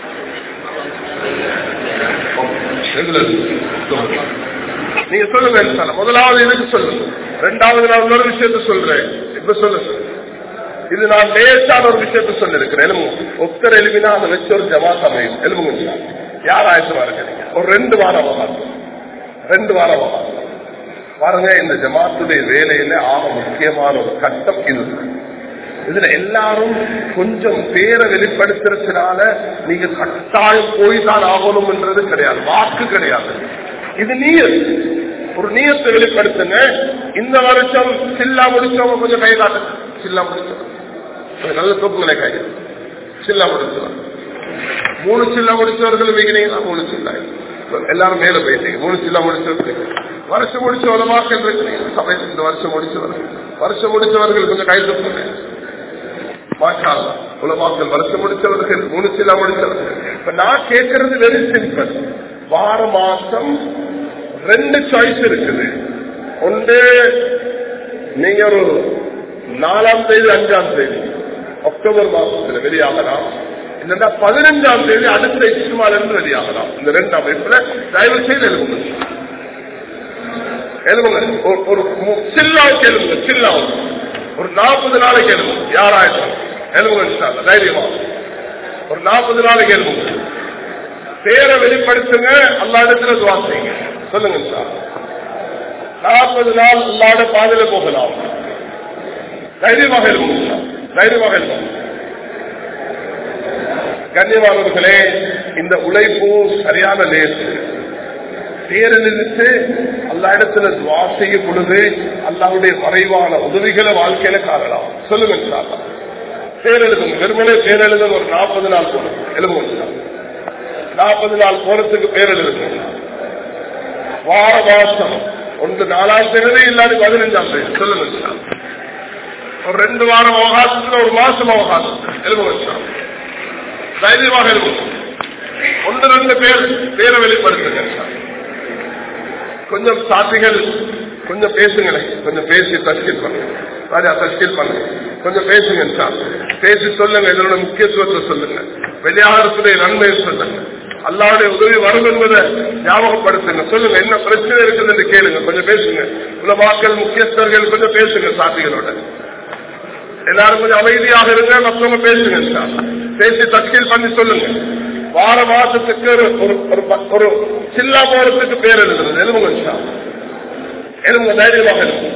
நீங்க சொல்லுங்க இன்ஷால்லா. முதலாவது எனக்கு சொல்லுங்க ரெண்டாவது நான் இன்னொரு விஷயத்த சொல்றேன் இப்ப சொல்லுங்க இது நான் லேசான ஒரு விஷயத்த சொல்லிருக்கிறேன் எலும்புங்க ஒத்தர் எழுப்பினா அதை வச்சு ஒரு ஜமாத் அமையும் எலும்புங்க இன்ஷால்லா. யார் ஆயத்தமா இருக்கிறீங்க ஒரு ரெண்டு வாரம் அவகாசம் ரெண்டு வாரம் அவகாசம் பாருங்க இந்த ஜமாத்துடைய வேலையில ஆக முக்கியமான ஒரு கட்டம் இது இதுல எல்லாரும் கொஞ்சம் பேரை வெளிப்படுத்துறதுனால நீங்க கட்டாயம் போய் தான் ஆகணும்ன்றது கிடையாது வாக்கு கிடையாது இது நீயத் ஒரு நீயத்தை வெளிப்படுத்துங்க இந்த வருஷம் சில்லா முடிச்சவங்க கொஞ்சம் கை காட்டுங்க சில்லா முடிச்சவங்க கொஞ்சம் நல்ல தூக்குங்களை கை சில்லா முடிச்சவங்க மூணு சில்லா முடிச்சவர்கள் வைக்கிறீங்களா மூணு சில்லா எல்லாரும் மேல போயிட்டீங்க மூணு சில்லா முடிச்சவர்கள் வருஷம் முடிச்ச உலமாக்கள் இருக்கிறீங்க சபையில் இந்த வருஷம் முடிச்சவர்கள் வருஷம் முடிச்சவர்கள் கொஞ்சம் கை தூக்குங்க மாஷா அல்லாஹ். உலமாக்கள் வருஷம் முடிச்சவர்கள் மூணு சில்லா முடிச்சவர்கள் இப்ப நான் கேட்கறது வெரி சிம்பிள் வார மாசம் ரெண்டு சாய்ஸ் இருக்குது ஒன்று நீங்க ஒரு நாலாம் தேதி அஞ்சாம் தேதி அக்டோபர் மாசத்துல வெளியாகலாம் இல்லைன்னா பதினஞ்சாம் தேதி அடுத்த இஸ்மால் இருந்து வெளியாகலாம் இந்த ரெண்டு அமைப்புல தயவு செய்து எழுதுங்க எழுதுங்க ஒரு- ஒரு மு- சில்லாவுக்கு எழுதுங்க சில்லாவுக்கு ஒரு நாற்பது நாளைக்கு எழுதுங்க யாராயிரம் எழுதுங்க இன்ஷா அல்லாஹ், தைரியமா ஒரு நாற்பது நாளைக்கு எழுதுங்க பேரை வெளிப்படுத்துங்க அல்லா இடத்துல துவா செய்யுங்க சொல்லுங்க இன்ஷா அல்லாஹ். நாற்பது நாள் அல்லாட பாதையில போகலாம் தைரியமாக எழுதுங்க தைரியமாக எழுதுங்க கண்ணியமானவர்களே இந்த உழைப்பு சரியான லேசு பேரழித்து அல்லா இடத்துல துவா செய்யும் பொழுது அல்லாவுடைய மறைவான உதவிகளை வாழ்க்கையில காணலாம் சொல்லுங்க இன்ஷா அல்லாஹ். பேரெழுதுங்க வெறுமனே பேரெழுதுங்க ஒரு நாற்பது நாள் போறது எழுதுங்க நாற்பது நாள் போறதுக்கு பேரெழுதுங்க வார மாசம் ஒன்று நாலாம் தேதி இல்லாத பதினஞ்சாம் தேதி சொல்லுங்க இன்ஷா அல்லாஹ். ஒரு ரெண்டு வாரம் அவகாசத்துல ஒரு மாசம் அவகாசம் எழுதுங்க இன்ஷா அல்லாஹ். தைரியமாக இருக்கும் ஒன்று ரெண்டு பேர் பேரை வெளிப்படுத்துங்க கொஞ்சம் சாட்சிகள் கொஞ்சம் பேசுங்களேன் கொஞ்சம் பேசி தஸ்கீல் பண்ணுங்க ராஜா தஸ்கீல் பண்ணுங்க கொஞ்சம் பேசுங்க சார் பேசி சொல்லுங்க இதனோட முக்கியத்துவத்தை சொல்லுங்க வெளியாகத்துடைய நன்மையை சொல்லுங்க அல்லாவுடைய உதவி வரும் என்பதை ஞாபகப்படுத்துங்க சொல்லுங்க என்ன பிரச்சனை இருக்குது என்று கேளுங்க கொஞ்சம் பேசுங்க உலமாக்கள் முக்கியஸ்தர்கள் கொஞ்சம் பேசுங்க சாட்சிகளோட எல்லாரும் கொஞ்சம் அமைதியாக இருங்க மற்றவங்க பேசுங்க சார் பேசி தஸ்கீல் பண்ணி சொல்லுங்க வார மாசத்துக்கு ஒரு ஒரு- ஒரு ப- ஒரு சில்லா போறதுக்கு பேர் எழுதுறது எழுதுங்க சார் எழுதுங்க தைரியமாக எழுதுங்க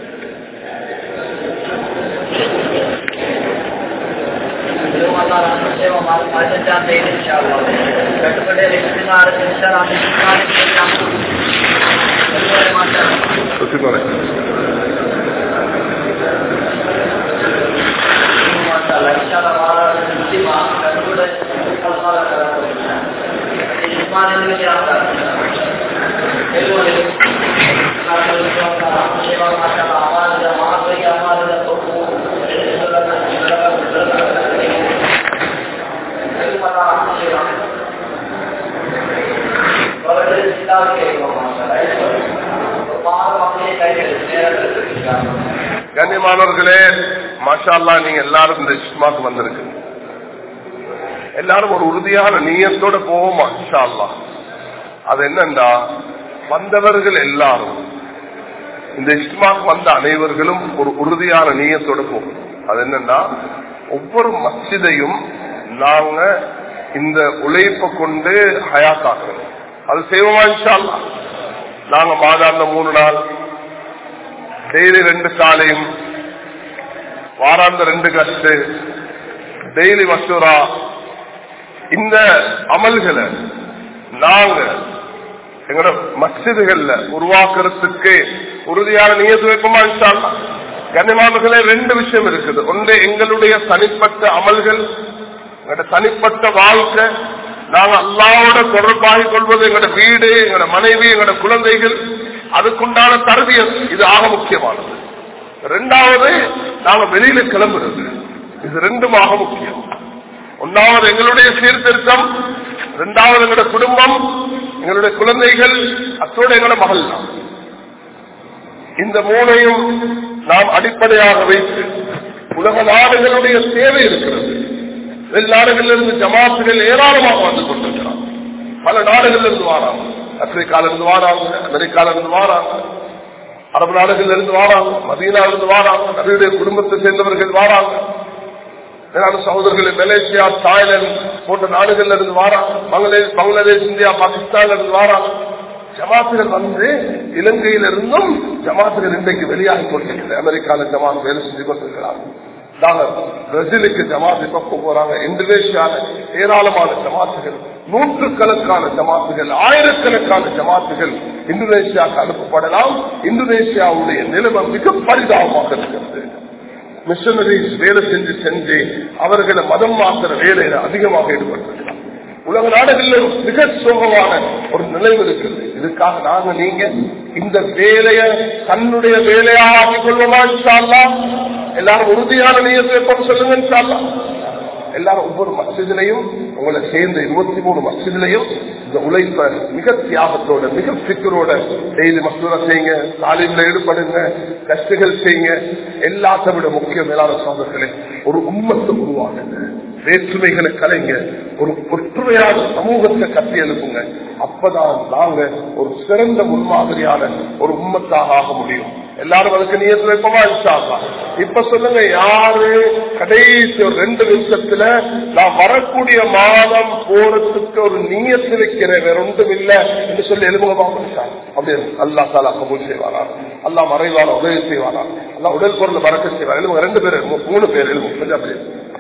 கண்ணியமானவர்களே மாஷா அல்லாஹ் நீங்க எல்லாரும் இந்த இஸ்மாக்கு வந்திருக்கு எல்லாரும் ஒரு உறுதியான நீயத்தோட போவோமா இன்ஷா அல்லாஹ் அது என்னன்னா வந்தவர்கள் எல்லாரும் இந்த இஸ்மாக்கு வந்த அனைவர்களும் ஒரு உறுதியான நீயத்தோட போகும் அது என்னன்னா ஒவ்வொரு மஸ்ஜிதையும் நாங்க இந்த உழைப்பை கொண்டு ஹயாத்தாக்கணும் அது செய்வோமா இன்ஷா அல்லாஹ் நாங்க மாதாந்த மூணு நாள் டெய்லி ரெண்டு காலையும் வாராந்த ரெண்டு கஷ்டு டெய்லி மசூரா இந்த அமல்களை நாங்க எங்களோட மசிதுகள்ல உருவாக்குறதுக்கு உறுதியான நியத்து வைப்போமா இன்ஷா அல்லாஹ்? கண்ணியமானவர்களே ரெண்டு விஷயம் இருக்குது ஒன்று எங்களுடைய தனிப்பட்ட அமல்கள் எங்களோட தனிப்பட்ட வாழ்க்கை நாங்க அல்லாவோட தொடர்பாகிக் கொள்வது எங்களோட வீடு எங்களோட மனைவி எங்களோட குழந்தைகள் அதுக்குண்டான தரவியம் இது ஆக முக்கியமானது ரெண்டாவது நாங்க வெளியில கிளம்புறது இது ரெண்டும் ஆக முக்கியம் ஒன்னாவது எங்களுடைய சீர்திருத்தம் இரண்டாவது எங்களுடைய குடும்பம் எங்களுடைய குழந்தைகள் அத்தோடு எங்களோட மகள் தான் இந்த மூணையும் நாம் அடிப்படையாக வைத்து உலக நாடுகளுடைய தேவை இருக்கிறது வெளிநாடுகளிலிருந்து ஜமாத்துகள் ஏராளமாக வந்து கொண்டிருக்கிறார் பல நாடுகளிலிருந்து வாராங்க ஆப்பிரிக்கால இருந்து வாராங்க அமெரிக்கால இருந்து வாராங்க அரபு நாடுகளில் இருந்து வாராங்க மதீனால இருந்து வாராங்க நபியுடைய குடும்பத்தை சேர்ந்தவர்கள் வாராங்க வேளாண் சகோதரர்கள் மலேசியா தாய்லாந்து போன்ற நாடுகள்ல இருந்து வாராங்க பங்களாதேஷ் பங்களாதேஷ் இந்தியா பாகிஸ்தான்ல இருந்து வாராங்க ஜமாத்துகள் வந்து இலங்கையில இருந்தும் ஜமாத்துகள் இன்றைக்கு வெளியாகி கொண்டிருக்கிறது அமெரிக்கால ஜமாத் வேலை செஞ்சு கொண்டிருக்கிறாங்க நாங்க பிரேசிலுக்கு ஜமாத் இப்ப போறாங்க இந்தோனேஷியால ஏராளமான ஜமாத்துகள் நூற்றுக்கணக்கான ஜமாத்துகள் ஆயிரக்கணக்கான ஜமாத்துகள் இந்தோனேஷியாவுக்கு அனுப்பப்படலாம் இந்தோனேஷியாவுடைய நிலைமை மிக பரிதாபமாக இருக்கிறது மிஷனரிஸ் வேலை செஞ்சு செஞ்சு அவர்களை மதம் மாத்திர வேலையில அதிகமாக ஈடுபட்டிருக்கிறார் உலக நாடுகளில் மிக சோகமான ஒரு நிலைவு இருக்குது இதுக்காக நாங்க நீங்க இந்த வேலைய தன்னுடைய வேலையாக ஆக்கிக் கொள்வோமா இன்ஷா அல்லாஹ்? எல்லாரும் உறுதியான நீயத்தை எப்போ சொல்லுங்க இன்ஷா அல்லாஹ்? எல்லாரும் ஒவ்வொரு மசிதிலையும் உங்களை சேர்ந்த இருபத்தி மூணு மசிதிலையும் இந்த உழைப்ப மிக தியாகத்தோட மிக சிக்கரோட டெய்லி மசூரா செய்யுங்க தாலிம்ல ஈடுபடுங்க கஷ்டங்கள் செய்யுங்க எல்லாத்த விட முக்கிய மேலான சோதர்களே ஒரு உம்மத்தை உருவாகுங்க வேற்றுமைகளை கலைங்க ஒரு ஒற்றுமையான சமூகத்தை கட்டி எழுப்புங்க அப்பதான் நாங்க ஒரு சிறந்த முன்மாதிரியான ஒரு உம்மத்தாக ஆக முடியும் எல்லாரும் அதுக்கு நீயத்து வைப்பமா இன்ஷால்லா இப்ப சொல்லுங்க யாரு கடைசி ஒரு ரெண்டு நிமிஷத்துல நான் வரக்கூடிய மாதம் போறதுக்கு ஒரு நீயத்து வைக்கிறேன் வேற ஒன்றும் இல்ல என்று சொல்லி எழுபுக பாப்பா அப்படி அல்லா தாலா கபூல் செய்வாரா அல்லா மறைவான உதவி செய்வாரா அல்லா உடல் பொருள் மறக்க செய்வார் எழுபுங்க ரெண்டு பேர் மூ- மூணு பேர் எழுபுங்க கொஞ்சம் அப்படி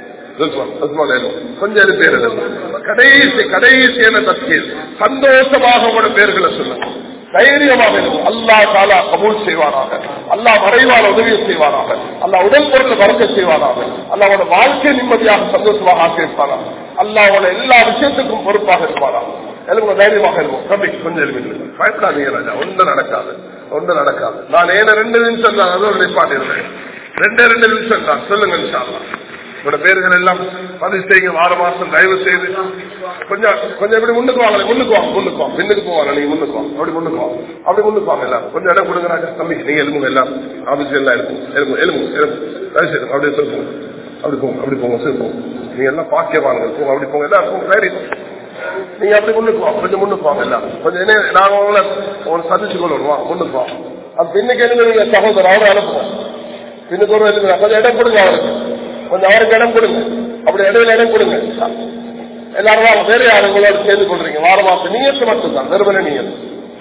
கொஞ்சம் பேர் கடைசி கடைசியான தஸ்கீர் சந்தோஷமாக உங்களோட பேர்களை சொல்லுங்க தைரியமாக இருக்கும் அல்லா தாலா கபூல் செய்வாராக அல்லா மறைவான உதவி செய்வாராக அல்லா உடல் பொருள் மறக்க செய்வாராக அல்லாவோட வாழ்க்கை நிம்மதியாக சந்தோஷமாக ஆக்கியிருப்பாராக அல்லாவோட எல்லா விஷயத்துக்கும் பொறுப்பாக இருப்பாராக எழுங்க தைரியமாக இருக்கும் தம்பி கொஞ்சம் எழுதி பயப்படாதீங்க ராஜா ஒன்றும் நடக்காது ஒன்றும் நடக்காது நான் ஏன ரெண்டு நிமிஷம் தான் அதோட நிப்பாட்டிருந்தேன் ரெண்டே ரெண்டு நிமிஷம் தான் சொல்லுங்க இன்ஷா அல்லாஹ். உங்களோட பேர்கள் எல்லாம் பதிவு செய்யுங்க வார மாசம் தயவு செய்து கொஞ்சம் கொஞ்சம் இப்படி முன்னுக்கு வாங்க முன்னுக்கு வாங்க முன்னுக்கு வாங்க பின்னுக்கு போவாங்க நீங்க முன்னுக்கு வாங்க அப்படி முன்னுக்கு வாங்க அப்படி முன்னுக்கு வாங்க எல்லாம் கொஞ்சம் இடம் கொடுங்க ராஜா தம்பி நீங்க எலும்புங்க எல்லாம் ஆபீஸ் எல்லாம் இருக்கும் எலும்பு எலும்பு எலும்பு தயவு செய்து அப்படியே சொல்லுங்க அப்படி போங்க அப்படி போங்க சரி போங்க நீங்க எல்லாம் பாக்கியவாங்க போங்க அப்படி போங்க எல்லாம் போங்க சரி நீங்க அப்படி முன்னுக்கு வாங்க கொஞ்சம் முன்னுக்கு வாங்க எல்லாம் கொஞ்சம் என்ன நாங்க உங்களை உங்களை சந்திச்சு கொள்ளுவோம் வாங்க முன்னுக்கு வாங்க அது பின்னுக்கு எழுங்க நீங்க சகோதரர் அவரை அனுப்புவோம் பின்னுக்கு ஒரு எழுதுங்க கொஞ்சம் இடம் கொடுங்க அவருக்கு கொஞ்சம் அவருக்கு இடம் கொடுங்க அப்படி இடையில இடம் கொடுங்க எல்லாரும் வாங்க வேற யாரும் உங்களோட சேர்ந்து கொள்றீங்க வார மாசம் நீயத்து மட்டும்தான் வெறுமன நீயத்து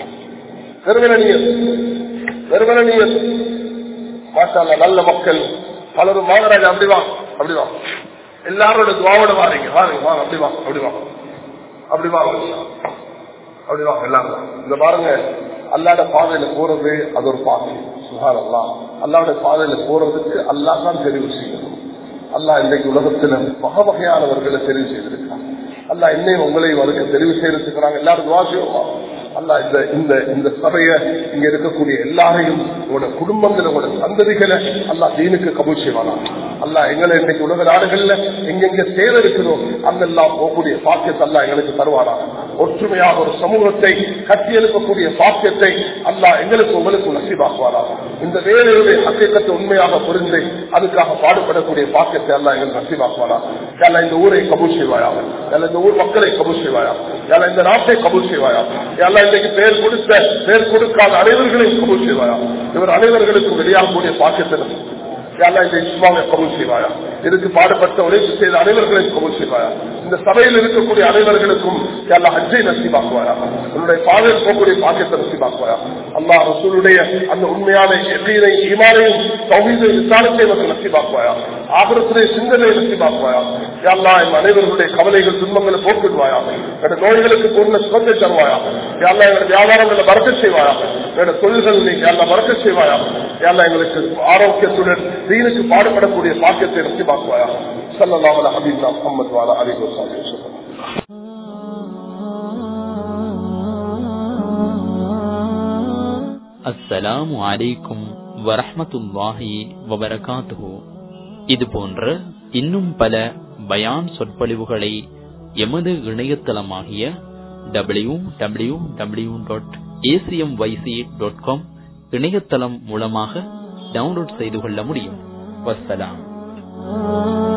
வெறுமன நீயத்து வெறுமன நீயத்து மாட்டாங்க நல்ல மக்கள் பலரும் வாங்கராஜா அப்படி வாங்க அப்படி வாங்க எல்லாரோட துவாவோட வாரீங்க வாருங்க வாங்க அப்படி வாங்க அப்படி வாங்க அப்படி வாங்க அப்படி வாங்க எல்லாரும் இந்த பாருங்க அல்லாட பாதையில போறது அது ஒரு பாதை சுகாரம்லாம் அல்லாட பாதையில போறதுக்கு அல்லா தான் தெரிவு செய்யணும் அல்லாஹ் இன்றைக்கு உலகத்துல வகை வகையானவர்களை தெரிவு செய்திருக்காங்க அல்லாஹ் இன்னையும் உங்களையும் அவருக்கு தெரிவு செய்திருக்கிறாங்க எல்லாரும் துவாசியமா அல்லா இந்த இந்த இந்த சபைய இங்க இருக்கக்கூடிய எல்லாரையும் உங்களோட குடும்பங்கள் உங்களோட சந்ததிகளை அல்லா தீனுக்கு கபூல் செய்வானா அல்லா எங்களை இன்னைக்கு உலக நாடுகள்ல எங்கெங்க சேர இருக்கிறோம் அங்கெல்லாம் போகக்கூடிய பாக்கியத்தை அல்லா எங்களுக்கு தருவானா ஒற்றுமையாக ஒரு சமூகத்தை கட்டி எழுப்பக்கூடிய பாக்கியத்தை அல்லா எங்களுக்கு உங்களுக்கு நசிவாக்குவாரா இந்த வேலையுடைய அக்கத்தை உண்மையாக புரிந்து அதுக்காக பாடுபடக்கூடிய பாக்கியத்தை அல்லா எங்களுக்கு நசிவாக்குவாரா யாரா இந்த ஊரை கபூல் செய்வாயா யாரா இந்த ஊர் மக்களை கபூல் செய்வாயா யாரா இந்த நாட்டை கபூல் செய்வாயா யாரா இன்னைக்கு பேர் கொடுத்த பேர் கொடுக்காத அனைவர்களையும் கபூல் செய்வாயா இவர் அனைவர்களுக்கும் வெளியாகக்கூடிய பாக்கியத்தை யாரா இந்த இஸ்லாமை கபூல் செய்வாயா இதுக்கு பாடுபட்ட உழைப்பு செய்த அனைவர்களையும் கபூல் செய்வாயா இந்த சபையில் இருக்கக்கூடிய அனைவர்களுக்கும் யாரா ஹஜ்ஜை நசிவாக்குவாயா உன்னுடைய பாதையில் போகக்கூடிய பாக்கியத்தை நசிவாக்குவாயா அல்லாஹ் ரசூலுடைய அந்த உண்மையான எண்ணெயை ஈமானையும் சௌகீத விசாரத்தை நமக்கு நசிவாக்குவாயா ஆபரத்துடைய சிந்தனையை நசிவாக்குவாயா யாரா என் அனைவர்களுடைய கவலைகள் துன்பங்களை போக்கிடுவாயா என்னோட நோய்களுக்கு பூர்ண சுகத்தை தருவாயா யாரா எங்களோட வியாபாரங்களை மறக்க செய்வாயா என்னோட தொழில்கள் நீ யாரா மறக்க செய்வாயா யாரா எங்களுக்கு ஆரோக்கியத்துடன் தீனுக்கு பாடுபடக்கூடிய பாக்கியத்தை நசிவாக்குவாயா சல்லல்லாஹு அலைஹி ஹபீப்னா முஹம்மது வஅலா அலிஹி வஸல்லம் அஸ்ஸலாமு அலைக்கும் வரஹ்மத்துல்லாஹி வபரகாத்துஹு இது போன்ற இன்னும் பல பயான் சொற்பொழிவுகளை எமது இணையதளமாகிய W W W dot A C M Y C dot com இணையதளம் மூலமாக டவுன்லோட் செய்து கொள்ள முடியும் வஸ்ஸலாம்